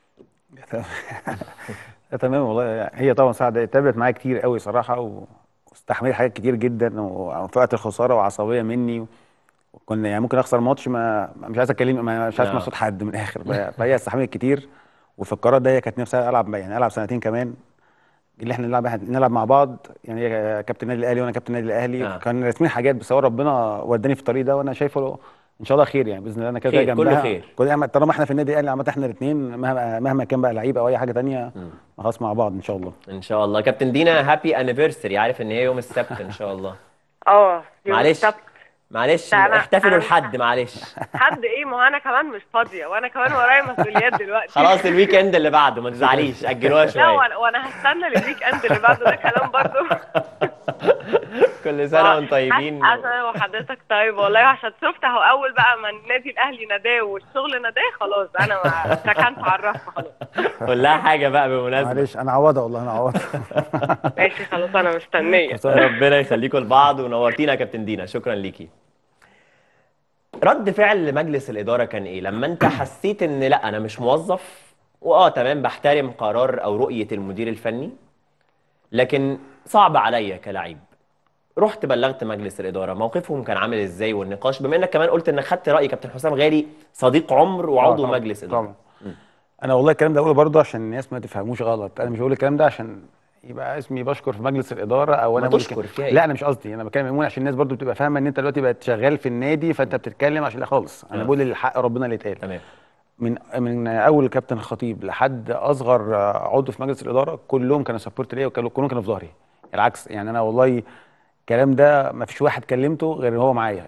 لا تمام والله يعني هي طبعا ساعدة تعبت معايا كتير قوي صراحة و- واستحملت حاجات كتير جدا وفي وقت الخسارة وعصبية مني وكنا يعني ممكن اخسر ماتش ما مش عايز اتكلم ما مش عايز آه. اسمع صوت حد من الاخر ف- فهي استحملت كتير وفي القرار ده هي كانت نفسها العب يعني العب سنتين كمان اللي احنا نلعب إحنا نلعب مع بعض يعني هي كابتن النادي الاهلي وانا كابتن النادي الاهلي آه. كان راسمين حاجات بس هو ربنا وداني في الطريق ده وانا شايفه ان شاء الله خير يعني باذن الله انا كده خير، كده كله جنبها خير. كل- طالما احنا في النادي الاهلي عامه احنا الاثنين مهما مهما كان بقى لعيب او اي حاجه تانية خلاص مع بعض ان شاء الله ان شاء الله كابتن دينا هابي انيفرساري عارف ان هي يوم السبت ان شاء الله اه يوم معلش السبت معلش لا، أنا- احتفلوا أنا- لحد معلش حد ايه ما هو انا كمان مش فاضيه وانا كمان ورايا مسؤوليات دلوقتي خلاص الويك اند اللي بعده ما تزعليش اجلوها لا شويه وانا وأنا هستنى للويك اند اللي بعده ده كلام برضه كل سنه وانتم طيبين عشان وحضرتك طيب والله عشان شفت اهو اول بقى ما النادي الاهلي ناداه والشغل ناداه خلاص انا ما سكنت على الرف خلاص قول لها حاجه بقى بمناسبه معلش انا عوضه والله انا عوضه ماشي خلاص انا مستنيه ربنا يخليكم لبعض ونورتينا يا كابتن دينا شكرا ليكي رد فعل مجلس الاداره كان ايه لما انت حسيت ان لا انا مش موظف واه تمام بحترم قرار او رؤيه المدير الفني لكن صعب عليا كلاعب رحت بلغت مجلس الاداره موقفهم كان عامل ازاي والنقاش بما انك كمان قلت انك خدت راي كابتن حسام غالي صديق عمر وعضو طبعاً، مجلس اداره طبعا انا والله الكلام ده بقوله برضه عشان الناس ما تفهموش غلط انا مش بقول الكلام ده عشان يبقى اسمي بشكر في مجلس الاداره او ما انا بقول تشكر كده. فيها إيه؟ لا انا مش قصدي انا بتكلم عموما عشان الناس برضه بتبقى فاهمه ان انت دلوقتي بقت شغال في النادي فانت بتتكلم عشان لا خالص انا آه. بقول الحق ربنا اللي اتقال تمام من من اول كابتن الخطيب لحد اصغر عضو في مجلس الاداره كلهم كانوا سبورت ليا وكلهم كلهم كانوا في ظهري العكس يعني انا والله الكلام ده ما فيش واحد كلمته غير هو معايا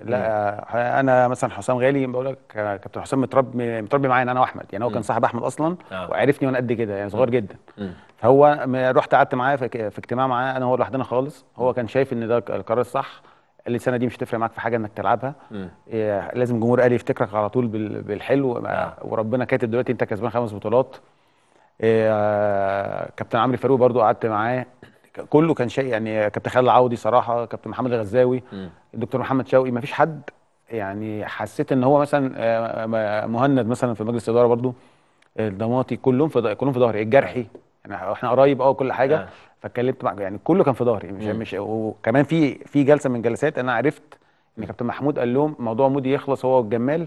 لا انا مثلا حسام غالي بقول لك كابتن حسام متربي متربي معايا انا واحمد يعني هو كان صاحب احمد اصلا آه. وعرفني وانا قد كده يعني صغير جدا مم. فهو م- رحت قعدت معاه في في اجتماع معاه انا وهو لوحدنا خالص هو كان شايف ان ده القرار الصح قال لي السنه دي مش هتفرق معاك في حاجه انك تلعبها مم. إيه، لازم الجمهور الاهلي يفتكرك على طول بال- بالحلو آه. وربنا كاتب دلوقتي انت كسبان خمس بطولات إيه، آه، كابتن عمرو فاروق برضو قعدت معاه كله كان شيء يعني كابتن خالد العوضي صراحه كابتن محمد الغزاوي مم. الدكتور محمد شوقي ما فيش حد يعني حسيت ان هو مثلا آه، مهند مثلا في مجلس الاداره برضو الضماطي كلهم في ض- كلهم في ظهري الجرحي يعني احنا قرايب اه وكل حاجه آه. فاتكلمت مع يعني كله كان في ظهري مش مم. مش وكمان في في جلسه من جلسات انا عرفت ان كابتن محمود قال لهم موضوع مودي يخلص هو والجمال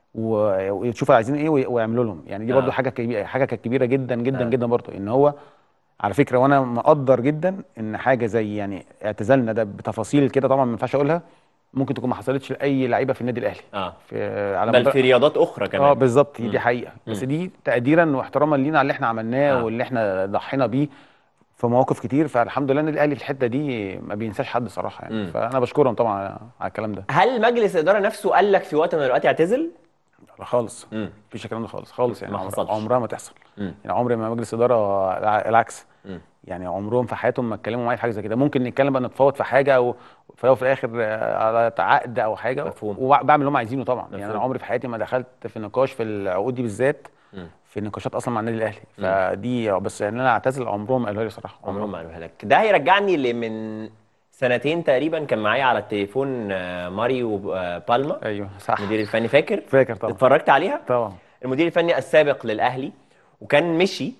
و- ويشوفوا عايزين ايه وي- ويعملوا لهم يعني دي آه. برضو حاجه كبيره حاجه كانت كبيره جدا جدا آه. جدا برضو ان هو على فكره وانا مقدر جدا ان حاجه زي يعني اعتزالنا ده بتفاصيل كده طبعا ما ينفعش اقولها ممكن تكون ما حصلتش لاي لعيبه في النادي الاهلي اه في على بل مدار- في رياضات اخرى كمان اه بالظبط مم. دي حقيقه بس مم. دي تقديرا واحتراما لينا على اللي احنا عملناه آه. واللي احنا ضحينا بيه في مواقف كتير فالحمد لله النادي الاهلي في الحته دي ما بينساش حد صراحه يعني مم. فانا بشكرهم طبعا على على الكلام ده هل مجلس الاداره نفسه قال لك في وقت من الاوقات اعتزل؟ لا خالص مم. مفيش الكلام ده خالص خالص يعني ما عمر- حصلش. عمرها ما تحصل مم. يعني عمري ما مجلس اداره الع- العكس مم. يعني عمرهم في حياتهم ما اتكلموا معايا في حاجه زي كده ممكن نتكلم بقى نتفاوض في حاجه او في الأول وفي الاخر آه، على عقد او حاجه مفهوم. وبعمل اللي هم عايزينه طبعا يعني انا مفهوم. عمري في حياتي ما دخلت في نقاش في العقود دي بالذات مم. في نقاشات اصلا مع النادي الاهلي فدي بس يعني انا اعتزل عمرهم ما قالوا لي صراحه عمرهم ما قالوها لك ده هيرجعني لمن سنتين تقريبا كان معايا على التليفون آه، ماريو آه، بالما ايوه صح المدير الفني فاكر فاكر طبعا اتفرجت عليها طبعا المدير الفني السابق للاهلي وكان مشي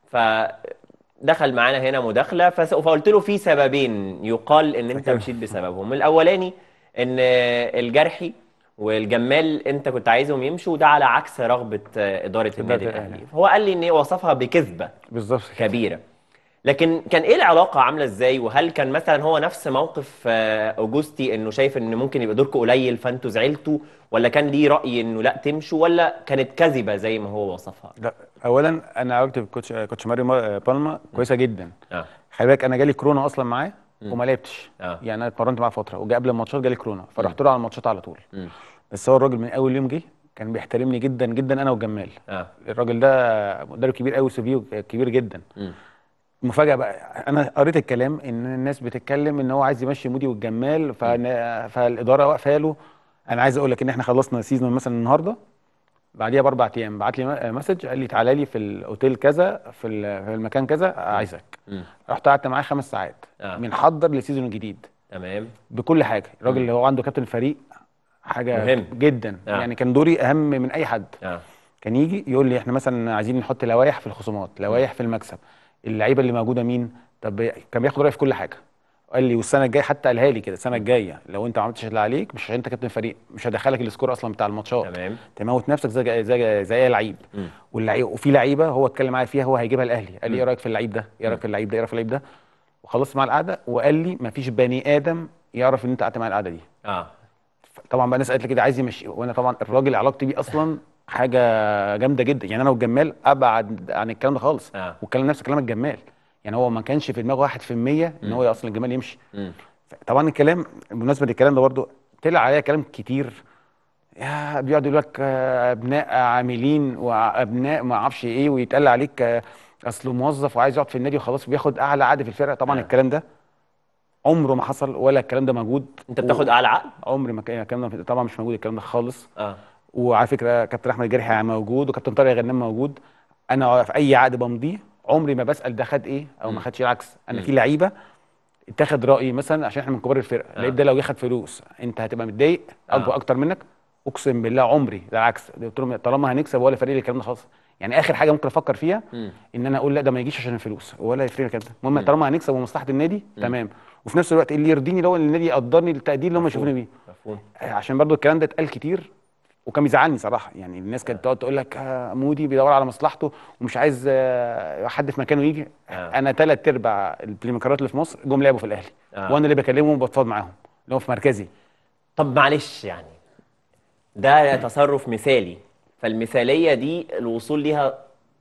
فدخل معانا هنا مداخله فس- فقلت له في سببين يقال ان انت فاكر. مشيت بسببهم الاولاني ان الجرحي والجمال انت كنت عايزهم يمشوا وده على عكس رغبه اداره النادي الأهلي. الاهلي فهو قال لي ان وصفها بكذبه بالظبط كده. كبيره لكن كان ايه العلاقه عامله ازاي وهل كان مثلا هو نفس موقف آه، اوجوستي انه شايف ان ممكن يبقى دوركم قليل فانتوا زعلتوا ولا كان ليه راي انه لا تمشوا ولا كانت كذبه زي ما هو وصفها لا اولا انا علاقتي بكوتش كوتش ماريو ما- بالما كويسه جدا اه خلي بالك انا جالي كورونا اصلا معاه مم. وما لعبتش اه يعني انا اتمرنت معاه فتره وجا قبل الماتشات جالي كورونا فرحت له على الماتشات على طول مم. بس هو الراجل من اول يوم جه كان بيحترمني جدا جدا انا والجمال اه الراجل ده مدرب كبير قوي سيفيو كبير جدا مم. المفاجاه بقى انا قريت الكلام ان الناس بتتكلم ان هو عايز يمشي مودي والجمال فأنا فالاداره واقفه له انا عايز اقول لك ان احنا خلصنا سيزون مثلا النهارده بعديها باربع ايام بعت لي مسج قال لي تعالى لي في الاوتيل كذا في ال- في المكان كذا عايزك مم. رحت قعدت معاه خمس ساعات آه. بنحضر للسيزون الجديد تمام بكل حاجه الراجل مم. اللي هو عنده كابتن الفريق حاجه مهم. جدا آه. يعني كان دوري اهم من اي حد اه كان يجي يقول لي احنا مثلا عايزين نحط لوائح في الخصومات لوائح في المكسب اللعيبه اللي موجوده مين طب كان بياخد رايي في كل حاجه قال لي والسنه الجايه حتى قالها لي كده السنه الجايه لو انت ما عملتش اللي عليك مش عشان انت كابتن فريق مش هدخلك السكور اصلا بتاع الماتشات تمام تموت نفسك زي زي زي اي لعيب مم. واللعيب وفي لعيبه هو اتكلم معايا فيها هو هيجيبها الاهلي قال لي مم. ايه رايك في اللعيب ده ايه رايك في اللعيب ده ايه رايك في اللعيب ده وخلصت مع القعده وقال لي ما فيش بني ادم يعرف ان انت قعدت مع القعده دي اه طبعا بقى الناس قالت لي كده عايز يمشي وانا طبعا الراجل علاقتي بيه اصلا حاجه جامده جدا يعني انا والجمال ابعد عن الكلام ده خالص اه والكلام نفس كلام الجمال يعني هو ما كانش في دماغه 1% ان مم. هو اصلا الجمال يمشي مم. طبعا الكلام بالنسبه للكلام ده برضو طلع عليا كلام كتير يا بيقعد يقول لك آه، ابناء عاملين وابناء ما اعرفش ايه ويتقال عليك آه، اصله موظف وعايز يقعد في النادي وخلاص بياخد اعلى عقد في الفرقه طبعا آه. الكلام ده عمره ما حصل ولا الكلام ده موجود انت بتاخد اعلى عقد عمري ما كان الكلام ده طبعا مش موجود الكلام ده خالص اه وعلى فكره كابتن احمد جرحي موجود وكابتن طارق غنام موجود انا في اي عقد بمضيه عمري ما بسال ده خد ايه او ما مم. خدش العكس انا مم. في لعيبه اتاخد رايي مثلا عشان احنا من كبار الفرقه آه. اللعيب ده لو ياخد فلوس انت هتبقى متضايق اكبر آه. اكتر منك اقسم بالله عمري ده العكس قلت لهم طالما هنكسب ولا فريق الكلام ده خالص يعني اخر حاجه ممكن افكر فيها مم. ان انا اقول لا ده ما يجيش عشان الفلوس ولا يفرق لي الكلام ده المهم مم. طالما هنكسب ومصلحه النادي مم. تمام وفي نفس الوقت اللي يرضيني لو النادي يقدرني التقدير اللي هم مفهوم. يشوفوني بيه مفهوم عشان برضو الكلام ده اتقال كتير وكان بيزعلني صراحه يعني الناس كانت تقعد تقول لك آه مودي بيدور على مصلحته ومش عايز آه حد في مكانه يجي آه. انا ثلاث ارباع البلاي ميكرات اللي في مصر جم لعبوا في الاهلي آه. وانا اللي بكلمهم وبتفاوض معاهم اللي هو في مركزي طب معلش يعني ده تصرف مثالي فالمثاليه دي الوصول ليها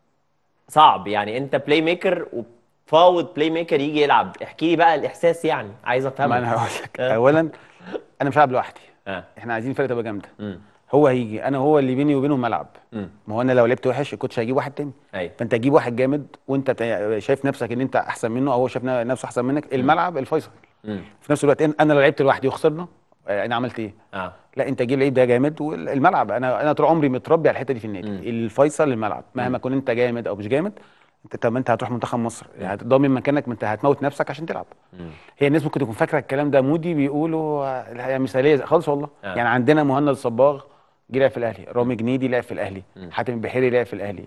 صعب يعني انت بلاي ميكر وفاوض بلاي ميكر يجي يلعب احكي لي بقى الاحساس يعني عايز ما افهمه انا هقول لك آه. اولا انا مش هلعب لوحدي اه احنا عايزين فرقه تبقى جامده امم هو هيجي انا هو اللي بيني وبينه ملعب امم ما هو انا لو لعبت وحش الكوتش هيجيب واحد تاني ايوه فانت تجيب واحد جامد وانت تا- شايف نفسك ان انت احسن منه او هو شايف نفسه احسن منك الملعب الفيصل امم في نفس الوقت إن- انا لو لعبت لوحدي وخسرنا آه، انا عملت ايه اه لا انت جيب لعيب ده جامد والملعب انا انا طول عمري متربي على الحته دي في النادي مم. الفيصل الملعب مهما كنت انت جامد او مش جامد انت طب ما انت هتروح منتخب مصر هتضامن مكانك ما انت هتموت نفسك عشان تلعب مم. هي الناس ممكن تكون فاكره الكلام ده مودي بيقولوا آه، الحقيقه مثاليه خالص والله آه. يعني عندنا مهند الصباغ جه لعب في الاهلي رامي جنيدي لعب في الاهلي مم. حاتم البحيري لعب في الاهلي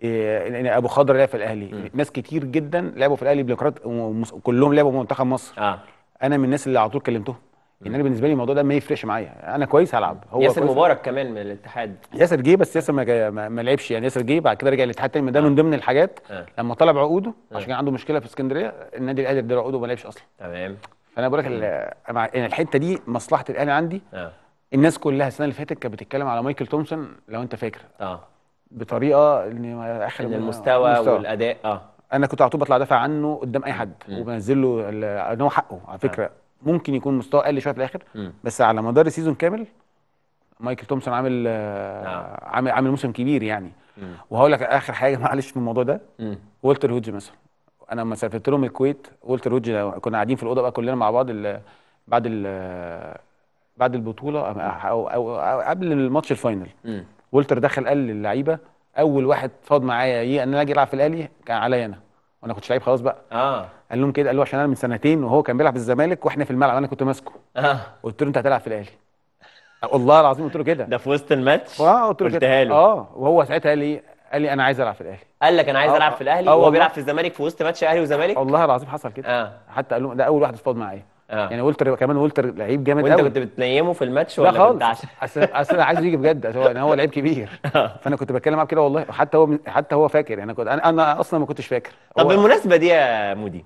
إيه ابو خضر لعب في الاهلي مم. ناس كتير جدا لعبوا في الاهلي بلقرات كلهم لعبوا منتخب مصر اه انا من الناس اللي على طول كلمتهم يعني انا بالنسبه لي الموضوع ده ما يفرقش معايا انا كويس هلعب هو ياسر كويس. مبارك كمان من الاتحاد ياسر جه بس ياسر ما, جا- ما, ما لعبش يعني ياسر جه بعد كده رجع الاتحاد تاني ده آه. من ضمن الحاجات آه. لما طلب عقوده آه. عشان كان عنده مشكله في اسكندريه النادي الاهلي ادى له عقوده وما لعبش اصلا تمام فانا بقول لك ال- أنا- يعني الحته دي مصلحه الاهلي عندي اه الناس كلها السنه اللي فاتت كانت بتتكلم على مايكل تومسون لو انت فاكر اه بطريقه ان اخر ان المستوى والاداء اه انا كنت على طول بطلع دافع عنه قدام اي حد مم. وبنزل له ال- ان هو حقه على فكره ممكن يكون مستوى اقل شويه في الاخر مم. بس على مدار السيزون كامل مايكل تومسون عامل آه. آه. عامل عامل موسم كبير يعني مم. وهقول لك اخر حاجه معلش في الموضوع ده مم. والتر هوج مثلا انا لما سافرت لهم الكويت والتر هوج لو- كنا قاعدين في الاوضه بقى كلنا مع بعض ال- بعد ال بعد البطوله أو, أو, أو قبل الماتش الفاينل مم. والتر دخل قال للعيبه اول واحد فاض معايا يه ان انا اجي العب في الاهلي كان عليا انا وانا كنتش لعيب خلاص بقى اه قال لهم كده قال له عشان انا من سنتين وهو كان بيلعب في الزمالك واحنا في الملعب انا كنت ماسكه اه قلت له انت هتلعب في الاهلي والله العظيم قلت له كده ده في وسط الماتش اه قلت له قلتها كده له. اه وهو ساعتها قال لي قال لي انا عايز العب في الاهلي قال لك انا عايز آه، العب في الاهلي آه وهو والله. بيلعب في الزمالك في وسط ماتش اهلي وزمالك والله العظيم حصل كده اه حتى قال لهم ده اول واحد اتفاوض معايا اه يعني والتر كمان والتر لعيب جامد وانت قوي كنت بتنيمه في الماتش لا ولا كنت خالص عشان اصل اصل انا عايزه يجي بجد أصل هو يعني هو لعيب كبير فانا كنت بتكلم معاه كده والله حتى هو حتى هو فاكر يعني انا كنت انا, أنا اصلا ما كنتش فاكر طب هو- بالمناسبه دي يا مودي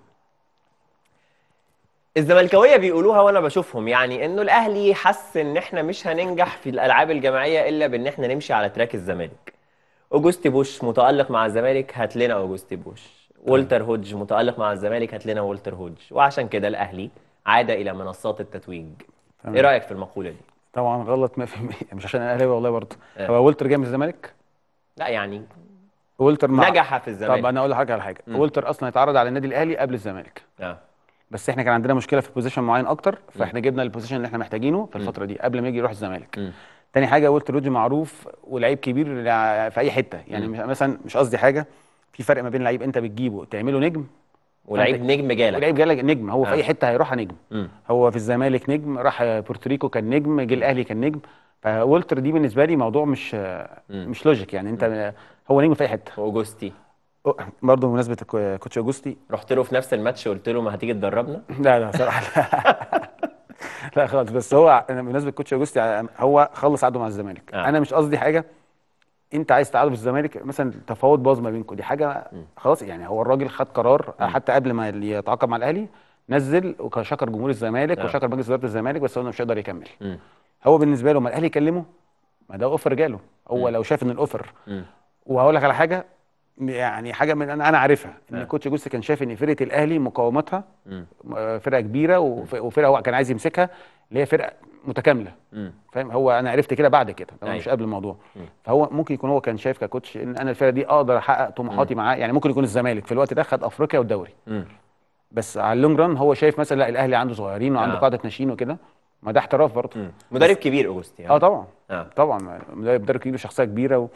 الزملكاويه بيقولوها وانا بشوفهم يعني انه الاهلي حس ان احنا مش هننجح في الالعاب الجماعيه الا بان احنا نمشي على تراك الزمالك اوجوستي بوش متالق مع الزمالك هات لنا اوجوستي بوش والتر هودج متالق مع الزمالك هات لنا والتر هودج وعشان كده الاهلي عاد الى منصات التتويج تمام. ايه رايك في المقوله دي طبعا غلط 100% مش عشان انا اهلاوي والله برضه آه. هو والتر جاي من الزمالك لا يعني والتر مع نجح في الزمالك طب انا اقول لحضرتك على حاجه مم. والتر اصلا اتعرض على النادي الاهلي قبل الزمالك اه بس احنا كان عندنا مشكله في بوزيشن معين اكتر فاحنا جبنا البوزيشن اللي احنا محتاجينه في الفتره دي قبل ما يجي يروح الزمالك مم. تاني حاجه والتر روجي معروف ولعيب كبير في اي حته يعني مم. مش- مثلا مش قصدي حاجه في فرق ما بين لعيب انت بتجيبه تعمله نجم ولعيب نجم جالك ولعيب جالك نجم هو في آه. اي حته هيروحها نجم مم. هو في الزمالك نجم راح بورتوريكو كان نجم جه الاهلي كان نجم فولتر دي بالنسبه لي موضوع مش مم. مش لوجيك يعني انت هو نجم في اي حته واوجوستي برضه بمناسبه الكو- كوتش اوجوستي رحت له في نفس الماتش قلت له ما هتيجي تدربنا لا لا صراحه لا لا خالص بس هو أنا بالنسبه لكوتش اوجوستي هو خلص عقده مع الزمالك آه. انا مش قصدي حاجه انت عايز تعادل في الزمالك مثلا تفاوض باظ ما بينكم دي حاجه مم. خلاص يعني هو الراجل خد قرار مم. حتى قبل ما يتعاقد مع الاهلي نزل وشكر جمهور الزمالك آه. وشكر مجلس اداره الزمالك بس هو مش هيقدر يكمل مم. هو بالنسبه له ما الاهلي يكلمه ما ده اوفر جاله هو مم. لو شاف ان الاوفر مم. وهقول لك على حاجه يعني حاجه من انا انا عارفها ان آه. كوتش جوست كان شايف ان فرقه الاهلي مقاومتها مم. آه، فرقه كبيره وف- وفرقه هو كان عايز يمسكها اللي هي فرقه متكامله مم. فاهم هو انا عرفت كده بعد كده هو أيوة. مش قبل الموضوع مم. فهو ممكن يكون هو كان شايف ككوتش ان انا الفرقه دي اقدر احقق طموحاتي معاه يعني ممكن يكون الزمالك في الوقت ده خد افريقيا والدوري مم. بس على اللونج ران هو شايف مثلا لا الاهلي عنده صغيرين وعنده آه. قاعده ناشئين وكده ما ده احتراف برضه مم. مدرب كبير اوجستي اه طبعا آه. طبعا مدرب مدرب كبير وشخصيه كبيره و...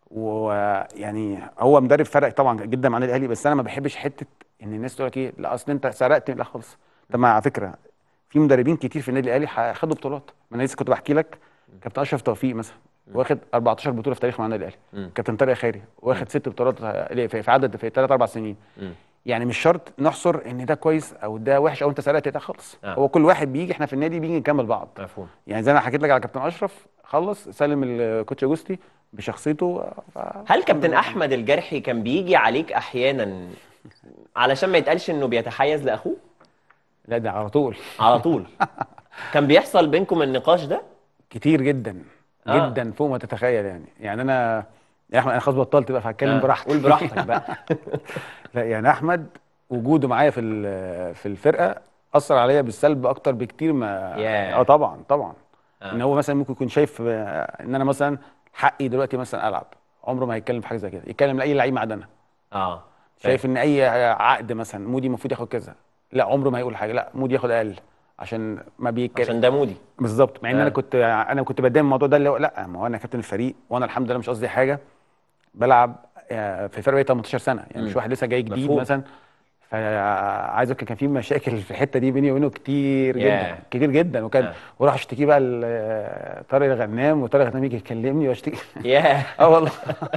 ويعني هو مدرب فرق طبعا جدا مع النادي الاهلي بس انا ما بحبش حته ان الناس تقول لك ايه لا اصل انت سرقت لا خالص طب ما على فكره في مدربين كتير في النادي الاهلي ح- خدوا بطولات ما انا لسه كنت بحكي لك كابتن اشرف توفيق مثلا واخد 14 بطوله في تاريخه مع النادي الاهلي مم. كابتن طارق خيري واخد ست بطولات في في عدد في ثلاث اربع سنين مم. يعني مش شرط نحصر ان ده كويس او ده وحش او انت سرقت ده خالص آه. هو كل واحد بيجي احنا في النادي بيجي نكمل بعض مفهوم يعني زي ما حكيت لك على كابتن اشرف خلص سلم الكوتش اجوستي بشخصيته ف... هل كابتن احمد الجرحي كان بيجي عليك احيانا علشان ما يتقالش انه بيتحيز لاخوه لا ده على طول على طول كان بيحصل بينكم النقاش ده كتير جدا آه. جدا فوق ما تتخيل يعني يعني انا يا احمد انا خلاص بطلت بقى فهتكلم آه، براحتي قول براحتك بقى لا يعني احمد وجوده معايا في ال- في الفرقه اثر عليا بالسلب اكتر بكتير ما ياه. اه طبعا طبعا آه. ان هو مثلا ممكن يكون شايف آه، ان انا مثلا حقي دلوقتي مثلا العب عمره ما هيتكلم في حاجه زي كده يتكلم لاي لعيب معدنه اه شايف ان اي عقد مثلا مودي المفروض ياخد كذا لا عمره ما هيقول حاجه لا مودي ياخد اقل عشان ما بيتكلم عشان ده مودي بالظبط مع ان آه. انا كنت انا كنت بتضايق من الموضوع ده اللي هو لا ما هو انا كابتن الفريق وانا الحمد لله مش قصدي حاجه بلعب آه، في فرق بقالي 18 سنه يعني مم. مش واحد لسه جاي جديد مفهوم. مثلا فعايز اقول لك كان في مشاكل في الحته دي بيني وبينه كتير ياه. جدا كتير جدا وكان آه. وراح اشتكي بقى لطارق الغنام وطارق الغنام يجي يكلمني واشتكي ياه اه والله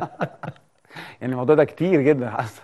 يعني الموضوع ده كتير جدا حصل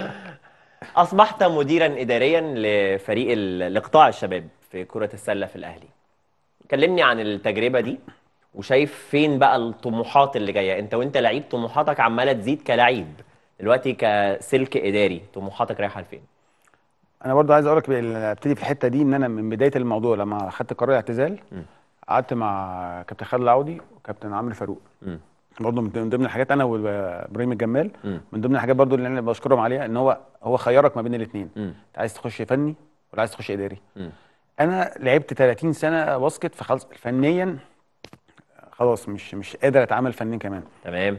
اصبحت مديرا اداريا لفريق ال- لقطاع الشباب في كرة السلة في الاهلي كلمني عن التجربة دي وشايف فين بقى الطموحات اللي جاية انت وانت لعيب طموحاتك عمالة تزيد كلعيب دلوقتي كسلك اداري طموحاتك رايحة لفين انا برضو عايز اقول لك ابتدي في الحته دي ان انا من بدايه الموضوع لما خدت قرار الاعتزال مم. قعدت مع كابتن خالد العودي وكابتن عمرو فاروق مم. برضه من من ضمن الحاجات انا وابراهيم الجمال مم. من ضمن الحاجات برضه اللي انا بشكرهم عليها ان هو هو خيرك ما بين الاثنين مم. انت عايز تخش فني ولا عايز تخش اداري مم. انا لعبت 30 سنه باسكت فخلاص فنيا خلاص مش مش قادر اتعامل فنيا كمان تمام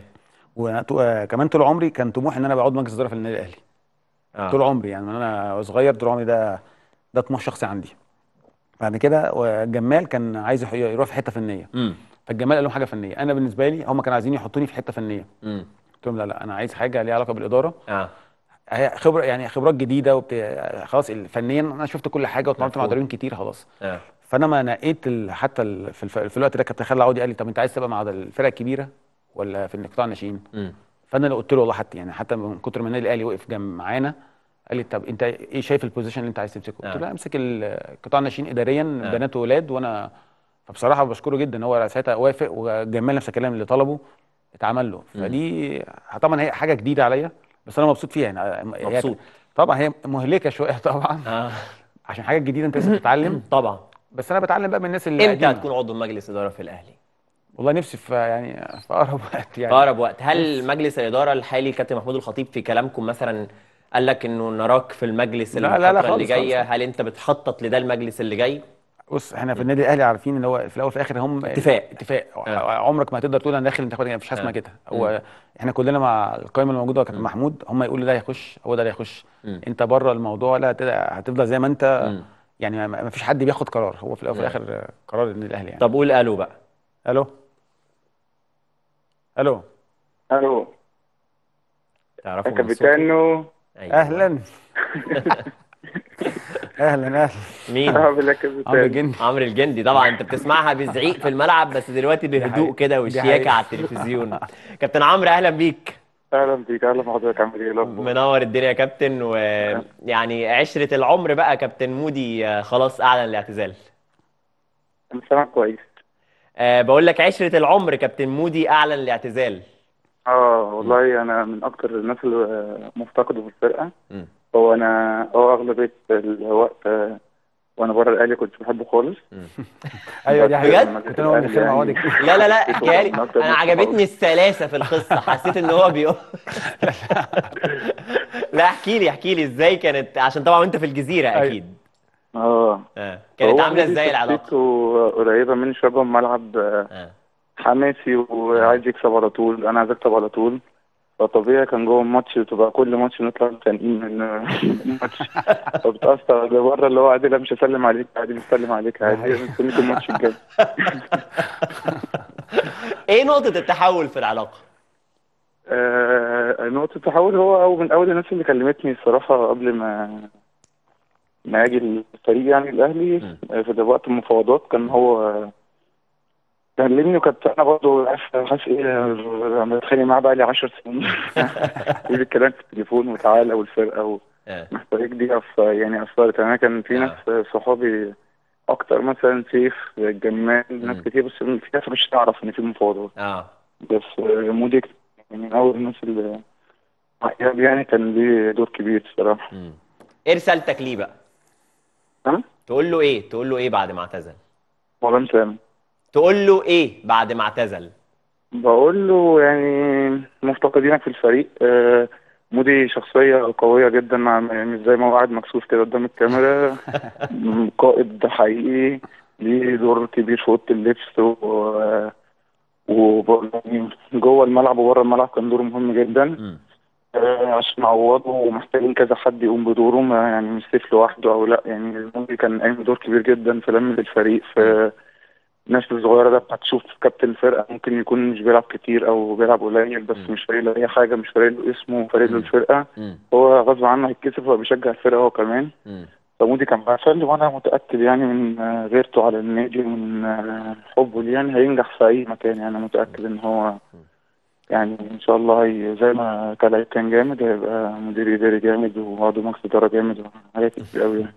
وكمان طول عمري كان طموحي ان انا بقعد مجلس اداره في النادي الاهلي آه. طول عمري يعني من انا صغير طول عمري ده ده طموح شخصي عندي بعد كده جمال كان عايز يح- يروح في حته فنيه مم. فالجمال قال لهم حاجه فنيه انا بالنسبه لي هم كانوا عايزين يحطوني في حته فنيه مم. قلت لهم لا لا انا عايز حاجه ليها علاقه بالاداره اه هي خبره يعني خبرات جديده وبت... خلاص ال- فنيا انا شفت كل حاجه واتمرنت مع مفهوم. مدربين كتير خلاص اه فانا ما نقيت ال... حتى ال... في, الف... في الوقت ده كابتن خالد العودي قال لي طب انت عايز تبقى مع الفرق الكبيره ولا في القطاع الناشئين مم. فانا اللي قلت له والله حتى يعني حتى من كتر ما النادي الاهلي وقف جنب معانا قال لي طب انت ايه شايف البوزيشن اللي انت عايز تمسكه؟ قلت آه. له لا امسك ال- قطاع الناشئين اداريا آه. بنات وولاد وانا فبصراحه بشكره جدا هو ساعتها وافق وجمال نفس الكلام اللي طلبه اتعمل له مم. فدي طبعا هي حاجه جديده عليا بس انا مبسوط فيها يعني هي- مبسوط طبعا هي مهلكه شويه طبعا اه عشان حاجه جديده انت لسه بتتعلم طبعا بس انا بتعلم بقى من الناس اللي امتى قديمة. هتكون عضو مجلس اداره في الاهلي والله نفسي في يعني في اقرب وقت في يعني اقرب وقت هل مجلس الاداره الحالي كابتن محمود الخطيب في كلامكم مثلا قال لك انه نراك في المجلس لا، لا، لا، الفتره اللي خالص، جايه خالص. هل انت بتخطط لده المجلس اللي جاي بص احنا في النادي الاهلي عارفين ان هو في الاول وفي الاخر هم اتفاق. اتفاق آه. عمرك ما هتقدر تقول انا داخل انتخابات مفيش حاجه اسمها آه. كده هو احنا كلنا مع القائمه الموجوده وكابتن مم. محمود هم يقولوا ده هيخش هو ده اللي هيخش مم. انت بره الموضوع لا هت- هتفضل زي ما انت مم. يعني ما ما فيش حد بياخد قرار هو في الاول وفي نعم. الاخر قرار النادي الاهلي يعني طب قول الو بقى الو الو الو تعرفوا من صوتي؟ كابتنو أيوة. اهلا اهلا اهلا مين اه بالله عمرو كابتن الجندي عمرو الجندي طبعا انت بتسمعها بزعيق في الملعب بس دلوقتي دي بهدوء حقيقة. كده دي وشياكه حقيقة. على التلفزيون كابتن عمرو اهلا بيك اهلا بيك اهلا بحضرتك عامل ايه الاخبار منور الدنيا يا كابتن ويعني عشره العمر بقى كابتن مودي آه، خلاص اعلن الاعتزال انا سامعك كويس أه بقول لك عشره العمر كابتن مودي اعلن الاعتزال اه والله انا من اكتر الناس اللي مفتقده في الفرقه مم. هو انا هو اغلبيه الوقت آه، وانا بره الاهلي كنت بحبه خالص ايوه دي حقيقه بجد؟ كنت انا وهو بنتخانق مع بعض كتير لا لا لا احكيها لي انا عجبتني السلاسه في القصه حسيت ان هو بيقول لا احكي لي احكي لي ازاي كانت عشان طبعا انت في الجزيره أيوة. اكيد اه اه كانت هو عامله نادي ازاي العلاقه شخصيته قريبه مني شبه ملعب آه، اه حماسي وعايز يكسب على طول انا عايز اكسب على طول فطبيعي كان جوه الماتش تبقى كل ماتش نطلع متخانقين من الماتش فبتأثر اللي بره اللي هو عادي لا مش هسلم عليك عادي مش هسلم عليك عادي مستنيك الماتش الجاي ايه نقطة التحول في العلاقة؟ آه، نقطة التحول هو أو من أول الناس اللي كلمتني الصراحة قبل ما ما أجي الفريق يعني الأهلي آه، في ده وقت المفاوضات كان هو آه، كلمني وكنت أنا برضه عارف حاسس إيه آه، بتخانق معاه بقالي 10 سنين إيه الكلام في التليفون وتعالى والفرقة آه. ومحتاجك دي أف يعني أثرت أنا كان في آه. ناس آه، صحابي أكتر مثلا سيف جمال ناس مم. كتير بس في ناس مش تعرف إن في مفاوضات اه بس آه، مودي يعني من أول الناس اللي إياب يعني كان ليه دور كبير الصراحة مم. ايه رسالتك ليه بقى؟ ها؟ تقول له ايه؟ تقول له ايه بعد ما اعتزل؟ والله مش فاهم تقول له ايه بعد ما اعتزل؟ بقول له يعني مفتقدينك في الفريق آه، مودي شخصية قوية جدا مع يعني مش زي ما هو قاعد مكسوف كده قدام الكاميرا م- قائد حقيقي ليه دور كبير في أوضة اللبس و و يعني جوه الملعب وبره الملعب كان دوره مهم جدا مم. آه، عشان نعوضه ومحتاجين كذا حد يقوم بدوره ما يعني مش سيف لوحده او لا يعني مودي كان قايم بدور كبير جدا في لم الفريق في الناس الصغيره ده بتشوف كابتن الفرقه ممكن يكون مش بيلعب كتير او بيلعب قليل بس مم. مش فارق له اي حاجه مش فارق له اسمه فارق له الفرقه مم. هو غصب عنه هيتكسف وبيشجع الفرقه هو كمان مم. فمودي كان بعسل وانا متاكد يعني من آه، غيرته على النادي ومن آه، حبه ليه يعني هينجح في اي مكان يعني انا متاكد ان هو يعني ان شاء الله هي زي ما كلاعب كان جامد هيبقى مدير اداري جامد وعضو مجلس اداره جامد وحاجات كتير قوي يعني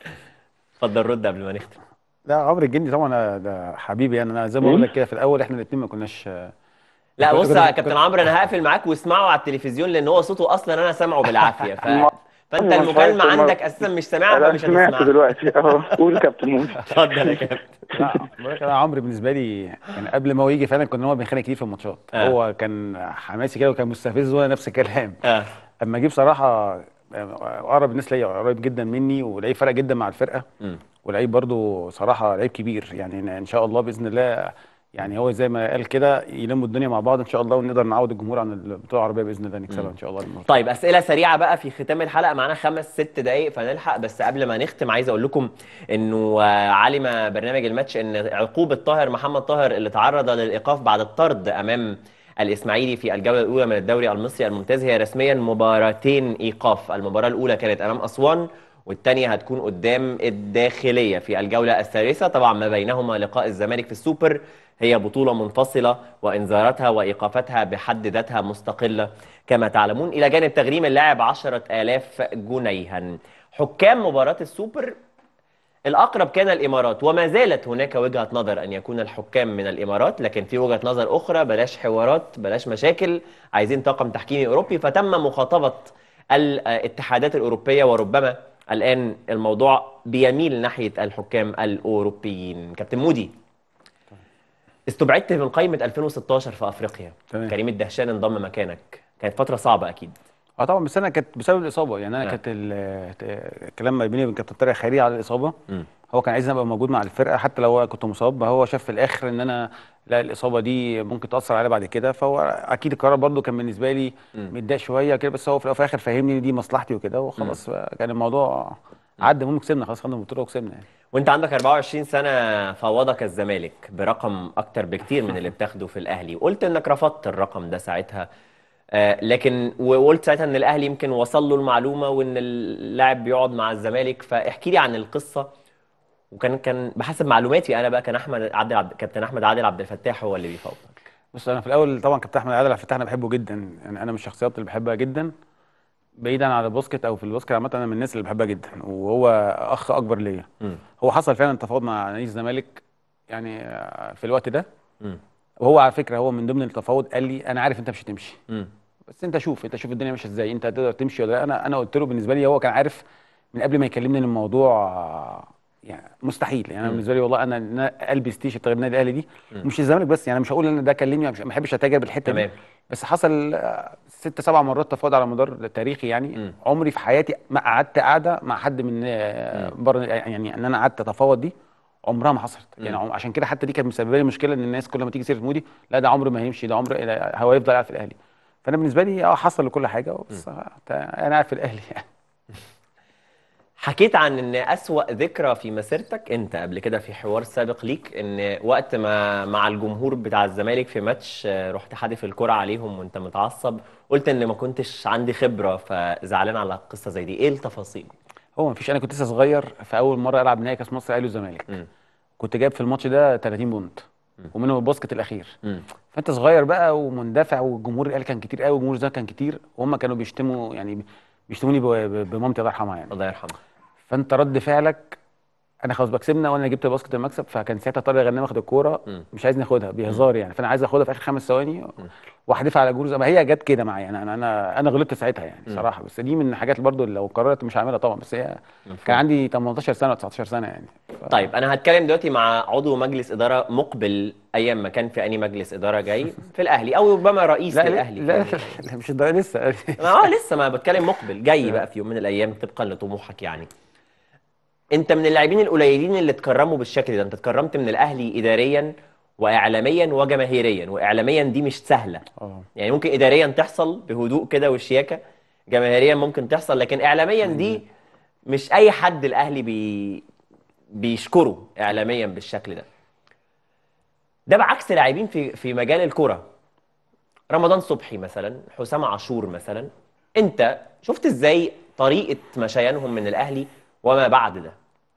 اتفضل رد قبل ما نختم لا عمرو الجندي طبعا ده حبيبي يعني انا زي ما مين؟ بقول لك كده في الاول احنا الاثنين ما كناش لا كنت- بص كنت- يا كنت- كابتن عمرو انا هقفل معاك واسمعه على التلفزيون لان هو صوته اصلا انا سامعه بالعافيه ف... ما- فانت مش المكالمه عارف، ما- عندك اساسا مش سامعها انا فمش سمعت هتسمعها دلوقتي اه قول كابتن مودي اتفضل يا كابتن لا بقول لك انا عمرو بالنسبه لي يعني قبل ما هو يجي فعلا كنا هو بنخانق كتير في الماتشات آه. هو كان حماسي كده وكان مستفز وانا نفس الكلام اه اما جه بصراحه اقرب الناس ليا قريب جدا مني ولعيب فرق جدا مع الفرقه مم. ولعيب برضو صراحه لعيب كبير يعني ان شاء الله باذن الله يعني هو زي ما قال كده يلموا الدنيا مع بعض ان شاء الله ونقدر نعود الجمهور عن البطوله العربيه باذن الله نكسبها ان شاء الله النهارده طيب اسئله سريعه بقى في ختام الحلقه معانا خمس ست دقائق فنلحق بس قبل ما نختم عايز اقول لكم انه آه، علم برنامج الماتش ان عقوبه طاهر محمد طاهر اللي تعرض للايقاف بعد الطرد امام الاسماعيلي في الجوله الاولى من الدوري المصري الممتاز هي رسميا مباراتين ايقاف المباراه الاولى كانت امام اسوان والثانيه هتكون قدام الداخليه في الجوله الثالثه طبعا ما بينهما لقاء الزمالك في السوبر هي بطوله منفصله وانذاراتها وايقافاتها بحد ذاتها مستقله كما تعلمون الى جانب تغريم اللاعب 10000 جنيها حكام مباراه السوبر الأقرب كان الإمارات وما زالت هناك وجهة نظر أن يكون الحكام من الإمارات لكن في وجهة نظر أخرى بلاش حوارات بلاش مشاكل عايزين طاقم تحكيمي أوروبي فتم مخاطبة الاتحادات الأوروبية وربما الآن الموضوع بيميل ناحية الحكام الأوروبيين كابتن مودي استبعدت من قائمة 2016 في أفريقيا تمام. كريم الدهشان انضم مكانك كانت فترة صعبة أكيد اه طبعا بس انا كانت بسبب الاصابه يعني انا آه. كانت ال- ت- الكلام ما بيني وبين كابتن طارق خيري على الاصابه مم. هو كان عايزني ابقى موجود مع الفرقه حتى لو كنت مصاب هو شاف في الاخر ان انا لا الاصابه دي ممكن تاثر عليا بعد كده فهو اكيد القرار برضو كان بالنسبه لي مم. متضايق شويه كده بس هو في الأول وفي الاخر فهمني ان دي مصلحتي وكده وخلاص كان الموضوع عدى المهم كسبنا خلاص خدنا البطوله وكسبنا يعني وانت عندك 24 سنة فوضك الزمالك برقم اكتر بكتير من اللي بتاخده في الاهلي وقلت انك رفضت الرقم ده ساعتها آه لكن وقلت ساعتها ان الاهلي يمكن وصل له المعلومة وان اللاعب بيقعد مع الزمالك فاحكي لي عن القصة وكان كان بحسب معلوماتي انا بقى كان احمد عادل عبد كابتن احمد عادل عبد الفتاح هو اللي بيفوضك بص انا في الاول طبعا كابتن احمد عادل عبد الفتاح انا بحبه جدا يعني انا من الشخصيات اللي بحبها جدا بعيدا عن الباسكت او في الباسكت عامه انا من الناس اللي بحبها جدا وهو اخ اكبر ليا مم. هو حصل فعلا تفاوض مع نادي الزمالك يعني آه، في الوقت ده مم. وهو على فكره هو من ضمن التفاوض قال لي انا عارف انت مش هتمشي مم. بس انت شوف انت شوف الدنيا ماشيه ازاي انت هتقدر تمشي ولا لا انا انا قلت له بالنسبه لي هو كان عارف من قبل ما يكلمني ان الموضوع آه، يعني مستحيل يعني انا مم. بالنسبه لي والله انا ان أنا البس تيشيرت غير النادي الاهلي دي مم. مش الزمالك بس يعني مش هقول ان ده كلمني مش- ما بحبش اتاجر بالحته دي تمام بس حصل آه، ست سبع مرات تفاوض على مدار تاريخي يعني مم. عمري في حياتي ما قعدت قعده مع حد من آه، بره يعني ان انا قعدت اتفاوض دي عمرها ما حصلت يعني عم- عشان كده حتى دي كانت مسببه لي مشكله ان الناس كل ما تيجي سيره مودي لا ده عمره ما هيمشي ده عمره لا، هو يفضل قاعد في الاهلي فانا بالنسبه لي اه حصل لكل حاجه بس آه، انا قاعد في الاهلي يعني حكيت عن ان اسوأ ذكرى في مسيرتك انت قبل كده في حوار سابق ليك ان وقت ما مع الجمهور بتاع الزمالك في ماتش آه، رحت حادف الكرة عليهم وانت متعصب قلت ان ما كنتش عندي خبرة فزعلان على قصة زي دي ايه التفاصيل هو مفيش انا كنت لسه صغير في اول مره العب نهائي كاس مصر اهلي والزمالك مم. كنت جايب في الماتش ده 30 بونت ومنهم الباسكت الاخير مم. فانت صغير بقى ومندفع والجمهور الاهلي كان كتير قوي والجمهور ده كان كتير وهم كانوا بيشتموا يعني بيشتموني ب- ب- بمامتي الله يرحمها يعني الله يرحمه فانت رد فعلك انا خلاص بكسبنا وانا جبت باسكت المكسب فكان ساعتها طارق غنام واخد الكوره مم. مش عايز ناخدها بهزار يعني فانا عايز اخدها في اخر خمس ثواني واحدفها على جروز ما هي جت كده معايا انا انا انا انا غلطت ساعتها يعني مم. صراحه بس دي من الحاجات اللي برضو اللي لو قررت مش هعملها طبعا بس هي مفهوم. كان عندي 18 سنه و 19 سنه يعني طيب انا هتكلم دلوقتي مع عضو مجلس اداره مقبل ايام ما كان في اني مجلس اداره جاي في الاهلي او ربما رئيس لا لا, للاهلي لا, في لا, لا مش ده لسه ما اه لسه ما بتكلم مقبل جاي بقى في يوم من الايام طبقا لطموحك يعني انت من اللاعبين القليلين اللي اتكرموا بالشكل ده انت اتكرمت من الاهلي اداريا واعلاميا وجماهيريا واعلاميا دي مش سهله اه يعني ممكن اداريا تحصل بهدوء كده والشياكه جماهيريا ممكن تحصل لكن اعلاميا دي مش اي حد الاهلي بي بيشكره اعلاميا بالشكل ده ده بعكس لاعبين في في مجال الكره رمضان صبحي مثلا حسام عاشور مثلا انت شفت ازاي طريقه مشيانهم من الاهلي وما بعد ده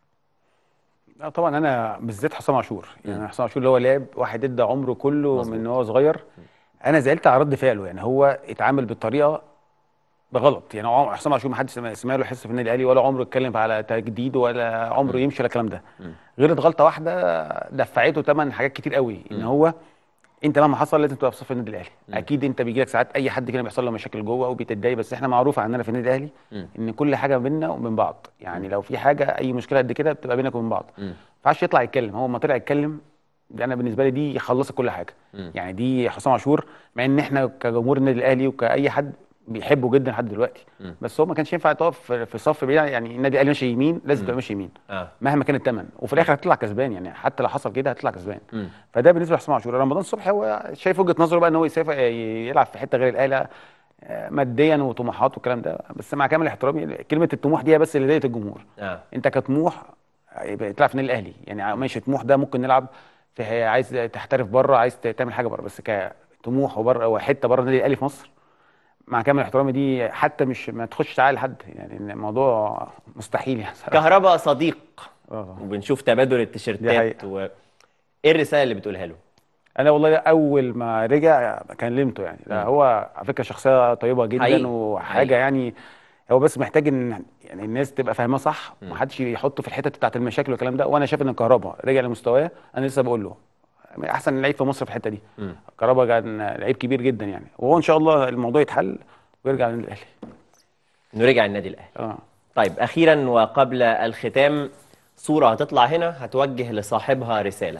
لا طبعا انا بالذات حسام عاشور يعني حسام عاشور اللي هو لعب واحد ادى عمره كله مظبوط. من هو صغير انا زعلت على رد فعله يعني هو اتعامل بالطريقه بغلط يعني هو حسام عاشور ما حدش سمع سمع له حس في النادي الاهلي ولا عمره اتكلم على تجديد ولا عمره يمشي ولا الكلام ده غلط غلطه واحده دفعته ثمن حاجات كتير قوي ان هو انت مهما حصل لازم تبقى في صف النادي الاهلي اكيد انت بيجي لك ساعات اي حد كده بيحصل له مشاكل جوه وبيتضايق بس احنا معروف عننا في النادي الاهلي مم. ان كل حاجه بيننا وبين بعض يعني لو في حاجه اي مشكله قد كده بتبقى بينك وبين بعض مم. ما ينفعش يطلع يتكلم هو ما طلع يتكلم ده انا بالنسبه لي دي خلصت كل حاجه مم. يعني دي حسام عاشور مع ان احنا كجمهور النادي الاهلي وكاي حد بيحبه جدا لحد دلوقتي مم. بس هو ما كانش ينفع تقف في في صف بعيد يعني النادي الاهلي ماشي يمين لازم تبقى ماشي يمين اه مهما كان الثمن وفي الاخر هتطلع كسبان يعني حتى لو حصل كده هتطلع كسبان مم. فده بالنسبه لحسام عاشور رمضان صبحي هو شايف وجهه نظره بقى ان هو يسافر يلعب في حته غير الاهلي آه، ماديا وطموحات والكلام ده بس مع كامل احترامي كلمه الطموح دي هي بس اللي ضايقت الجمهور اه انت كطموح يبقى تلعب في النادي الاهلي يعني ماشي طموح ده ممكن نلعب في عايز تحترف بره عايز تعمل حاجه بره بس كطموح وبره وحته بره النادي الاهلي في مصر مع كامل احترامي دي حتى مش ما تخش تعالى لحد يعني الموضوع مستحيل يعني صراحة. كهربا صديق اه وبنشوف تبادل دي التيشيرتات حقيقة. و... ايه الرساله اللي بتقولها له انا والله اول ما رجع كلمته يعني لا هو على فكره شخصيه طيبه جدا حقيقي. وحاجه حقيقي. يعني يعني هو بس محتاج ان يعني الناس تبقى فاهماه صح ومحدش يحطه في الحته بتاعت المشاكل والكلام ده وانا شايف ان الكهرباء رجع لمستواه انا لسه بقول له احسن لعيب في مصر في الحته دي مم. كهربا كان لعيب كبير جدا يعني وهو ان شاء الله الموضوع يتحل ويرجع للنادي الاهلي انه رجع النادي الاهلي اه طيب اخيرا وقبل الختام صوره هتطلع هنا هتوجه لصاحبها رساله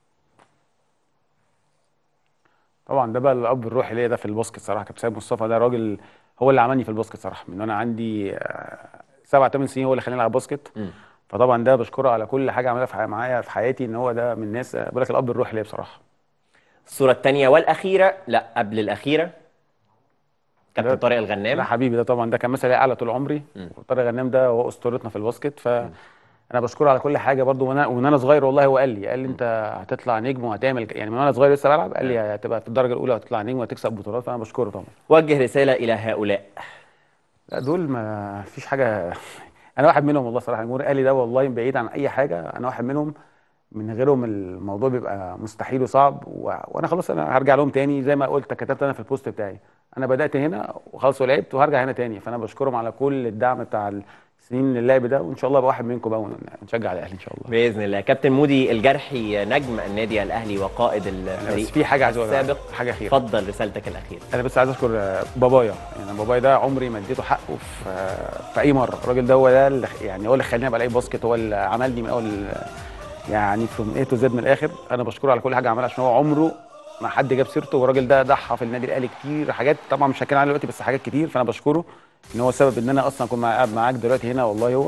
طبعا ده بقى الاب الروحي ليا ده في الباسكت صراحه كابتن سيد مصطفى ده راجل هو اللي عملني في الباسكت صراحه من وانا عندي آه، سبع ثمان سنين هو اللي خلاني العب باسكت مم. فطبعا ده بشكره على كل حاجه عملها في حي- معايا في حياتي ان هو ده من الناس آه، بقول لك الاب الروحي ليا بصراحه الصوره الثانيه والاخيره لا قبل الاخيره كابتن ده- طارق ده الغنام حبيبي ده طبعا ده كان مثل اعلى طول عمري مم. وطارق غنام ده هو اسطورتنا في الباسكت ف انا بشكره على كل حاجه برضو وانا وان انا صغير والله هو قال لي قال لي انت هتطلع نجم وهتعمل ك- يعني من وانا صغير لسه بلعب قال لي هتبقى في الدرجه الاولى وهتطلع نجم وهتكسب بطولات فانا بشكره طبعا وجه رساله الى هؤلاء لا دول ما فيش حاجه انا واحد منهم والله صراحه الجمهور قال لي ده والله بعيد عن اي حاجه انا واحد منهم من غيرهم الموضوع بيبقى مستحيل وصعب و... وانا خلاص انا هرجع لهم تاني زي ما قلت كتبت انا في البوست بتاعي انا بدات هنا وخلاص ولعبت وهرجع هنا تاني فانا بشكرهم على كل الدعم بتاع السنين اللعب ده وان شاء الله ابقى واحد منكم بقى ونشجع الاهلي ان شاء الله باذن الله كابتن مودي الجرحي نجم النادي الاهلي وقائد الفريق بس في حاجه عايز اقولها السابق حاجه اخيره اتفضل رسالتك الاخيره انا بس عايز اشكر آه، بابايا يعني بابايا ده عمري ما اديته حقه في آه، في اي مره الراجل ده هو ده اللي يعني هو اللي خلاني ابقى لعيب باسكت هو اللي عملني من اول يعني فروم اي تو زد من الاخر انا بشكره على كل حاجه عملها عشان هو عمره ما حد جاب سيرته والراجل ده ضحى في النادي الاهلي كتير حاجات طبعا مش هتكلم عنها دلوقتي بس حاجات كتير فانا بشكره ان هو سبب ان انا اصلا اكون قاعد معاك دلوقتي هنا والله هو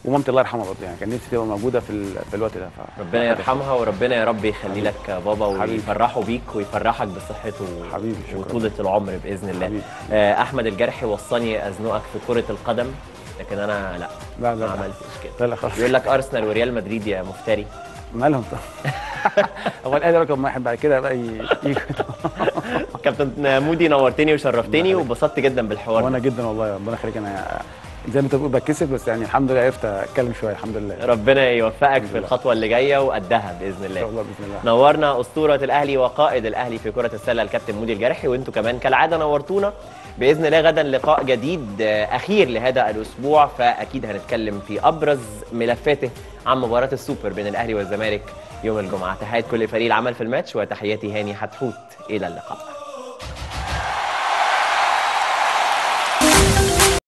ومامتي الله يرحمها برضه يعني كان نفسي تبقى موجوده في ال... في الوقت ده ف... ربنا يرحمها وربنا يا رب يخلي لك بابا حبيبي. ويفرحوا بيك ويفرحك بصحته حبيبي، شكراً. وطولة العمر بإذن الله حبيبي. آه، أحمد الجرحي وصاني أزنقك في كرة القدم لكن أنا لا لا لا ما لا عملتش كده لا لا خلاص بيقول لك أرسنال وريال مدريد يا مفتري مالهم طب هو الاهلي رقم واحد بعد كده بقى ي- يجي كابتن مودي نورتني وشرفتني وبسطت جدا بالحوار ده. وانا جدا والله ربنا يخليك انا زي ما انت بتقول بتكسب بس يعني الحمد لله عرفت اتكلم شويه الحمد لله ان ربنا يوفقك في لله. الخطوة اللي جاية وقدها بإذن شاء الله الله باذن الله نورنا أسطورة الأهلي وقائد الأهلي في كرة السلة الكابتن مودي الجرحي وأنتوا كمان كالعادة نورتونا بإذن الله غدا لقاء جديد آه، أخير لهذا الأسبوع فأكيد هنتكلم في أبرز ملفاته عن مباراة السوبر بين الأهلي والزمالك يوم الجمعة تحيات كل فريق العمل في الماتش وتحياتي هاني حتحوت إلى اللقاء